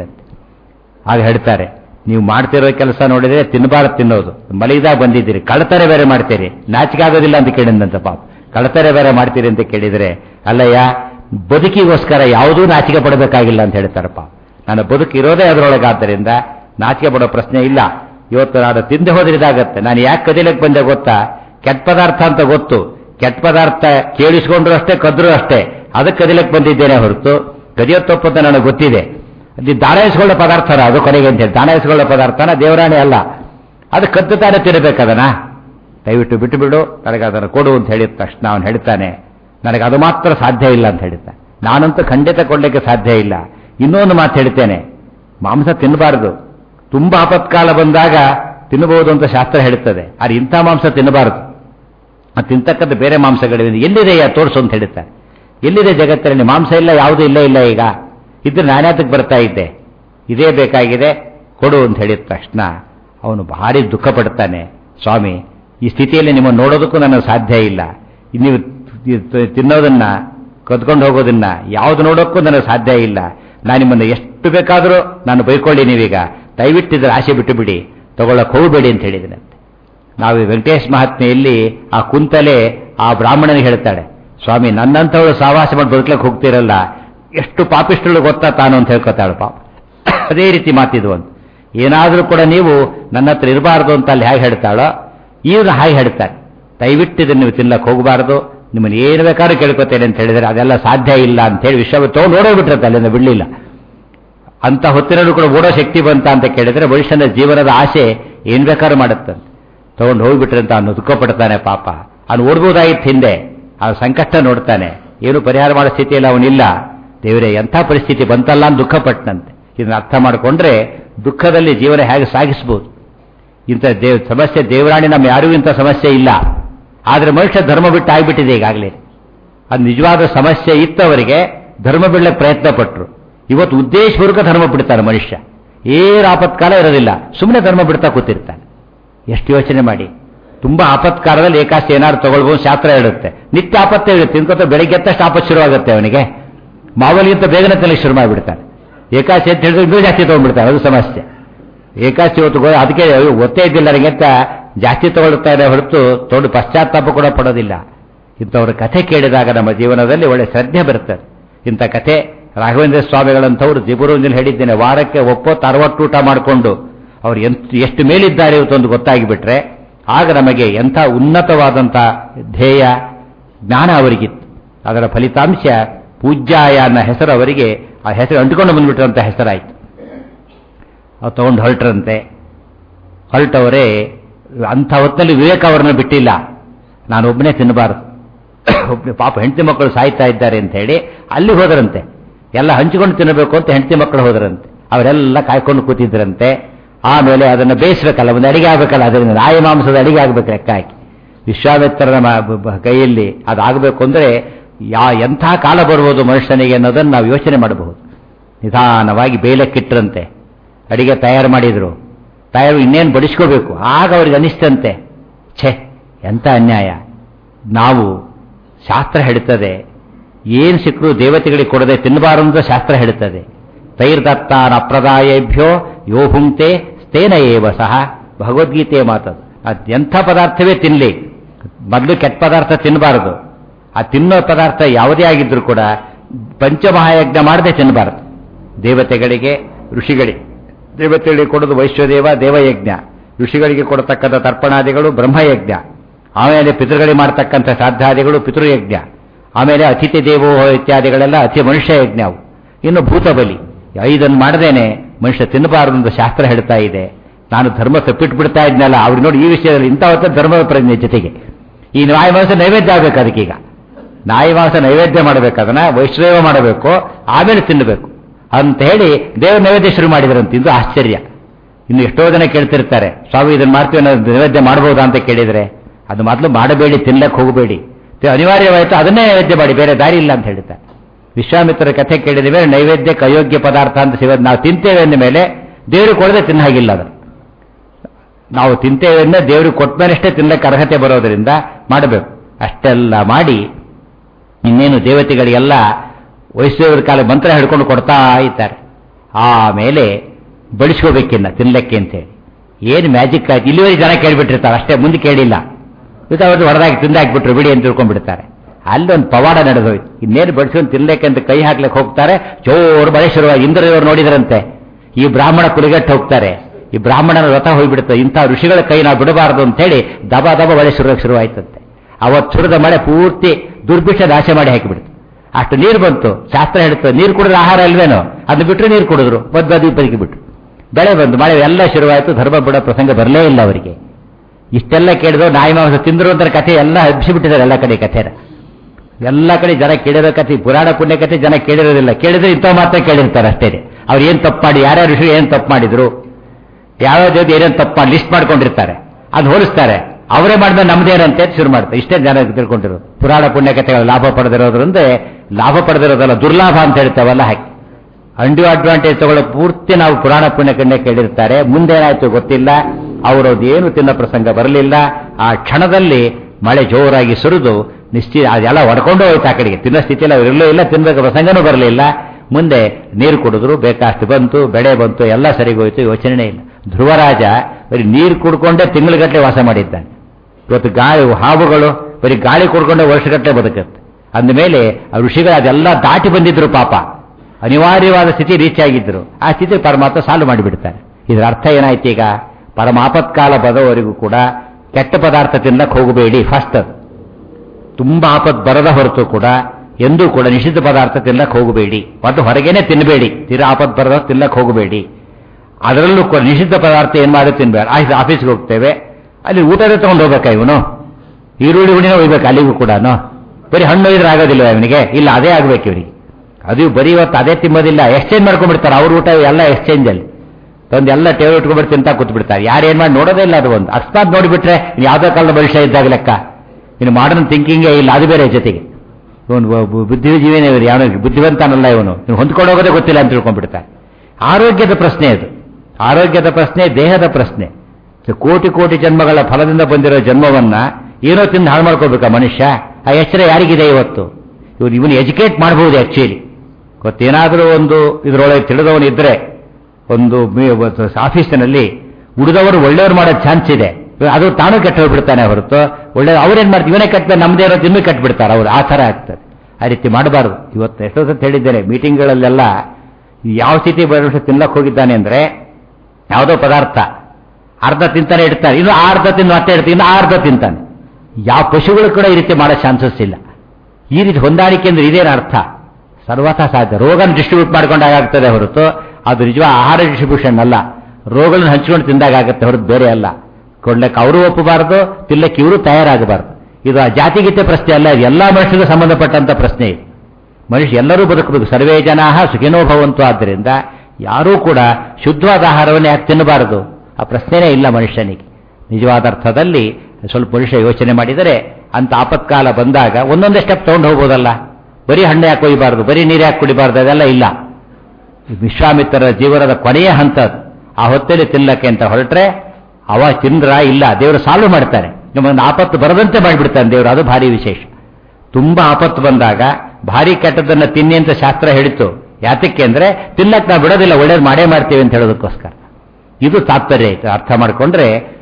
ಆಗ ಹೇಳ್ತಾರೆ ನೀವು ಮಾಡ್ತಿರೋ ಕೆಲಸ ನೋಡಿದ್ರೆ ತಿನ್ನಬಾರದು ತಿನ್ನೋದು ಮಲಗಿದಾಗ ಬಂದಿದ್ದೀರಿ ಕಳತರೆ ಬೇರೆ ಮಾಡ್ತೀರಿ ನಾಚಿಕೆ ಆಗೋದಿಲ್ಲ ಅಂತ ಕೇಳಿದಂತ ಪಾಪ ಕಳತರೆ ಬೇರೆ ಮಾಡ್ತೀರಿ ಅಂತ ಕೇಳಿದ್ರೆ ಅಲ್ಲಯ್ಯ ಬದುಕಿಗೋಸ್ಕರ ಯಾವುದೂ ನಾಚಿಕೆ ಪಡಬೇಕಾಗಿಲ್ಲ ಅಂತ ಹೇಳ್ತಾರೆ ಪಾಪ ನನ್ನ ಬದುಕು ಇರೋದೇ ಅದರೊಳಗಾದ್ದರಿಂದ ನಾಚಿಕೆ ಪಡೋ ಪ್ರಶ್ನೆ ಇಲ್ಲ ಇವತ್ತು ನಾನು ತಿಂದೆ ಹೋದ್ರೆ ಇದಾಗತ್ತೆ ನಾನು ಯಾಕೆ ಕದಿಲಕ್ಕೆ ಬಂದೆ ಗೊತ್ತಾ ಕೆಟ್ಟ ಪದಾರ್ಥ ಅಂತ ಗೊತ್ತು ಕೆಟ್ಟ ಪದಾರ್ಥ ಕೇಳಿಸ್ಕೊಂಡ್ರು ಅಷ್ಟೇ ಕದ್ರು ಅಷ್ಟೇ ಅದಕ್ಕೆ ಕದಿಲಕ್ಕೆ ಬಂದಿದ್ದೇನೆ ಹೊರತು ಗದಿಯತ್ತೊಪ್ಪು ಅಂತ ನನಗೆ ಗೊತ್ತಿದೆ ಅದು ದಾನ ಇಸ್ಕೊಳ್ಳೋ ಪದಾರ್ಥನ ಅದು ಕೊನೆಗೆ ಅಂತ ಹೇಳಿ ದಾನ ಇಸ್ಕೊಳ್ಳೋ ಪದಾರ್ಥನ ದೇವರಾಣೆ ಅಲ್ಲ ಅದು ಕದ್ದು ತಾನೇ ತಿನ್ನಬೇಕದನ್ನ ದಯವಿಟ್ಟು ಬಿಟ್ಟು ಬಿಡು ನನಗೆ ಅದನ್ನು ಕೊಡು ಅಂತ ಹೇಳಿದ ತಕ್ಷಣ ಅವನು ಹೇಳ್ತಾನೆ ನನಗೆ ಅದು ಮಾತ್ರ ಸಾಧ್ಯ ಇಲ್ಲ ಅಂತ ಹೇಳ್ತಾನೆ ನಾನಂತೂ ಖಂಡಿತ ಕೊಡಲಿಕ್ಕೆ ಸಾಧ್ಯ ಇಲ್ಲ ಇನ್ನೊಂದು ಮಾತು ಹೇಳ್ತೇನೆ ಮಾಂಸ ತಿನ್ನಬಾರದು ತುಂಬಾ ಆಪತ್ಕಾಲ ಬಂದಾಗ ತಿನ್ನಬಹುದು ಅಂತ ಶಾಸ್ತ್ರ ಹೇಳುತ್ತದೆ ಆದರೆ ಇಂಥ ಮಾಂಸ ತಿನ್ನಬಾರದು ಅದು ತಿಂತಕ್ಕಂಥ ಬೇರೆ ಮಾಂಸಗಳಿವೆ ಎಲ್ಲಿದೆಯಾ ತೋರಿಸು ಅಂತ ಹೇಳ್ತಾರೆ ಎಲ್ಲಿದೆ ಜಗತ್ತಲ್ಲಿ ಮಾಂಸ ಇಲ್ಲ ಯಾವುದೂ ಇಲ್ಲ ಇಲ್ಲ ಈಗ ಇದ್ರೆ ನಾನ್ಯಾತಕ್ಕೆ ಬರ್ತಾ ಇದ್ದೆ ಇದೇ ಬೇಕಾಗಿದೆ ಕೊಡು ಅಂತ ಹೇಳಿದ ತಕ್ಷಣ ಅವನು ಭಾರಿ ದುಃಖ ಪಡ್ತಾನೆ ಸ್ವಾಮಿ ಈ ಸ್ಥಿತಿಯಲ್ಲಿ ನಿಮ್ಮನ್ನು ನೋಡೋದಕ್ಕೂ ನನಗೆ ಸಾಧ್ಯ ಇಲ್ಲ ನೀವು ತಿನ್ನೋದನ್ನ ಕದ್ಕೊಂಡು ಹೋಗೋದನ್ನ ಯಾವ್ದು ನೋಡೋಕ್ಕೂ ನನಗೆ ಸಾಧ್ಯ ಇಲ್ಲ ನಾನು ನಿಮ್ಮನ್ನು ಎಷ್ಟು ಬೇಕಾದರೂ ನಾನು ಬೈಕೊಳ್ಳಿ ನೀವೀಗ ದಯವಿಟ್ಟಿದ್ರೆ ಆಸೆ ಬಿಟ್ಟು ಬಿಡಿ ತಗೊಳ್ಳೋಕೆ ಹೋಗಬೇಡಿ ಅಂತ ಹೇಳಿದನಂತೆ ನಾವು ವೆಂಕಟೇಶ್ ಮಹಾತ್ಮೆಯಲ್ಲಿ ಆ ಕುಂತಲೆ ಆ ಬ್ರಾಹ್ಮಣನಿಗೆ ಹೇಳ್ತಾಳೆ ಸ್ವಾಮಿ ನನ್ನಂಥವಳು ಸಾವಾಸ ಮಾಡಿ ಬದುಕಲಿಕ್ಕೆ ಹೋಗ್ತಿರಲ್ಲ ಎಷ್ಟು ಪಾಪಿಷ್ಟಳು ಗೊತ್ತಾ ತಾನು ಅಂತ ಹೇಳ್ಕೊತಾಳು ಪಾಪ ಅದೇ ರೀತಿ ಮಾತಿದ್ವು ಅಂತ ಏನಾದರೂ ಕೂಡ ನೀವು ನನ್ನ ಹತ್ರ ಇರಬಾರ್ದು ಅಂತ ಅಲ್ಲಿ ಹೇಗೆ ಹೇಳ್ತಾಳೋ ಇವ್ರು ಹಾಗೆ ಹೇಳ್ತಾರೆ ದಯವಿಟ್ಟು ಇದನ್ನು ನೀವು ತಿನ್ನಕ್ಕೆ ಹೋಗಬಾರ್ದು ನಿಮ್ಮನ್ನು ಏನು ಬೇಕಾದ್ರೂ ಕೇಳ್ಕೊತೇನೆ ಅಂತ ಹೇಳಿದರೆ ಅದೆಲ್ಲ ಸಾಧ್ಯ ಇಲ್ಲ ಅಂತ ಹೇಳಿ ವಿಶ್ವ ತಗೊಂಡು ಓಡೋಗ್ಬಿಟ್ರತ್ತೆ ಅಲ್ಲಿಂದ ಬಿಡಲಿಲ್ಲ ಅಂತ ಹೊತ್ತಿನಲ್ಲೂ ಕೂಡ ಓಡೋ ಶಕ್ತಿ ಬಂತ ಅಂತ ಕೇಳಿದ್ರೆ ಮನುಷ್ಯನ ಜೀವನದ ಆಸೆ ಏನ್ ಬೇಕಾದ್ರೂ ಮಾಡುತ್ತಂತೆ ತಗೊಂಡು ಹೋಗ್ಬಿಟ್ರೆ ಅಂತ ಅವನು ದುಃಖ ಪಡ್ತಾನೆ ಪಾಪ ಅವನು ಓಡ್ಬೋದಾಗಿತ್ತು ಹಿಂದೆ ಆ ಸಂಕಷ್ಟ ನೋಡ್ತಾನೆ ಏನು ಪರಿಹಾರ ಮಾಡೋ ಸ್ಥಿತಿಯಲ್ಲಿ ಅವನಿಲ್ಲ ದೇವರೇ ಎಂಥ ಪರಿಸ್ಥಿತಿ ಬಂತಲ್ಲ ಅಂತ ದುಃಖ ಪಟ್ಟನಂತೆ ಇದನ್ನ ಅರ್ಥ ಮಾಡಿಕೊಂಡ್ರೆ ದುಃಖದಲ್ಲಿ ಜೀವನ ಹೇಗೆ ಸಾಗಿಸ್ಬೋದು ಇಂಥ ದೇವ್ ಸಮಸ್ಯೆ ದೇವರಾಣಿ ನಮ್ಮ ಯಾರಿಗೂ ಇಂಥ ಸಮಸ್ಯೆ ಇಲ್ಲ ಆದರೆ ಮನುಷ್ಯ ಧರ್ಮ ಬಿಟ್ಟು ಆಗಿಬಿಟ್ಟಿದೆ ಈಗಾಗಲೇ ಅದು ನಿಜವಾದ ಸಮಸ್ಯೆ ಇತ್ತವರಿಗೆ ಧರ್ಮ ಬಿಡಲಿಕ್ಕೆ ಪ್ರಯತ್ನ ಪಟ್ಟರು ಇವತ್ತು ಉದ್ದೇಶಪೂರ್ವಕ ಧರ್ಮ ಬಿಡ್ತಾನೆ ಮನುಷ್ಯ ಏನು ಆಪತ್ಕಾಲ ಇರೋದಿಲ್ಲ ಸುಮ್ಮನೆ ಧರ್ಮ ಬಿಡ್ತಾ ಕೂತಿರ್ತಾನೆ ಎಷ್ಟು ಯೋಚನೆ ಮಾಡಿ ತುಂಬಾ ಆಪತ್ಕಾಲದಲ್ಲಿ ಏಕಾಸಿ ಏನಾದ್ರು ತಗೊಳ್ಬಹುದು ಶಾಸ್ತ್ರ ಹೇಳುತ್ತೆ ನಿತ್ಯ ಆಪತ್ತೇ ಇರುತ್ತೆ ತಿನ್ಕೋತ ಬೆಳಿಗ್ಗೆ ಎತ್ತಷ್ಟು ಆಪತ್ತು ಶುರುವಾಗುತ್ತೆ ಅವನಿಗೆ ಮಾವಲಿಗಿಂತ ಬೇಗನೆ ತಲೆ ಶುರು ಮಾಡಿಬಿಡ್ತಾನೆ ಏಕಾಸಿ ಅಂತ ಹೇಳಿದ್ರೆ ಇನ್ನೂ ಜಾಸ್ತಿ ತಗೊಂಡ್ಬಿಡ್ತಾನೆ ಅದು ಸಮಸ್ಯೆ ಏಕಾಸಿ ಹೊತ್ತು ಗೋ- ಅದಕ್ಕೆ ಒತ್ತೇ ಇದ್ದಿಲ್ಲ ನನಗೆ ಅಂತ ಜಾಸ್ತಿ ತಗೊಳ್ತಾರೆ ಹೊರತು ತೊಗೊಂಡು ಪಶ್ಚಾತ್ತಾಪ ಕೂಡ ಪಡೋದಿಲ್ಲ ಇಂಥವ್ರ ಕಥೆ ಕೇಳಿದಾಗ ನಮ್ಮ ಜೀವನದಲ್ಲಿ ಒಳ್ಳೆ ಶ್ರದ್ಧೆ ಬರ್ತದೆ ಇಂಥ ಕಥೆ ರಾಘವೇಂದ್ರ ಸ್ವಾಮಿಗಳಂಥವ್ರು ಜಿಬುರುಂಜಲ್ ಹೇಳಿದ್ದೇನೆ ವಾರಕ್ಕೆ ಒಪ್ಪತ್ತು ಅರವತ್ತು ಊಟ ಮಾಡಿಕೊಂಡು ಅವ್ರು ಎಂತ ಎಷ್ಟು ಮೇಲಿದ್ದಾರೆ ಇವತ್ತೊಂದು ಗೊತ್ತಾಗಿಬಿಟ್ರೆ ಆಗ ನಮಗೆ ಎಂಥ ಉನ್ನತವಾದಂಥ ಧ್ಯೇಯ ಜ್ಞಾನ ಅವರಿಗಿತ್ತು ಅದರ ಫಲಿತಾಂಶ ಪೂಜ್ಯಾಯ ಅನ್ನೋ ಹೆಸರು ಅವರಿಗೆ ಆ ಹೆಸರು ಅಂಟಿಕೊಂಡು ಬಂದ್ಬಿಟ್ರಂತ ಹೆಸರಾಯಿತು ಅವ್ರು ತಗೊಂಡು ಹೊರಟ್ರಂತೆ ಹೊರಟವರೇ ಅಂಥ ಹೊತ್ತಲ್ಲಿ ವಿವೇಕ ಅವರನ್ನು ಬಿಟ್ಟಿಲ್ಲ ನಾನು ಒಬ್ಬನೇ ತಿನ್ನಬಾರದು ಒಬ್ಬನೇ ಪಾಪ ಹೆಂಡತಿ ಮಕ್ಕಳು ಸಾಯ್ತಾ ಇದ್ದಾರೆ ಅಂತ ಹೇಳಿ ಅಲ್ಲಿ ಹೋದರಂತೆ ಎಲ್ಲ ಹಂಚಿಕೊಂಡು ತಿನ್ನಬೇಕು ಅಂತ ಹೆಂಡತಿ ಮಕ್ಕಳು ಹೋದರಂತೆ ಅವರೆಲ್ಲ ಕಾಯ್ಕೊಂಡು ಕೂತಿದ್ರಂತೆ ಆಮೇಲೆ ಅದನ್ನು ಬೇಯಿಸ್ಬೇಕಲ್ಲ ಒಂದು ಅಡಿಗೆ ಆಗಬೇಕಲ್ಲ ಅದರಿಂದ ನಾಯಿ ಮಾಂಸದ ಅಡಿಗೆ ಆಗಬೇಕು ಲೆಕ್ಕ ಹಾಕಿ ವಿಶ್ವಾಮಿತ್ರನ ಮ- ಬ- ಬ- ಕೈಯಲ್ಲಿ ಅದಾಗಬೇಕು ಅಂದರೆ ಯಾ ಎಂಥ ಕಾಲ ಬರ್ಬೋದು ಮನುಷ್ಯನಿಗೆ ಅನ್ನೋದನ್ನು ನಾವು ಯೋಚನೆ ಮಾಡಬಹುದು ನಿಧಾನವಾಗಿ ಬೇಯಲಕ್ಕಿಟ್ರಂತೆ ಅಡಿಗೆ ತಯಾರು ಮಾಡಿದ್ರು ತಯಾರು ಇನ್ನೇನು ಬಡಿಸ್ಕೋಬೇಕು ಆಗ ಅವ್ರಿಗೆ ಅನಿಸ್ತಂತೆ ಛೆ ಎಂಥ ಅನ್ಯಾಯ ನಾವು ಶಾಸ್ತ್ರ ಹೇಳುತ್ತದೆ ಏನು ಸಿಕ್ಕರೂ ದೇವತೆಗಳಿಗೆ ಕೊಡದೆ ತಿನ್ನಬಾರದು ಶಾಸ್ತ್ರ ಹೇಳುತ್ತದೆ ತೈರ್ದತ್ತಾನ ಅಪ್ರದಾಯೇಭ್ಯೋ ಯೋ ಹುಂಕ್ತೆ ಸ್ಥೇನ ಏವ ಸಹ ಭಗವದ್ಗೀತೆಯ ಮಾತದು ಅದು ಎಂಥ ಪದಾರ್ಥವೇ ತಿನ್ನಲಿ ಮೊದಲು ಕೆಟ್ಟ ಪದಾರ್ಥ ತಿನ್ನಬಾರದು ಆ ತಿನ್ನೋ ಪದಾರ್ಥ ಯಾವುದೇ ಆಗಿದ್ರೂ ಕೂಡ ಪಂಚಮಹಾಯಜ್ಞ ಮಾಡದೆ ತಿನ್ನಬಾರದು ದೇವತೆಗಳಿಗೆ ಋಷಿಗಳಿಗೆ ದೇವತೆಗಳಿಗೆ ಕೊಡೋದು ವೈಶ್ವದೇವ ದೇವಯಜ್ಞ ಋಷಿಗಳಿಗೆ ಕೊಡತಕ್ಕಂಥ ತರ್ಪಣಾದಿಗಳು ಬ್ರಹ್ಮಯಜ್ಞ ಆಮೇಲೆ ಪಿತೃಗಳಿಗೆ ಮಾಡತಕ್ಕಂಥ ಶ್ರಾದ್ದಾದಿಗಳು ಪಿತೃಯಜ್ಞ ಆಮೇಲೆ ಅತಿಥಿ ದೇವೋ ಇತ್ಯಾದಿಗಳೆಲ್ಲ ಅತಿ ಮನುಷ್ಯ ಯಜ್ಞ ಅವು ಇನ್ನು ಭೂತಬಲಿ ಐದನ್ನು ಮಾಡದೇನೆ ಮನುಷ್ಯ ತಿನ್ನಬಾರದು ಅಂತ ಶಾಸ್ತ್ರ ಹೇಳ್ತಾ ಇದೆ ನಾನು ಧರ್ಮ ತಪ್ಪಿಟ್ಟು ಬಿಡ್ತಾ ಇದ್ನಲ್ಲ ಅವ್ರು ನೋಡಿ ಈ ವಿಷಯದಲ್ಲಿ ಇಂಥ ಹೊತ್ತ ಧರ್ಮದ ಪ್ರಜ್ಞೆ ಜೊತೆಗೆ ಈ ನಾಯಿ ಮಾಂಸ ನೈವೇದ್ಯ ಆಗಬೇಕು ಅದಕ್ಕೀಗ ನಾಯಿ ಮಾಂಸ ನೈವೇದ್ಯ ಮಾಡಬೇಕು ಅದನ್ನ ವೈಷ್ಣವ ಮಾಡಬೇಕು ಆಮೇಲೆ ತಿನ್ನಬೇಕು ಅಂತ ಹೇಳಿ ದೇವ್ರ ನೈವೇದ್ಯ ಶುರು ಮಾಡಿದ್ರಂತೆ ಇದು ಆಶ್ಚರ್ಯ ಇನ್ನು ಎಷ್ಟೋ ಜನ ಕೇಳ್ತಿರ್ತಾರೆ ಸ್ವಾಮಿ ಇದನ್ನ ಮಾಡ್ತೀವಿ ಅನ್ನೋದು ನೈವೇದ್ಯ ಮಾಡಬಹುದಾ ಅಂತ ಕೇಳಿದ್ರೆ ಅದು ಮೊದಲು ಮಾಡಬೇಡಿ ತಿನ್ನಕ್ಕೆ ಹೋಗಬೇಡಿ ಅನಿವಾರ್ಯವಾಯಿತು ಅದನ್ನೇ ನೈವೇದ್ಯ ಮಾಡಿ ಬೇರೆ ದಾರಿ ಇಲ್ಲ ಅಂತ ಹೇಳ್ತಾರೆ ವಿಶ್ವಾಮಿತ್ರ ಕಥೆ ಕೇಳಿದ ಮೇಲೆ ನೈವೇದ್ಯಕ್ಕೆ ಅಯೋಗ್ಯ ಪದಾರ್ಥ ಅಂತ ಸಿಗೋದು ನಾವು ತಿಂತೇವೆ ಅಂದ ಮೇಲೆ ದೇವರು ಕೊಡದೆ ತಿನ್ನ ಹಾಗಿಲ್ಲ ಅದು ನಾವು ತಿಂತೇವೆ ಅಂದ್ರೆ ದೇವ್ರಿಗೆ ಕೊಟ್ಟ ಮೇಲಷ್ಟೇ ತಿನ್ನಕ್ಕೆ ಅರ್ಹತೆ ಬರೋದರಿಂದ ಮಾಡಬೇಕು ಅಷ್ಟೆಲ್ಲ ಮಾಡಿ ಇನ್ನೇನು ದೇವತೆಗಳಿಗೆಲ್ಲ ವೈಷ್ಣವರ ಕಾಲ ಮಂತ್ರ ಹಿಡ್ಕೊಂಡು ಕೊಡ್ತಾ ಇದ್ದಾರೆ ಆಮೇಲೆ ಬಡಿಸ್ಕೋಬೇಕಿನ್ನ ತಿನ್ಲಕ್ಕೆ ಅಂತೇಳಿ ಏನು ಮ್ಯಾಜಿಕ್ ಆಯ್ತು ಇಲ್ಲಿವರೆಗೆ ಜನ ಕೇಳಿಬಿಟ್ಟಿರ್ತಾರೆ ಅಷ್ಟೇ ಮುಂದೆ ಕೇಳಿಲ್ಲ ಇದು ಅವ್ರದ್ದು ಹೊಡೆದಾಗಿ ತಿಂದಾಕ್ಬಿಟ್ರು ಬಿಡಿ ಅಂತ ತಿಳ್ಕೊಂಡ್ಬಿಡ್ತಾರೆ ಅಲ್ಲೊಂದು ಪವಾಡ ನಡೆದೋಯ್ತು ಇನ್ನೇನು ಬಡಿಸ್ಕೊಂಡು ತಿನ್ಲಿಕ್ಕೆ ಅಂತ ಕೈ ಹಾಕ್ಲಿಕ್ಕೆ ಹೋಗ್ತಾರೆ ಜೋರು ಬಳೆ ಶುರುವಾಗಿ ಇಂದ್ರದೇವರು ನೋಡಿದ್ರಂತೆ ಈ ಬ್ರಾಹ್ಮಣ ಕುಲಿಗಟ್ಟು ಹೋಗ್ತಾರೆ ಈ ಬ್ರಾಹ್ಮಣನ ವ್ರತ ಹೋಗ್ಬಿಡುತ್ತೆ ಇಂಥ ಋಷಿಗಳ ಕೈ ನಾವು ಬಿಡಬಾರದು ಅಂತ ಹೇಳಿ ದಬ ದಬ ಬಳೆ ಶುರು ಶುರುವಾಯ್ತಂತೆ ಅವತ್ತು ಸುರಿದ ಮಳೆ ಪೂರ್ತಿ ದುರ್ಭಿಕ್ಷ ನಾಶ ಮಾಡಿ ಹಾಕಿಬಿಡ್ತು ಅಷ್ಟು ನೀರು ಬಂತು ಶಾಸ್ತ್ರ ಹೇಳ್ತು ನೀರು ಕುಡಿದ್ರೆ ಆಹಾರ ಅಲ್ವೇನೋ ಅದನ್ನ ಬಿಟ್ಟರೆ ನೀರು ಕುಡಿದ್ರು ಬದ್ಬದಿ ಬದಿಗೆ ಬಿಟ್ಟು ಬೆಳೆ ಬಂದು ಮಳೆ ಎಲ್ಲ ಶುರುವಾಯಿತು ಧರ್ಮ ಬಿಡೋ ಪ್ರಸಂಗ ಬರಲೇ ಇಲ್ಲ ಅವರಿಗೆ ಇಷ್ಟೆಲ್ಲ ಕೇಳಿದ್ರು ನಾಯಿ ಮಾಂಸ ತಿಂದ್ರು ಅಂತ ಕಥೆ ಎಲ್ಲ ಹಬ್ಬಿಸಿಬಿಟ್ಟಿದ್ದಾರೆ ಎಲ್ಲ ಕಡೆ ಕಥೆನ ಎಲ್ಲ ಕಡೆ ಜನ ಕೇಳಿರೋ ಕಥೆ ಪುರಾಣ ಪುಣ್ಯ ಕಥೆ ಜನ ಕೇಳಿರೋದಿಲ್ಲ ಕೇಳಿದ್ರೆ ಇಂಥವು ಮಾತ್ರ ಕೇಳಿರ್ತಾರೆ ಅಷ್ಟೇ ಅವ್ರು ಏನು ತಪ್ಪು ಮಾಡಿ ಯಾರ್ಯಾರು ಋಷಿ ಏನು ತಪ್ಪು ಮಾಡಿದ್ರು ಯಾವ ದೇವ್ರು ಏನೇನು ತಪ್ಪು ಮಾಡಿ ಲಿಸ್ಟ್ ಮಾಡ್ಕೊಂಡಿರ್ತಾರೆ ಅದು ಹೋಲಿಸ್ತಾರೆ ಅವರೇ ಮಾಡಿದ್ರೆ ನಮ್ದೇನಂತೆ ಶುರು ಮಾಡ್ತಾರೆ ಇಷ್ಟೇ ಜನ ತಿಳ್ಕೊಂಡಿರೋದು ಪುರಾಣ ಪುಣ್ಯ ಕಥೆಗಳು ಲಾಭ ಪಡೆದಿರೋದ್ರಿಂದ ಲಾಭ ಪಡೆದಿರೋದಲ್ಲ ದುರ್ಲಾಭ ಅಂತ ಹೇಳ್ತಾವಲ್ಲ ಹಾಕಿ ಅಂಡು ಅಡ್ವಾಂಟೇಜ್ ತಗೊಳ್ಳೋ ಪೂರ್ತಿ ನಾವು ಪುರಾಣ ಪುಣ್ಯ ಕಣ್ಣೆ ಕೇಳಿರ್ತಾರೆ ಮುಂದೇನಾಯ್ತು ಗೊತ್ತಿಲ್ಲ ಅವರದ್ದು ಏನು ತಿನ್ನೋ ಪ್ರಸಂಗ ಬರಲಿಲ್ಲ ಆ ಕ್ಷಣದಲ್ಲಿ ಮಳೆ ಜೋರಾಗಿ ಸುರಿದು ನಿಶ್ಚಿತ ಅದೆಲ್ಲ ಹೊಡ್ಕೊಂಡು ಹೋಯ್ತು ಆ ಕಡೆಗೆ ತಿನ್ನೋ ಸ್ಥಿತಿಯಲ್ಲಿ ಅವ್ರು ಇರಲೂ ಇಲ್ಲ ತಿನ್ಬೇಕು ಪ್ರಸಂಗನೂ ಬರಲಿಲ್ಲ ಮುಂದೆ ನೀರು ಕುಡಿದ್ರು ಬೇಕಾಷ್ಟು ಬಂತು ಬೆಳೆ ಬಂತು ಎಲ್ಲ ಸರಿಗೋಯ್ತು ಯೋಚನೆ ಇಲ್ಲ ಧ್ರುವರಾಜ ಬರೀ ನೀರು ಕುಡ್ಕೊಂಡೇ ತಿಂಗಳುಗಟ್ಟಲೆ ವಾಸ ಮಾಡಿದ್ದಾನೆ ಇವತ್ತು ಗಾಳಿ ಹಾವುಗಳು ಬರೀ ಗಾಳಿ ಕುಡ್ಕೊಂಡೇ ವರ್ಷಗಟ್ಟಲೆ ಬದುಕುತ್ತೆ ಅಂದಮೇಲೆ ಆ ಋಷಿಗಳು ಅದೆಲ್ಲ ದಾಟಿ ಬಂದಿದ್ರು ಪಾಪ ಅನಿವಾರ್ಯವಾದ ಸ್ಥಿತಿ ರೀಚ್ ಆಗಿದ್ರು ಆ ಸ್ಥಿತಿ ಪರಮಾತ್ಮ ಸಾಲ್ವ್ ಮಾಡಿಬಿಡ್ತಾರೆ ಇದರ ಅರ್ಥ ಏನಾಯ್ತು ಈಗ ಪರಮಾಪತ್ಕಾಲ ಬರೋವರೆಗೂ ಕೂಡ ಕೆಟ್ಟ ಪದಾರ್ಥ ತಿನ್ನಕ್ಕೆ ಹೋಗಬೇಡಿ ಫಸ್ಟ್ ಅದು ತುಂಬಾ ಆಪತ್ ಬರದ ಹೊರತು ಕೂಡ ಎಂದೂ ಕೂಡ ನಿಷಿದ್ಧ ಪದಾರ್ಥ ತಿನ್ನಕ್ಕೆ ಹೋಗಬೇಡಿ ಮತ್ತು ಹೊರಗೇನೆ ತಿನ್ನಬೇಡಿ ತೀರಾ ಆಪತ್ ಬರದ ತಿನ್ನಕ್ಕೆ ಹೋಗಬೇಡಿ ಅದರಲ್ಲೂ ಕೂಡ ನಿಷಿದ್ಧ ಪದಾರ್ಥ ಏನ್ ಮಾಡಿ ತಿನ್ಬೇಡ ಆಯ್ತು ಆಫೀಸ್ಗೆ ಹೋಗ್ತೇವೆ ಅಲ್ಲಿ ಊಟದ ತಗೊಂಡು ಹೋಗ್ಬೇಕಾ ಇವನು ಈರುಳ್ಳಿ ಹುಡಿನ ಹೋಗ್ಬೇಕು ಅಲ್ಲಿಗೂ ಕೂಡ ಬರೀ ಹಣ್ಣು ಇದ್ರೆ ಆಗೋದಿಲ್ಲ ಇವನಿಗೆ ಇಲ್ಲ ಅದೇ ಆಗ್ಬೇಕು ಇವನಿಗೆ ಅದು ಬರೀ ಇವತ್ತು ಅದೇ ತಿನ್ನೋದಿಲ್ಲ ಎಕ್ಸ್ಚೇಂಜ್ ಮಾಡ್ಕೊಂಡ್ಬಿಡ್ತಾರೆ ಅವ್ರ ಊಟ ಎಲ್ಲ ಎಕ್ಸ್ಚೇಂಜ್ ಅಲ್ಲಿ ತಂದು ಎಲ್ಲ ಟೇಬಲ್ ಇಟ್ಕೊಂಡ್ಬಿಟ್ಟು ತಿಂತ ಕೂತ್ಬಿಡ್ತಾರೆ ಯಾರು ಏನ್ ಮಾಡಿ ನೋಡೋದೇ ಇಲ್ಲ ಅದು ಒಂದು ಅಕಸ್ಮಾತ್ ನೋಡಿಬಿಟ್ರೆ ಯಾವುದೋ ಕಾಲದ ಭವಿಷ್ಯ ಇದ್ದಾಗ ಲೆಕ್ಕ ಇನ್ನು ಮಾಡರ್ನ್ ಥಿಂಕಿಂಗೇ ಇಲ್ಲ ಅದು ಬೇರೆ ಜೊತೆಗೆ ಇವನು ಬುದ್ಧಿಜೀವಿನೇ ಇವರು ಯಾವ ಬುದ್ಧಿವಂತನಲ್ಲ ಇವನು ಇವನು ಹೊಂದ್ಕೊಂಡು ಹೋಗೋದೇ ಗೊತ್ತಿಲ್ಲ ಅಂತ ತಿಳ್ಕೊಂಡ್ಬಿಡ್ತಾರೆ ಆರೋಗ್ಯದ ಪ್ರಶ್ನೆ ಅದು ಆರೋಗ್ಯದ ಪ್ರಶ್ನೆ ದೇಹದ ಪ್ರಶ್ನೆ ಕೋಟಿ ಕೋಟಿ ಜನ್ಮಗಳ ಫಲದಿಂದ ಬಂದಿರೋ ಜನ್ಮವನ್ನ ಏನೋ ತಿಂದು ಹಾಳು ಮಾಡ್ಕೋಬೇಕಾ ಮನುಷ್ಯ ಆ ಎಚ್ಚರ ಯಾರಿಗಿದೆ ಇವತ್ತು ಇವನು ಇವನು ಎಜುಕೇಟ್ ಮಾಡಬಹುದು ಆಕ್ಚುಲಿ ಗೊತ್ತೇನಾದರೂ ಒಂದು ಇದರೊಳಗೆ ತಿಳಿದವನು ಇದ್ರೆ ಒಂದು ಆಫೀಸಿನಲ್ಲಿ ಉಳಿದವರು ಒಳ್ಳೆಯವರು ಮಾಡೋ ಚಾನ್ಸ್ ಇದೆ ಅದು ತಾನು ಕೆಟ್ಟ ಹೋಗ್ಬಿಡ್ತಾನೆ ಹೊರತು ಒಳ್ಳೆ ಅವ್ರೇನ್ ಮಾಡ್ತೀವಿ ಇವನೇ ಕಟ್ತಾರೆ ನಮ್ಮದೇ ಇರೋದು ಇನ್ನೂ ಕಟ್ಬಿಡ್ತಾರೆ ಅವ್ರು ಆ ಥರ ಆಗ್ತದೆ ಆ ರೀತಿ ಮಾಡಬಾರ್ದು ಇವತ್ತು ಎಷ್ಟೋ ಸತಿ ಹೇಳಿದ್ದೇನೆ ಮೀಟಿಂಗ್ಗಳಲ್ಲೆಲ್ಲ ಯಾವ ಸ್ಥಿತಿ ಬರೋ ತಿನ್ನಕ್ಕೆ ಹೋಗಿದ್ದಾನೆ ಅಂದ್ರೆ ಯಾವುದೋ ಪದಾರ್ಥ ಅರ್ಧ ತಿಂತಾನೆ ಇಡ್ತಾನೆ ಇನ್ನು ಆ ಅರ್ಧ ತಿಂದು ಮತ್ತೆ ಇಡ್ತಾನೆ ಇನ್ನು ಆ ಅರ್ಧ ತಿಂತಾನೆ ಯಾವ ಪಶುಗಳು ಕೂಡ ಈ ರೀತಿ ಮಾಡೋ ಚಾನ್ಸಸ್ ಇಲ್ಲ ಈ ರೀತಿ ಹೊಂದಾಣಿಕೆ ಅಂದ್ರೆ ಇದೇನು ಅರ್ಥ ಸರ್ವಥಾ ಸಾಧ್ಯ ರೋಗನ ಡಿಸ್ಟ್ರಿಬ್ಯೂಟ್ ಮಾಡ್ಕೊಂಡಾಗ ಆಗ್ತದೆ ಹೊರತು ಅದು ನಿಜವಾದ ಆಹಾರ ಡಿಸ್ಟ್ರಿಬ್ಯೂಷನ್ ಅಲ್ಲ ರೋಗಗಳನ್ನು ಹಂಚ್ಕೊಂಡು ತಿಂದಾಗ ಆಗುತ್ತೆ ಹೊರತು ಬೇರೆ ಅಲ್ಲ ಕೊಡ್ಲಿಕ್ಕೆ ಅವರು ಒಪ್ಪಬಾರದು ತಿನ್ನಕ್ಕೆ ಇವರು ತಯಾರಾಗಬಾರದು ಇದು ಆ ಜಾತಿಗೀತೆ ಪ್ರಶ್ನೆ ಅಲ್ಲ ಇದು ಎಲ್ಲ ಮನುಷ್ಯರಿಗೂ ಸಂಬಂಧಪಟ್ಟಂತ ಪ್ರಶ್ನೆ ಇದು ಮನುಷ್ಯ ಎಲ್ಲರೂ ಬದುಕಬೇಕು ಸರ್ವೇ ಜನ ಸುಖಿನೋ ಭವಂತು ಆದ್ದರಿಂದ ಯಾರೂ ಕೂಡ ಶುದ್ಧವಾದ ಆಹಾರವನ್ನು ಯಾಕೆ ತಿನ್ನಬಾರದು ಆ ಪ್ರಶ್ನೆನೇ ಇಲ್ಲ ಮನುಷ್ಯನಿಗೆ ನಿಜವಾದ ಅರ್ಥದಲ್ಲಿ ಸ್ವಲ್ಪ ಮನುಷ್ಯ ಯೋಚನೆ ಮಾಡಿದರೆ ಅಂತ ಆಪತ್ಕಾಲ ಬಂದಾಗ ಒಂದೊಂದೇ ಸ್ಟೆಪ್ ತಗೊಂಡು ಹೋಗ್ಬೋದಲ್ಲ ಬರೀ ಹಣ್ಣು ಯಾಕೆ ಒಯ್ಯಬಾರ್ದು ಬರೀ ನೀರು ಯಾಕೆ ಕುಡಿಬಾರ್ದು ಅದೆಲ್ಲ ಇಲ್ಲ ವಿಶ್ವಾಮಿತ್ರರ ಜೀವನದ ಕೊನೆಯ ಹಂತ ಅದು. ಆ ಹೊತ್ತಲ್ಲಿ ತಿನ್ನಕ್ಕೆ ಅಂತ ಹೊರಟ್ರೆ ಅವ ತಿಂದ್ರ ಇಲ್ಲ ದೇವರು ಸಾಲ್ವ್ ಮಾಡ್ತಾರೆ ನಮ್ಮನ್ನು ಆಪತ್ತು ಬರದಂತೆ ಮಾಡಿಬಿಡ್ತಾನೆ ದೇವರು ಅದು ಭಾರಿ ವಿಶೇಷ ತುಂಬಾ ಆಪತ್ತು ಬಂದಾಗ ಭಾರಿ ಕೆಟ್ಟದನ್ನ ತಿನ್ನಿ ಅಂತ ಶಾಸ್ತ್ರ ಹೇಳಿತು ಯಾತಕ್ಕೆ ಅಂದ್ರೆ ತಿನ್ನಕ್ ನಾವು ಬಿಡೋದಿಲ್ಲ ಒಳ್ಳೇದು ಮಾಡೇ ಮಾಡ್ತೀವಿ ಅಂತ ಹೇಳೋದಕ್ಕೋಸ್ಕರ ಇದು ತಾತ್ಪರ್ಯ ಐತೆ ಅರ್ಥ ಮಾಡ್ಕೊಂಡ್ರೆ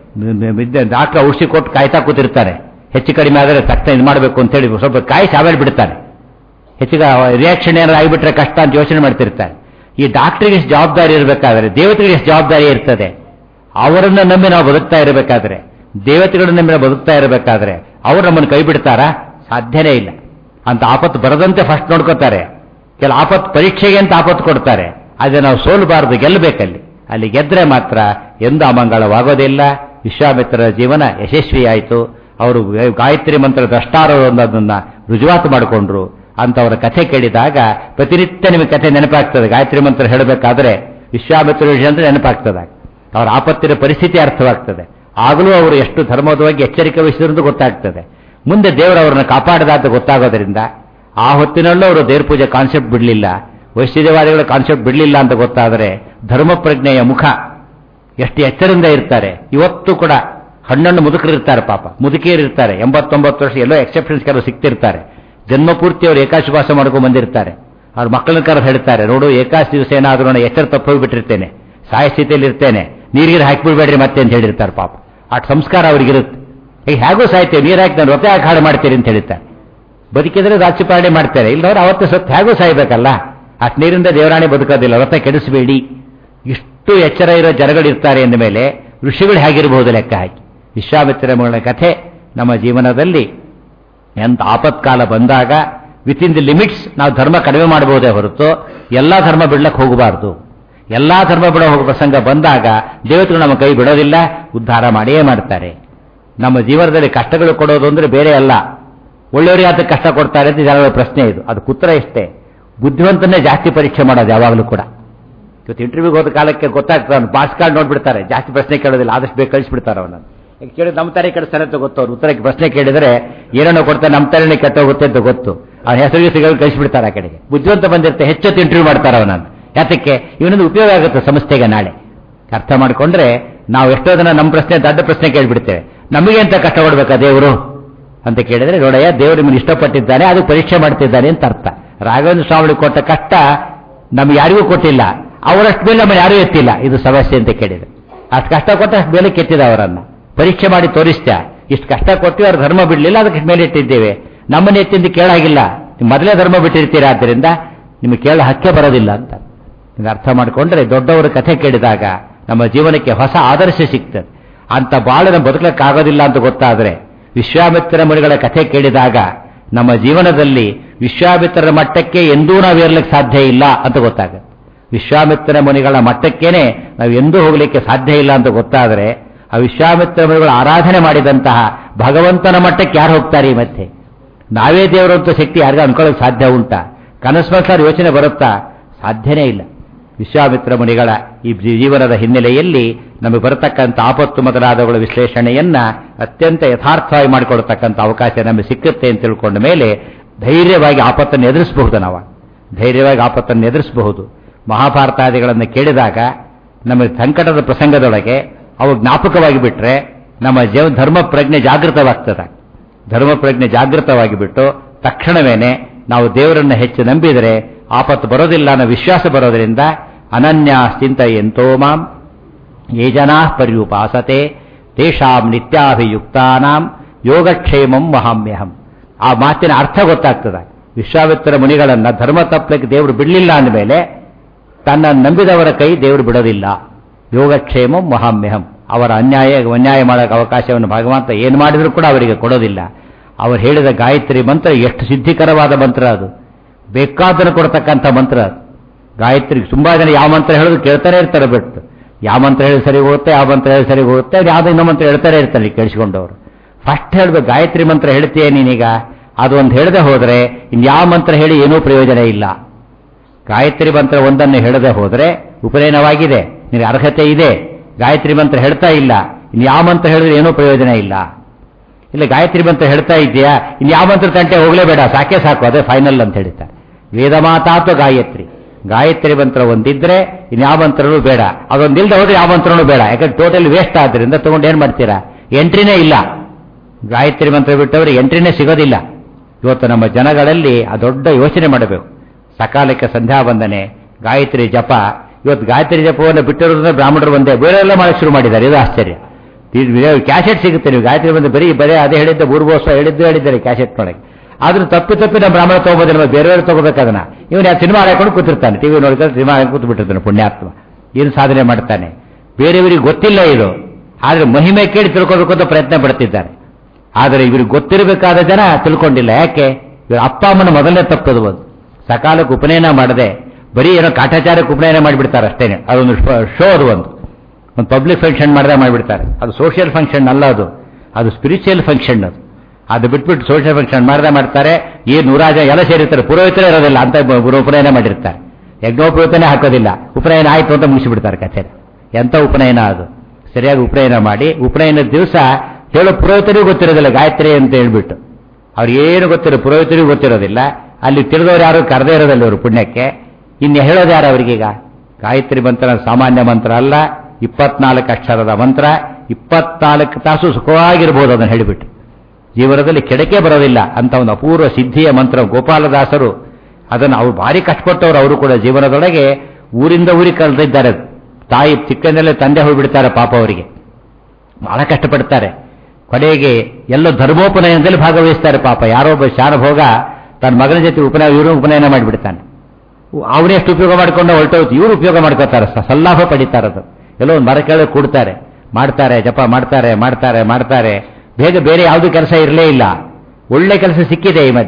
ಡಾಕ್ಟರ್ ಔಷಧಿ ಕೊಟ್ಟು ಕಾಯ್ತಾ ಕೂತಿರ್ತಾರೆ ಹೆಚ್ಚು ಕಡಿಮೆ ಆದರೆ ತಕ್ಷಣ ಇದು ಮಾಡಬೇಕು ಅಂತ ಹೇಳಿ ಸ್ವಲ್ಪ ಕಾಯಿಸಿ ಆಮೇಲೆ ಬಿಡ್ತಾನೆ ಹೆಚ್ಚಿಗೆ ರಿಯಾಕ್ಷನ್ ಏನಾರು ಆಗಿಬಿಟ್ರೆ ಕಷ್ಟ ಅಂತ ಯೋಚನೆ ಮಾಡ್ತಿರ್ತಾರೆ ಈ ಡಾಕ್ಟರ್ಗೆ ಎಷ್ಟು ಜವಾಬ್ದಾರಿ ಇರಬೇಕಾದ್ರೆ ದೇವತೆಗೆ ಎಷ್ಟು ಜವಾಬ್ದಾರಿ ಇರ್ತದೆ ಅವರನ್ನ ನಂಬಿ ನಾವು ಬದುಕ್ತಾ ಇರಬೇಕಾದ್ರೆ ದೇವತೆಗಳನ್ನ ನಂಬಿ ನಾವು ಬದುಕ್ತಾ ಇರಬೇಕಾದ್ರೆ ಅವರು ನಮ್ಮನ್ನು ಕೈ ಬಿಡ್ತಾರಾ ಸಾಧ್ಯನೇ ಇಲ್ಲ ಅಂತ ಆಪತ್ತು ಬರದಂತೆ ಫಸ್ಟ್ ನೋಡ್ಕೋತಾರೆ ಕೆಲ ಆಪತ್ತು ಪರೀಕ್ಷೆಗೆ ಅಂತ ಆಪತ್ತು ಕೊಡ್ತಾರೆ ಆದರೆ ನಾವು ಸೋಲಬಾರದು ಗೆಲ್ಲಬೇಕಲ್ಲಿ ಅಲ್ಲಿ ಗೆದ್ರೆ ಮಾತ್ರ ಎಂದು ಅಮಂಗಳವಾಗೋದಿಲ್ಲ ವಿಶ್ವಾಮಿತ್ರರ ಜೀವನ ಯಶಸ್ವಿಯಾಯಿತು ಅವರು ಗಾಯತ್ರಿ ಮಂತ್ರ ದ್ರಷ್ಟಾರರು ಅನ್ನೋದನ್ನ ರುಜುವಾತು ಮಾಡಿಕೊಂಡ್ರು ಅಂತವರ ಕಥೆ ಕೇಳಿದಾಗ ಪ್ರತಿನಿತ್ಯ ನಿಮಗೆ ಕಥೆ ನೆನಪಾಗ್ತದೆ ಗಾಯತ್ರಿ ಮಂತ್ರ ಹೇಳಬೇಕಾದ್ರೆ ವಿಶ್ವಾಮಿತ್ರ ವಿಷಯ ಅಂದ್ರೆ ನೆನಪಾಗ್ತದೆ ಅವರ ಆಪತ್ತಿನ ಪರಿಸ್ಥಿತಿ ಅರ್ಥವಾಗ್ತದೆ ಆಗಲೂ ಅವರು ಎಷ್ಟು ಧರ್ಮದ ಬಗ್ಗೆ ಎಚ್ಚರಿಕೆ ವಹಿಸಿದ್ರು ಗೊತ್ತಾಗ್ತದೆ ಮುಂದೆ ದೇವರು ಅವರನ್ನು ಕಾಪಾಡದ ಅಂತ ಗೊತ್ತಾಗೋದ್ರಿಂದ ಆ ಹೊತ್ತಿನಲ್ಲೂ ಅವರು ದೇವ್ರ ಪೂಜೆ ಕಾನ್ಸೆಪ್ಟ್ ಬಿಡಲಿಲ್ಲ ವೈಶ್ಯದೇವಾದಿಗಳ ಕಾನ್ಸೆಪ್ಟ್ ಬಿಡಲಿಲ್ಲ ಅಂತ ಗೊತ್ತಾದರೆ ಧರ್ಮ ಪ್ರಜ್ಞೆಯ ಮುಖ ಎಷ್ಟು ಎಚ್ಚರಿಂದ ಇರ್ತಾರೆ ಇವತ್ತು ಕೂಡ ಹಣ್ಣನ್ನು ಮುದುಕರಿರ್ತಾರೆ ಪಾಪ ಮುದುಕಿಯರಿರ್ತಾರೆ ಎಂಬತ್ತೊಂಬತ್ತು ವರ್ಷ ಎಲ್ಲೋ ಎಕ್ಸೆಪ್ಷನ್ಸ್ ಕೆಲವು ಸಿಗ್ತಿರ್ತಾರೆ ಜನ್ಮ ಪೂರ್ತಿ ಅವರು ಏಕಾಶಿವಾಸ ಮಾಡ್ಕೊಂಡು ಬಂದಿರ್ತಾರೆ ಅವ್ರ ಮಕ್ಕಳನ್ನ ಕರೆದು ಹೇಳ್ತಾರೆ ನೋಡು ಏಕಾಶ ದಿವಸ ಏನಾದರೂ ನಾನು ಎಚ್ಚರ ತಪ್ಪು ಹೋಗ್ಬಿಟ್ಟಿರ್ತೇನೆ ಸಾಯ ಸ್ಥಿತಿಯಲ್ಲಿ ಇರ್ತೇನೆ ನೀರಿಗೆ ಹಾಕಿಬಿಡ್ಬೇಡ್ರಿ ಮತ್ತೆ ಅಂತ ಹೇಳಿರ್ತಾರೆ ಪಾಪ ಆ ಸಂಸ್ಕಾರ ಅವ್ರಿಗಿರುತ್ತೆ ಈಗ ಹೇಗೂ ಸಾಯ್ತೇವೆ ನೀರು ಹಾಕಿ ನಾನು ವ್ರತ ಯಾಕೆ ಹಾಳು ಮಾಡ್ತೀರಿ ಅಂತ ಹೇಳ್ತಾರೆ ಬದುಕಿದ್ರೆ ರಾಜ್ಯಪಾಲನೆ ಮಾಡ್ತಾರೆ ಇಲ್ಲದವ್ರು ಅವತ್ತು ಸತ್ತು ಹೇಗೂ ಸಾಯ್ಬೇಕಲ್ಲ ಅಷ್ಟು ನೀರಿಂದ ದೇವರಾಣಿ ಬದುಕೋದಿಲ್ಲ ವ್ರತ ಕೆಡಿಸಬೇಡಿ ಇಷ್ಟು ಎಚ್ಚರ ಇರೋ ಜನಗಳಿರ್ತಾರೆ ಎಂದ ಮೇಲೆ ಋಷಿಗಳು ಹೇಗಿರಬಹುದು ಲೆಕ್ಕ ಹಾಕಿ ವಿಶ್ವಾಮಿತ್ರ ಕಥೆ ನಮ್ಮ ಜೀವನದಲ್ಲಿ ಎಂತ ಆಪತ್ಕಾಲ ಬಂದಾಗ ವಿತ್ ಇನ್ ದಿ ಲಿಮಿಟ್ಸ್ ನಾವು ಧರ್ಮ ಕಡಿಮೆ ಮಾಡಬಹುದೇ ಹೊರತು ಎಲ್ಲಾ ಧರ್ಮ ಬಿಡ್ಲಕ್ಕೆ ಹೋಗಬಾರ್ದು ಎಲ್ಲಾ ಧರ್ಮ ಬಿಡೋ ಹೋಗೋ ಪ್ರಸಂಗ ಬಂದಾಗ ದೇವತೆಗಳು ನಮ್ಮ ಕೈ ಬಿಡೋದಿಲ್ಲ ಉದ್ಧಾರ ಮಾಡಿಯೇ ಮಾಡ್ತಾರೆ ನಮ್ಮ ಜೀವನದಲ್ಲಿ ಕಷ್ಟಗಳು ಕೊಡೋದು ಅಂದ್ರೆ ಬೇರೆ ಅಲ್ಲ ಒಳ್ಳೆಯವರಿಗೆ ಅದಕ್ಕೆ ಕಷ್ಟ ಕೊಡ್ತಾರೆ ಅಂತ ಜನರ ಪ್ರಶ್ನೆ ಇದು ಅದು ಕುತ್ರ ಇಷ್ಟೇ ಬುದ್ಧಿವಂತನ್ನೇ ಜಾಸ್ತಿ ಪರೀಕ್ಷೆ ಮಾಡೋದು ಯಾವಾಗಲೂ ಕೂಡ ಇವತ್ತು ಇಂಟರ್ವ್ಯೂಗೆ ಹೋದ ಕಾಲಕ್ಕೆ ಗೊತ್ತಾಗ್ತದೆ ಪಾಸ್ ಕಾರ್ಡ್ ನೋಡ್ಬಿಡ್ತಾರೆ ಜಾಸ್ತಿ ಪ್ರಶ್ನೆ ಕೇಳೋದಿಲ್ಲ ಆದಷ್ಟು ಬೇಗ ಕಳಿಸ್ಬಿಡ್ತಾರೆ ಅವನನ್ನು ಈಗ ಕೇಳಿ ನಮ್ಮ ತಾರೆ ಕಳಿಸ್ತಾರೆ ಅಂತ ಗೊತ್ತು ಅವ್ರು ಉತ್ತರಕ್ಕೆ ಪ್ರಶ್ನೆ ಕೇಳಿದರೆ ಏನೇನೋ ಕೊಡ್ತಾರೆ ನಮ್ಮ ತರನೇ ಕೆಟ್ಟೋಗುತ್ತೆ ಅಂತ ಗೊತ್ತು ಅವ್ನ ಹೆಸರಿಗೆ ಸಿಗೋದು ಕಳಿಸ್ಬಿಡ್ತಾರೆ ಆ ಕಡೆಗೆ ಬುದ್ಧಿವಂತ ಬಂದಿರುತ್ತೆ ಹೆಚ್ಚೊತ್ತು ಇಂಟರ್ವ್ಯೂ ಮಾಡ್ತಾರೆ ಅವನನ್ನು ಯಾತಕ್ಕೆ ಇವನೊಂದು ಉಪಯೋಗ ಆಗುತ್ತೆ ಸಂಸ್ಥೆಗೆ ನಾಳೆ ಅರ್ಥ ಮಾಡಿಕೊಂಡ್ರೆ ನಾವು ಎಷ್ಟೋ ಜನ ನಮ್ಮ ಪ್ರಶ್ನೆ ದೊಡ್ಡ ಪ್ರಶ್ನೆ ಕೇಳಿಬಿಡ್ತೇವೆ ನಮಗೆ ಅಂತ ಕಷ್ಟ ಕೊಡ್ಬೇಕಾ ದೇವರು ಅಂತ ಕೇಳಿದ್ರೆ ನೋಡಯ್ಯ ದೇವರು ನಿಮ್ಮನ್ನು ಇಷ್ಟಪಟ್ಟಿದ್ದಾನೆ ಅದು ಪರೀಕ್ಷೆ ಮಾಡ್ತಿದ್ದಾನೆ ಅಂತ ಅರ್ಥ ರಾಘವೇಂದ್ರ ಸ್ವಾಮಿ ಕೊಟ್ಟ ಕಷ್ಟ ನಮ್ಗೆ ಯಾರಿಗೂ ಕೊಟ್ಟಿಲ್ಲ ಅವರಷ್ಟು ಮೇಲೆ ನಮ್ಮ ಯಾರೂ ಎತ್ತಿಲ್ಲ ಇದು ಸಮಸ್ಯೆ ಅಂತ ಕೇಳಿದೆ ಅಷ್ಟು ಕಷ್ಟ ಕೊಟ್ಟ ಅಷ್ಟು ಮೇಲೆ ಕೆತ್ತಿದ ಅವರನ್ನ ಪರೀಕ್ಷೆ ಮಾಡಿ ತೋರಿಸ್ತ ಇಷ್ಟು ಕಷ್ಟ ಕೊಟ್ಟು ಅವ್ರ ಧರ್ಮ ಬಿಡಲಿಲ್ಲ ಅದಕ್ಕೆ ಮೇಲೆ ಇಟ್ಟಿದ್ದೇವೆ ನಮ್ಮನ್ನ ಎತ್ತಿಂದ ಕೇಳಾಗಿಲ್ಲ ನೀವು ಮೊದಲೇ ಧರ್ಮ ಬಿಟ್ಟಿರ್ತೀರಾ ಆದ್ದರಿಂದ ನಿಮಗೆ ಕೇಳ ಹಕ್ಕೆ ಬರೋದಿಲ್ಲ ಅಂತ ಇದು ಅರ್ಥ ಮಾಡಿಕೊಂಡ್ರೆ ದೊಡ್ಡವರ ಕಥೆ ಕೇಳಿದಾಗ ನಮ್ಮ ಜೀವನಕ್ಕೆ ಹೊಸ ಆದರ್ಶ ಸಿಗ್ತದೆ ಅಂತ ಬಾಳನ ಬದುಕಲಿಕ್ಕಾಗೋದಿಲ್ಲ ಅಂತ ಗೊತ್ತಾದ್ರೆ ವಿಶ್ವಾಮಿತ್ರ ಮುನಿಗಳ ಕಥೆ ಕೇಳಿದಾಗ ನಮ್ಮ ಜೀವನದಲ್ಲಿ ವಿಶ್ವಾಮಿತ್ರರ ಮಟ್ಟಕ್ಕೆ ಎಂದೂ ನಾವು ಏರ್ಲಿಕ್ಕೆ ಸಾಧ್ಯ ಇಲ್ಲ ಅಂತ ಗೊತ್ತಾಗುತ್ತೆ ವಿಶ್ವಾಮಿತ್ರ ಮುನಿಗಳ ಮಟ್ಟಕ್ಕೇನೆ ನಾವು ಎಂದೂ ಹೋಗಲಿಕ್ಕೆ ಸಾಧ್ಯ ಇಲ್ಲ ಅಂತ ಗೊತ್ತಾದರೆ ಆ ವಿಶ್ವಾಮಿತ್ರ ಮುನಿಗಳು ಆರಾಧನೆ ಮಾಡಿದಂತಹ ಭಗವಂತನ ಮಟ್ಟಕ್ಕೆ ಯಾರು ಹೋಗ್ತಾರೆ ಈ ಮಧ್ಯೆ ನಾವೇ ದೇವರು ಅಂತ ಶಕ್ತಿ ಯಾರಿಗೂ ಅನ್ಕೊಳ್ಳೋಕೆ ಸಾಧ್ಯ ಉಂಟಾ ಕನಸ್ಮಸಾರ ಯೋಚನೆ ಬರುತ್ತಾ ಸಾಧ್ಯನೇ ಇಲ್ಲ ವಿಶ್ವಾಮಿತ್ರ ಮುನಿಗಳ ಈ ಜೀವನದ ಹಿನ್ನೆಲೆಯಲ್ಲಿ ನಮಗೆ ಬರತಕ್ಕಂಥ ಆಪತ್ತು ಮೊದಲಾದವುಗಳ ವಿಶ್ಲೇಷಣೆಯನ್ನ ಅತ್ಯಂತ ಯಥಾರ್ಥವಾಗಿ ಮಾಡಿಕೊಡ್ತಕ್ಕಂಥ ಅವಕಾಶ ನಮಗೆ ಸಿಕ್ಕುತ್ತೆ ಅಂತ ತಿಳ್ಕೊಂಡ ಮೇಲೆ ಧೈರ್ಯವಾಗಿ ಆಪತ್ತನ್ನು ಎದುರಿಸಬಹುದು ನಾವು ಧೈರ್ಯವಾಗಿ ಆಪತ್ತನ್ನು ಎದುರಿಸಬಹುದು ಮಹಾಭಾರತಾದಿಗಳನ್ನು ಕೇಳಿದಾಗ ನಮಗೆ ಸಂಕಟದ ಪ್ರಸಂಗದೊಳಗೆ ಅವು ಜ್ಞಾಪಕವಾಗಿ ಬಿಟ್ರೆ ನಮ್ಮ ಜೀವ ಧರ್ಮ ಪ್ರಜ್ಞೆ ಜಾಗೃತವಾಗ್ತದೆ ಧರ್ಮ ಪ್ರಜ್ಞೆ ಜಾಗೃತವಾಗಿ ಬಿಟ್ಟು ತಕ್ಷಣವೇನೆ ನಾವು ದೇವರನ್ನ ಹೆಚ್ಚು ನಂಬಿದರೆ ಆಪತ್ತು ಬರೋದಿಲ್ಲ ಅನ್ನೋ ವಿಶ್ವಾಸ ಬರೋದರಿಂದ ಅನನ್ಯ ಚಿಂತೆಯಂತೋ ಮಾಂ ಯೇ ಜನಾ ಪರ್ಯುಪಾಸತೆ ತೇಷಾಂ ನಿತ್ಯಾಭಿಯುಕ್ತಾನಾಂ ಯೋಗಕ್ಷೇಮಂ ಮಹಾಮ್ಯಹಂ ಆ ಮಾತಿನ ಅರ್ಥ ಗೊತ್ತಾಗ್ತದೆ ವಿಶ್ವಾಮಿತ್ರ ಮುನಿಗಳನ್ನ ಧರ್ಮ ತಪ್ಪಲಿಕ್ಕೆ ದೇವರು ಬಿಡಲಿಲ್ಲ ಅಂದಮೇಲೆ ತನ್ನ ನಂಬಿದವರ ಕೈ ದೇವರು ಬಿಡೋದಿಲ್ಲ ಯೋಗಕ್ಷೇಮಂ ಮಹಾಮ್ಯಹಂ ಅವರ ಅನ್ಯಾಯ ಅನ್ಯಾಯ ಮಾಡೋಕೆ ಅವಕಾಶವನ್ನು ಭಗವಂತ ಏನು ಮಾಡಿದರೂ ಕೂಡ ಅವರಿಗೆ ಕೊಡೋದಿಲ್ಲ ಅವರು ಹೇಳಿದ ಗಾಯತ್ರಿ ಮಂತ್ರ ಎಷ್ಟು ಸಿದ್ಧಿಕರವಾದ ಮಂತ್ರ ಅದು ಬೇಕಾದನ್ನು ಕೊಡ್ತಕ್ಕಂಥ ಮಂತ್ರ ಅದು ಗಾಯತ್ರಿ ತುಂಬಾ ಜನ ಯಾವ ಮಂತ್ರ ಹೇಳೋದು ಕೇಳ್ತಾನೆ ಇರ್ತಾರೆ ಬಿಟ್ಟು ಯಾವ ಮಂತ್ರ ಹೇಳಿ ಸರಿ ಹೋಗುತ್ತೆ ಯಾವ ಮಂತ್ರ ಹೇಳಿ ಸರಿ ಹೋಗುತ್ತೆ ಯಾವ್ದು ಇನ್ನೊಂದು ಮಂತ್ರ ಹೇಳ್ತಾನೆ ಇರ್ತಾರೆ ಕೇಳಿಸ್ಕೊಂಡವರು ಫಸ್ಟ್ ಹೇಳ್ಬೇಕು ಗಾಯತ್ರಿ ಮಂತ್ರ ಹೇಳ್ತೀಯ ನೀನೀಗ ಅದು ಒಂದು ಹೇಳದೆ ಹೋದ್ರೆ ಇನ್ಯಾವ ಮಂತ್ರ ಹೇಳಿ ಏನೂ ಪ್ರಯೋಜನ ಇಲ್ಲ ಗಾಯತ್ರಿ ಮಂತ್ರ ಒಂದನ್ನು ಹೇಳದೆ ಹೋದ್ರೆ ಉಪನಯನವಾಗಿದೆ ನಿನಗೆ ಅರ್ಹತೆ ಇದೆ ಗಾಯತ್ರಿ ಮಂತ್ರ ಹೇಳ್ತಾ ಇಲ್ಲ ಇನ್ಯಾವ ಮಂತ್ರ ಹೇಳಿದ್ರೆ ಏನೂ ಪ್ರಯೋಜನ ಇಲ್ಲ ಇಲ್ಲ ಗಾಯತ್ರಿ ಮಂತ್ರ ಹೇಳ್ತಾ ಇದೆಯಾ ಇನ್ನು ಯಾವ ಮಂತ್ರ ತಂಟೆ ಹೋಗಲೇಬೇಡ ಸಾಕೆ ಸಾಕು ಅದೇ ಫೈನಲ್ ಅಂತ ಹೇಳ್ತಾರೆ ವೇದ ಮಾತಾತು ಗಾಯತ್ರಿ ಗಾಯತ್ರಿ ಮಂತ್ರ ಒಂದಿದ್ರೆ ಇನ್ಯಾವ ಮಂತ್ರನೂ ಬೇಡ ಅದೊಂದಿಲ್ಲದೆ ಹೋದ್ರೆ ಯಾವ ಮಂತ್ರನೂ ಬೇಡ ಯಾಕಂದ್ರೆ ಟೋಟಲ್ ವೇಸ್ಟ್ ಆದ್ರಿಂದ ತಗೊಂಡು ಏನ್ ಮಾಡ್ತೀರಾ ಎಂಟ್ರಿನೇ ಇಲ್ಲ ಗಾಯತ್ರಿ ಮಂತ್ರ ಬಿಟ್ಟವರು ಎಂಟ್ರಿನೇ ಸಿಗೋದಿಲ್ಲ ಇವತ್ತು ನಮ್ಮ ಜನಗಳಲ್ಲಿ ಆ ದೊಡ್ಡ ಯೋಚನೆ ಮಾಡಬೇಕು ಸಕಾಲಕ್ಕೆ ಸಂಧ್ಯಾ ವಂದನೆ ಗಾಯತ್ರಿ ಜಪ ಇವತ್ತು ಗಾಯತ್ರಿ ಜಪವನ್ನು ಬಿಟ್ಟಿರೋದ್ರೆ ಬ್ರಾಹ್ಮಣರು ಒಂದೇ ಬೇರೆ ಎಲ್ಲ ಮಾಡಕ್ಕೆ ಶುರು ಮಾಡಿದ್ದಾರೆ ಇದು ಆಶ್ಚರ್ಯ ಕ್ಯಾಸೆಟ್ ಸಿಗುತ್ತೆ ನೀವು ಗಾಯತ್ರಿ ಬಂದು ಬರೀ ಬರೀ ಅದೇ ಹೇಳಿದ್ದೆ ಪೂರ್ವೋತ್ಸವ ಹೇಳಿದ್ದು ಹೇಳಿದ್ದಾರೆ ಕ್ಯಾಸೆಟ್ ಒಳಗೆ ಆದ್ರೂ ತಪ್ಪಿ ತಪ್ಪಿ ನಮ್ಮ ಬ್ರಾಹ್ಮಣ ತಗೋಬೋದಿಲ್ಲ ಬೇರೆಯವರು ತಗೋಬೇಕು ಅದನ್ನ ಇವನು ಯಾವ ಸಿನಿಮಾ ಹಾಕೊಂಡು ಕೂತಿರ್ತಾನೆ ಟಿವಿ ನೋಡಿದ್ರೆ ಸಿನಿಮಾ ಹಾಕಿ ಕೂತು ಬಿಟ್ಟಿರ್ತಾನೆ ಪುಣ್ಯಾತ್ಮ ಏನು ಸಾಧನೆ ಮಾಡ್ತಾನೆ ಬೇರೆಯವರಿಗೆ ಗೊತ್ತಿಲ್ಲ ಇದು ಆದ್ರೆ ಮಹಿಮೆ ಕೇಳಿ ತಿಳ್ಕೋಬೇಕು ಅಂತ ಪ್ರಯತ್ನ ಪಡ್ತಿದ್ದಾರೆ ಆದರೆ ಇವ್ರಿಗೆ ಗೊತ್ತಿರಬೇಕಾದ ಜನ ತಿಳ್ಕೊಂಡಿಲ್ಲ ಯಾಕೆ ಇವ್ರ ಅಪ್ಪ ಅಮ್ಮನ ಮೊದಲನೇ ತಪ್ಪದು ಒಂದು ಸಕಾಲಕ್ಕೆ ಉಪನಯನ ಮಾಡದೆ ಬರೀ ಏನೋ ಕಾಟಾಚಾರಕ್ಕೆ ಉಪನಯನ ಮಾಡಿಬಿಡ್ತಾರೆ ಅಷ್ಟೇನೆ ಅದೊಂದು ಶೋ ಅದು ಒಂದು ಒಂದು ಪಬ್ಲಿಕ್ ಫಂಕ್ಷನ್ ಮಾಡಿದ್ರೆ ಮಾಡಿಬಿಡ್ತಾರೆ ಅದು ಸೋಷಿಯಲ್ ಫಂಕ್ಷನ್ ಅಲ್ಲ ಅದು ಅದು ಸ್ಪಿರಿಚುವಲ್ ಫಂಕ್ಷನ್ ಅದು ಅದು ಬಿಟ್ಬಿಟ್ಟು ಸೋಷಿಯಲ್ ಫಂಕ್ಷನ್ ಮಾಡಿದ್ರೆ ಮಾಡ್ತಾರೆ ಈ ನೂರಾಜ ಎಲ್ಲ ಸೇರಿರ್ತಾರೆ ಪುರೋಹಿತರೇ ಇರೋದಿಲ್ಲ ಅಂತ ಉಪನಯನ ಮಾಡಿರ್ತಾರೆ ಯಜ್ಞೋಪಯುಕ್ತನೇ ಹಾಕೋದಿಲ್ಲ ಉಪನಯನ ಆಯ್ತು ಅಂತ ಮುಗಿಸಿಬಿಡ್ತಾರೆ ಕಚೇರಿ ಎಂತ ಉಪನಯನ ಅದು ಸರಿಯಾಗಿ ಉಪನಯನ ಮಾಡಿ ಉಪನಯನದ ದಿವಸ ಹೇಳೋ ಪುರೋಹಿತರಿಗೂ ಗೊತ್ತಿರೋದಿಲ್ಲ ಗಾಯತ್ರಿ ಅಂತ ಹೇಳ್ಬಿಟ್ಟು ಅವ್ರಿಗೇನು ಗೊತ್ತಿರೋ ಪುರೋಹಿತರಿಗೂ ಗೊತ್ತಿರೋದಿಲ್ಲ ಅಲ್ಲಿ ತಿಳಿದವ್ರು ಯಾರು ಕರೆದೇ ಇರೋದಿಲ್ಲ ಅವರು ಪುಣ್ಯಕ್ಕೆ ಇನ್ನು ಹೇಳೋದು ಯಾರು ಅವರಿಗೀಗ ಗಾಯತ್ರಿ ಮಂತ್ರ ಸಾಮಾನ್ಯ ಮಂತ್ರ ಅಲ್ಲ ಇಪ್ಪತ್ನಾಲ್ಕು ಅಕ್ಷರದ ಮಂತ್ರ ಇಪ್ಪತ್ನಾಲ್ಕು ತಾಸು ಸುಖವಾಗಿರ್ಬೋದು ಅದನ್ನು ಹೇಳಿಬಿಟ್ಟು ಜೀವನದಲ್ಲಿ ಕೆಡಕೆ ಬರೋದಿಲ್ಲ ಅಂತ ಒಂದು ಅಪೂರ್ವ ಸಿದ್ಧಿಯ ಮಂತ್ರ ಗೋಪಾಲದಾಸರು ಅದನ್ನು ಅವ್ರು ಭಾರಿ ಕಷ್ಟಪಟ್ಟವರು ಅವರು ಕೂಡ ಜೀವನದೊಳಗೆ ಊರಿಂದ ಊರಿಗೆ ಕಳೆದಿದ್ದಾರೆ ತಾಯಿ ಚಿಕ್ಕಂದಲ್ಲೇ ತಂದೆ ಹೋಗ್ಬಿಡ್ತಾರೆ ಪಾಪ ಅವರಿಗೆ ಬಹಳ ಕಷ್ಟಪಡ್ತಾರೆ ಕೊನೆಗೆ ಎಲ್ಲ ಧರ್ಮೋಪನಯನದಲ್ಲಿ ಭಾಗವಹಿಸ್ತಾರೆ ಪಾಪ ಯಾರೋ ಒಬ್ಬ ಶಾನಭೋಗ ತನ್ನ ಮಗನ ಜೊತೆ ಉಪನಯ ಇವರು ಉಪನಯನ ಮಾಡಿಬಿಡ್ತಾನೆ ಅವನೆಷ್ಟು ಉಪಯೋಗ ಮಾಡ್ಕೊಂಡು ಹೊರಟೋಯ್ತು ಇವರು ಉಪಯೋಗ ಮಾಡ್ಕೋತಾರೆ ಸಲ್ಲಾಭ ಪಡಿತಾರದು ಎಲ್ಲೋ ಒಂದು ಮರ ಕೆಳಗೆ ಕೂಡ್ತಾರೆ ಮಾಡ್ತಾರೆ ಜಪ ಮಾಡ್ತಾರೆ ಮಾಡ್ತಾರೆ ಮಾಡ್ತಾರೆ ಬೇಗ ಬೇರೆ ಯಾವುದೂ ಕೆಲಸ ಇರಲೇ ಇಲ್ಲ ಒಳ್ಳೆ ಕೆಲಸ ಸಿಕ್ಕಿದೆ ಈ ಮಧ್ಯೆ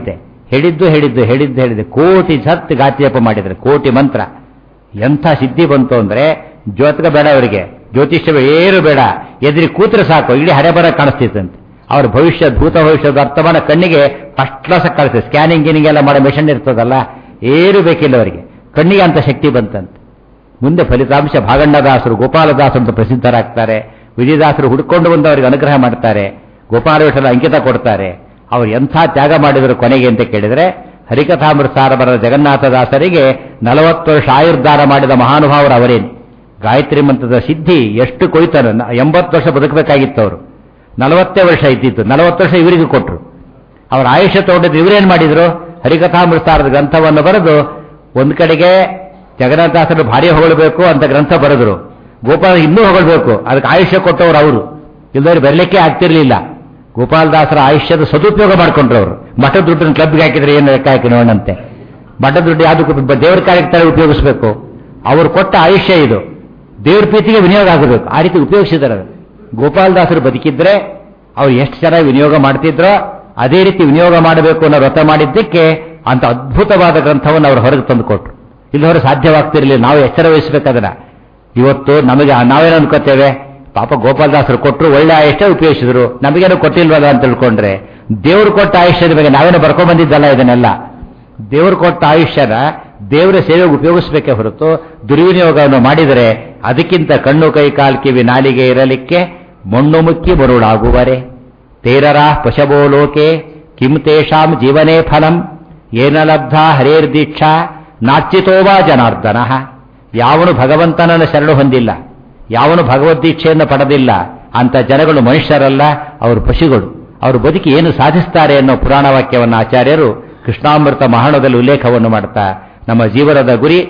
ಹೇಳಿದ್ದು ಹೇಳಿದ್ದು ಹೇಳಿದ್ದು ಹೇಳಿದ್ದು ಕೋಟಿ ಸತ್ ಗಾತಿ ಜಪ ಮಾಡಿದ್ದಾರೆ ಕೋಟಿ ಮಂತ್ರ ಎಂಥ ಸಿದ್ಧಿ ಬಂತು ಅಂದ್ರೆ ಜ್ಯೋತಿಕ ಬೇಡ ಅವರಿಗೆ ಜ್ಯೋತಿಷ್ಯ ಏನು ಬೇಡ ಎದುರಿ ಕೂತ್ರೆ ಸಾಕು ಇಡೀ ಹರೆಬರ ಕಾಣಿಸ್ತಿತ್ತಂತೆ ಅವ್ರ ಭವಿಷ್ಯ ಭೂತ ಭವಿಷ್ಯದ ಅರ್ಥಮಾನ ಕಣ್ಣಿಗೆ ಫಸ್ಟ್ ಕ್ಲಾಸ್ ಕಾಣಿಸ್ತದೆ ಸ್ಕ್ಯಾನಿಂಗ್ ಗಿನಿಂಗ್ ಎಲ್ಲ ಮಾಡೋ ಮೆಷಿನ್ ಇರ್ತದಲ್ಲ ಏನು ಬೇಕಿಲ್ಲ ಅವರಿಗೆ ಕಣ್ಣಿಗೆ ಅಂತ ಶಕ್ತಿ ಬಂತಂತೆ ಮುಂದೆ ಫಲಿತಾಂಶ ಭಾಗಣ್ಣದಾಸರು ಗೋಪಾಲದಾಸರು ಅಂತ ಪ್ರಸಿದ್ಧರಾಗ್ತಾರೆ ವಿಜಯದಾಸರು ಹುಡುಕೊಂಡು ಬಂದು ಅವರಿಗೆ ಅನುಗ್ರಹ ಮಾಡ್ತಾರೆ ಗೋಪಾಲ ವಿಠಲ ಅಂಕಿತ ಕೊಡ್ತಾರೆ ಅವರು ಎಂಥ ತ್ಯಾಗ ಮಾಡಿದರು ಕೊನೆಗೆ ಅಂತ ಕೇಳಿದರೆ ಹರಿಕಥಾಮೃತಸಾರ ಬರದ ಜಗನ್ನಾಥದಾಸರಿಗೆ ನಲವತ್ತು ವರ್ಷ ಆಯುರ್ದಾನ ಮಾಡಿದ ಮಹಾನುಭಾವರು ಅವರೇನು ಗಾಯತ್ರಿ ಮಂತ್ರದ ಸಿದ್ಧಿ ಎಷ್ಟು ಕೊಯ್ತಾರೆ ಎಂಬತ್ತು ವರ್ಷ ಬದುಕಬೇಕಾಗಿತ್ತು ಅವರು ನಲವತ್ತೇ ವರ್ಷ ಇದ್ದಿತ್ತು ನಲವತ್ತು ವರ್ಷ ಇವರಿಗೆ ಕೊಟ್ಟರು ಅವರ ಆಯುಷ್ಯ ತಗೊಂಡಿದ್ದು ಇವರೇನು ಮಾಡಿದ್ರು ಹರಿಕಥಾಮೃತಸಾರದ ಗ್ರಂಥವನ್ನು ಬರೆದು ಒಂದು ಕಡೆಗೆ ಜಗನ್ನಾಥದಾಸರು ಭಾರಿ ಹೊಗಳಬೇಕು ಅಂತ ಗ್ರಂಥ ಬರೆದ್ರು ಗೋಪಾಲ ಇನ್ನೂ ಹೊಗಳಬೇಕು ಅದಕ್ಕೆ ಆಯುಷ್ಯ ಕೊಟ್ಟವರು ಅವರು ಇಲ್ಲದವ್ರು ಬರಲಿಕ್ಕೆ ಆಗ್ತಿರ್ಲಿಲ್ಲ ಗೋಪಾಲದಾಸರ ಆಯುಷ್ಯದ ಸದುಪಯೋಗ ಮಾಡ್ಕೊಂಡ್ರು ಅವರು ಮಠದ ದುಡ್ಡನ್ನು ಕ್ಲಬ್ಗೆ ಹಾಕಿದ್ರೆ ಏನು ಲೆಕ್ಕ ಹಾಕಿ ನೋಡಂತೆ ಮಠದ ದುಡ್ಡು ಯಾವುದಕ್ಕೂ ದೇವರ ಕಾರ್ಯಕ್ಕೆ ತರ ಉಪಯೋಗಿಸಬೇಕು ಅವರು ಕೊಟ್ಟ ಆಯುಷ್ಯ ಇದು ದೇವ್ರ ಪ್ರೀತಿಗೆ ವಿನಿಯೋಗ ಆಗಬೇಕು ಆ ರೀತಿ ಉಪಯೋಗಿಸಿದ್ದಾರೆ ಅದು. ಗೋಪಾಲದಾಸರು ಬದುಕಿದ್ರೆ ಅವ್ರು ಎಷ್ಟು ಚೆನ್ನಾಗಿ ವಿನಿಯೋಗ ಮಾಡ್ತಿದ್ರೋ ಅದೇ ರೀತಿ ವಿನಿಯೋಗ ಮಾಡಬೇಕು ಅನ್ನೋ ವ್ರತ ಮಾಡಿದ್ದಕ್ಕೆ ಅಂತ ಅದ್ಭುತವಾದ ಗ್ರಂಥವನ್ನು ಅವರು ಹೊರಗೆ ತಂದು ಕೊಟ್ರು ಇಲ್ಲವರು ಸಾಧ್ಯವಾಗ್ತಿರಲಿಲ್ಲ ನಾವು ಎಚ್ಚರ ವಹಿಸಬೇಕಾದ್ರೆ ಇವತ್ತು ನಮಗೆ ನಾವೇನು ಅನ್ಕೋತೇವೆ ಪಾಪ ಗೋಪಾಲದಾಸರು ಕೊಟ್ಟರು ಒಳ್ಳೆ ಆಯುಷ್ಯ ಉಪಯೋಗಿಸಿದ್ರು ನಮಗೇನು ಕೊಟ್ಟಿಲ್ವಲ್ಲ ಅಂತ ತಿಳ್ಕೊಂಡ್ರೆ ದೇವರು ಕೊಟ್ಟ ಆಯುಷ್ಯದ ಬಗ್ಗೆ ನಾವೇನು ಬರ್ಕೊಂಡ್ ಬಂದಿದ್ದಲ್ಲ ಇದನ್ನೆಲ್ಲ ದೇವರು ಕೊಟ್ಟ ಆಯುಷ್ಯನ ದೇವರ ಸೇವೆಗೆ ಉಪಯೋಗಿಸಬೇಕೇ ಹೊರತು ದುರ್ವಿನಿಯೋಗವನ್ನು ಮಾಡಿದರೆ ಅದಕ್ಕಿಂತ ಕಣ್ಣು ಕೈ ಕಾಲ್ ಕಿವಿ ನಾಲಿಗೆ ಇರಲಿಕ್ಕೆ ಮಣ್ಣು ಮುಕ್ಕಿ ಮರುಳಾಗುವರೆ ತೇರರ ಪಶವೋ ಲೋಕೆ ಕಿಂ ತೇಷಾಂ ಜೀವನೇ ಫಲಂ ಏನ ಲಬ್ಧ ಹರೇರ್ದೀಕ್ಷಾ ನಾಚ್ಚಿತೋವಾ ಜನಾರ್ದನ ಯಾವನು ಭಗವಂತನನ್ನು ಶರಣು ಹೊಂದಿಲ್ಲ ಯಾವನು ಭಗವದ್ದೀಕ್ಷೆಯನ್ನು ಪಡೆದಿಲ್ಲ ಅಂತ ಜನಗಳು ಮನುಷ್ಯರಲ್ಲ ಅವರು ಪಶುಗಳು ಅವರು ಬದುಕಿ ಏನು ಸಾಧಿಸ್ತಾರೆ ಅನ್ನೋ ಪುರಾಣ ವಾಕ್ಯವನ್ನು ಆಚಾರ್ಯರು ಕೃಷ್ಣಾಮೃತ ಮಹಾಣದಲ್ಲಿ ಉಲ್ಲೇಖವನ್ನು ಮಾಡ್ತಾ ನಮ್ಮ ಜೀವನದ ಗುರಿ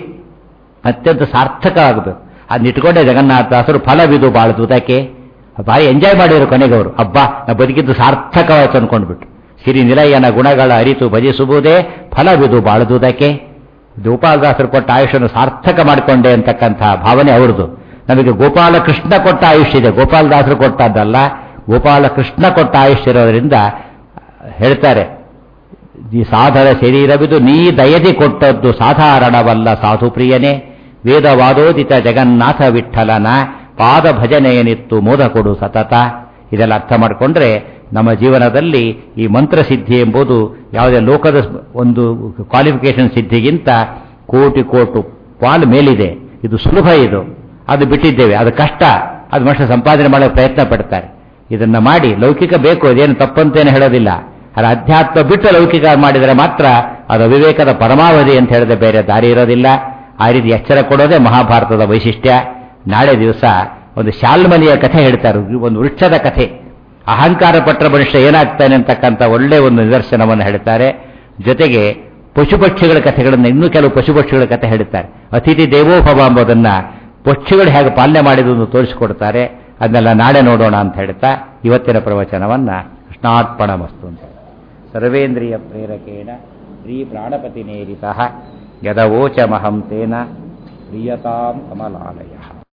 ಅತ್ಯಂತ ಸಾರ್ಥಕ ಆಗಬೇಕು ಅದನ್ನ ಇಟ್ಕೊಂಡೆ ಜಗನ್ನಾಥದಾಸರು ಫಲವಿದು ಬಾಳ್ದುದಕ್ಕೆ ಭಾರಿ ಎಂಜಾಯ್ ಮಾಡಿದ್ರು ಕೊನೆಗವರು ಹಬ್ಬ ನಾ ಬದುಕಿದ್ದು ಸಾರ್ಥಕವಾಯಿತು ಅನ್ಕೊಂಡ್ಬಿಟ್ಟು ಸಿರಿ ನಿಲಯನ ಗುಣಗಳ ಅರಿತು ಭಜಿಸುವುದೇ ಫಲವಿದು ಬಾಳುವುದಕ್ಕೆ ಗೋಪಾಲದಾಸರು ಕೊಟ್ಟ ಆಯುಷ್ಯವನ್ನು ಸಾರ್ಥಕ ಮಾಡಿಕೊಂಡೆ ಅಂತಕ್ಕಂಥ ಭಾವನೆ ಅವ್ರದ್ದು ನಮಗೆ ಗೋಪಾಲಕೃಷ್ಣ ಕೊಟ್ಟ ಆಯುಷ್ಯ ಇದೆ ಗೋಪಾಲದಾಸರು ಕೊಟ್ಟದ್ದಲ್ಲ ಗೋಪಾಲಕೃಷ್ಣ ಕೊಟ್ಟ ಆಯುಷ್ಯ ಇರೋದ್ರಿಂದ ಹೇಳ್ತಾರೆ ಈ ಸಾಧನ ಶರೀರವಿದು ನೀ ದಯದಿ ಕೊಟ್ಟದ್ದು ಸಾಧಾರಣವಲ್ಲ ಸಾಧು ಪ್ರಿಯನೇ ವೇದವಾದೋದಿತ ಜಗನ್ನಾಥ ವಿಠಲನ ಪಾದ ಭಜನೆಯನಿತ್ತು ಮೋದ ಕೊಡು ಸತತ ಇದೆಲ್ಲ ಅರ್ಥ ಮಾಡಿಕೊಂಡ್ರೆ ನಮ್ಮ ಜೀವನದಲ್ಲಿ ಈ ಮಂತ್ರ ಸಿದ್ಧಿ ಎಂಬುದು ಯಾವುದೇ ಲೋಕದ ಒಂದು ಕ್ವಾಲಿಫಿಕೇಶನ್ ಸಿದ್ಧಿಗಿಂತ ಕೋಟಿ ಕೋಟು ಪಾಲು ಮೇಲಿದೆ ಇದು ಸುಲಭ ಇದು ಅದು ಬಿಟ್ಟಿದ್ದೇವೆ ಅದು ಕಷ್ಟ ಅದು ಮನುಷ್ಯ ಸಂಪಾದನೆ ಮಾಡೋ ಪ್ರಯತ್ನ ಪಡ್ತಾರೆ ಇದನ್ನ ಮಾಡಿ ಲೌಕಿಕ ಬೇಕು ಅದೇನು ತಪ್ಪಂತೇನು ಹೇಳೋದಿಲ್ಲ ಅದು ಅಧ್ಯಾತ್ಮ ಬಿಟ್ಟು ಲೌಕಿಕ ಮಾಡಿದರೆ ಮಾತ್ರ ಅದು ಅವಿವೇಕದ ಪರಮಾವಧಿ ಅಂತ ಹೇಳಿದ್ರೆ ಬೇರೆ ದಾರಿ ಇರೋದಿಲ್ಲ ಆ ರೀತಿ ಎಚ್ಚರ ಕೊಡೋದೇ ಮಹಾಭಾರತದ ವೈಶಿಷ್ಟ್ಯ ನಾಳೆ ದಿವಸ ಒಂದು ಶಾಲ್ಮಲಿಯ ಕಥೆ ಹೇಳ್ತಾರೆ ಒಂದು ವೃಕ್ಷದ ಕಥೆ ಅಹಂಕಾರ ಪಟ್ಟ ಮನುಷ್ಯ ಏನಾಗ್ತಾನೆ ಅಂತಕ್ಕಂಥ ಒಳ್ಳೆ ಒಂದು ನಿದರ್ಶನವನ್ನು ಹೇಳ್ತಾರೆ ಜೊತೆಗೆ ಪಶು ಪಕ್ಷಿಗಳ ಕಥೆಗಳನ್ನು ಇನ್ನೂ ಕೆಲವು ಪಶು ಪಕ್ಷಿಗಳ ಕಥೆ ಹೇಳ್ತಾರೆ ಅತಿಥಿ ದೇವೋಭವ ಎಂಬುದನ್ನ ಪಕ್ಷಿಗಳು ಹೇಗೆ ಪಾಲನೆ ಮಾಡಿದುದು ತೋರಿಸಿಕೊಡ್ತಾರೆ ಅದನ್ನೆಲ್ಲ ನಾಳೆ ನೋಡೋಣ ಅಂತ ಹೇಳ್ತಾ ಇವತ್ತಿನ ಪ್ರವಚನವನ್ನ ಕೃಷ್ಣಾರ್ಪಣ ಮಸ್ತು ಅಂತ ಸರ್ವೇಂದ್ರಿಯ ಪ್ರೇರಕೇಣ ಶ್ರೀ ಪ್ರಾಣಪತಿ ನೇರಿತ ಯದವೋಚಮಹಂ ತೇನ ಪ್ರಿಯತಾಂ ಕಮಲಾಲಯ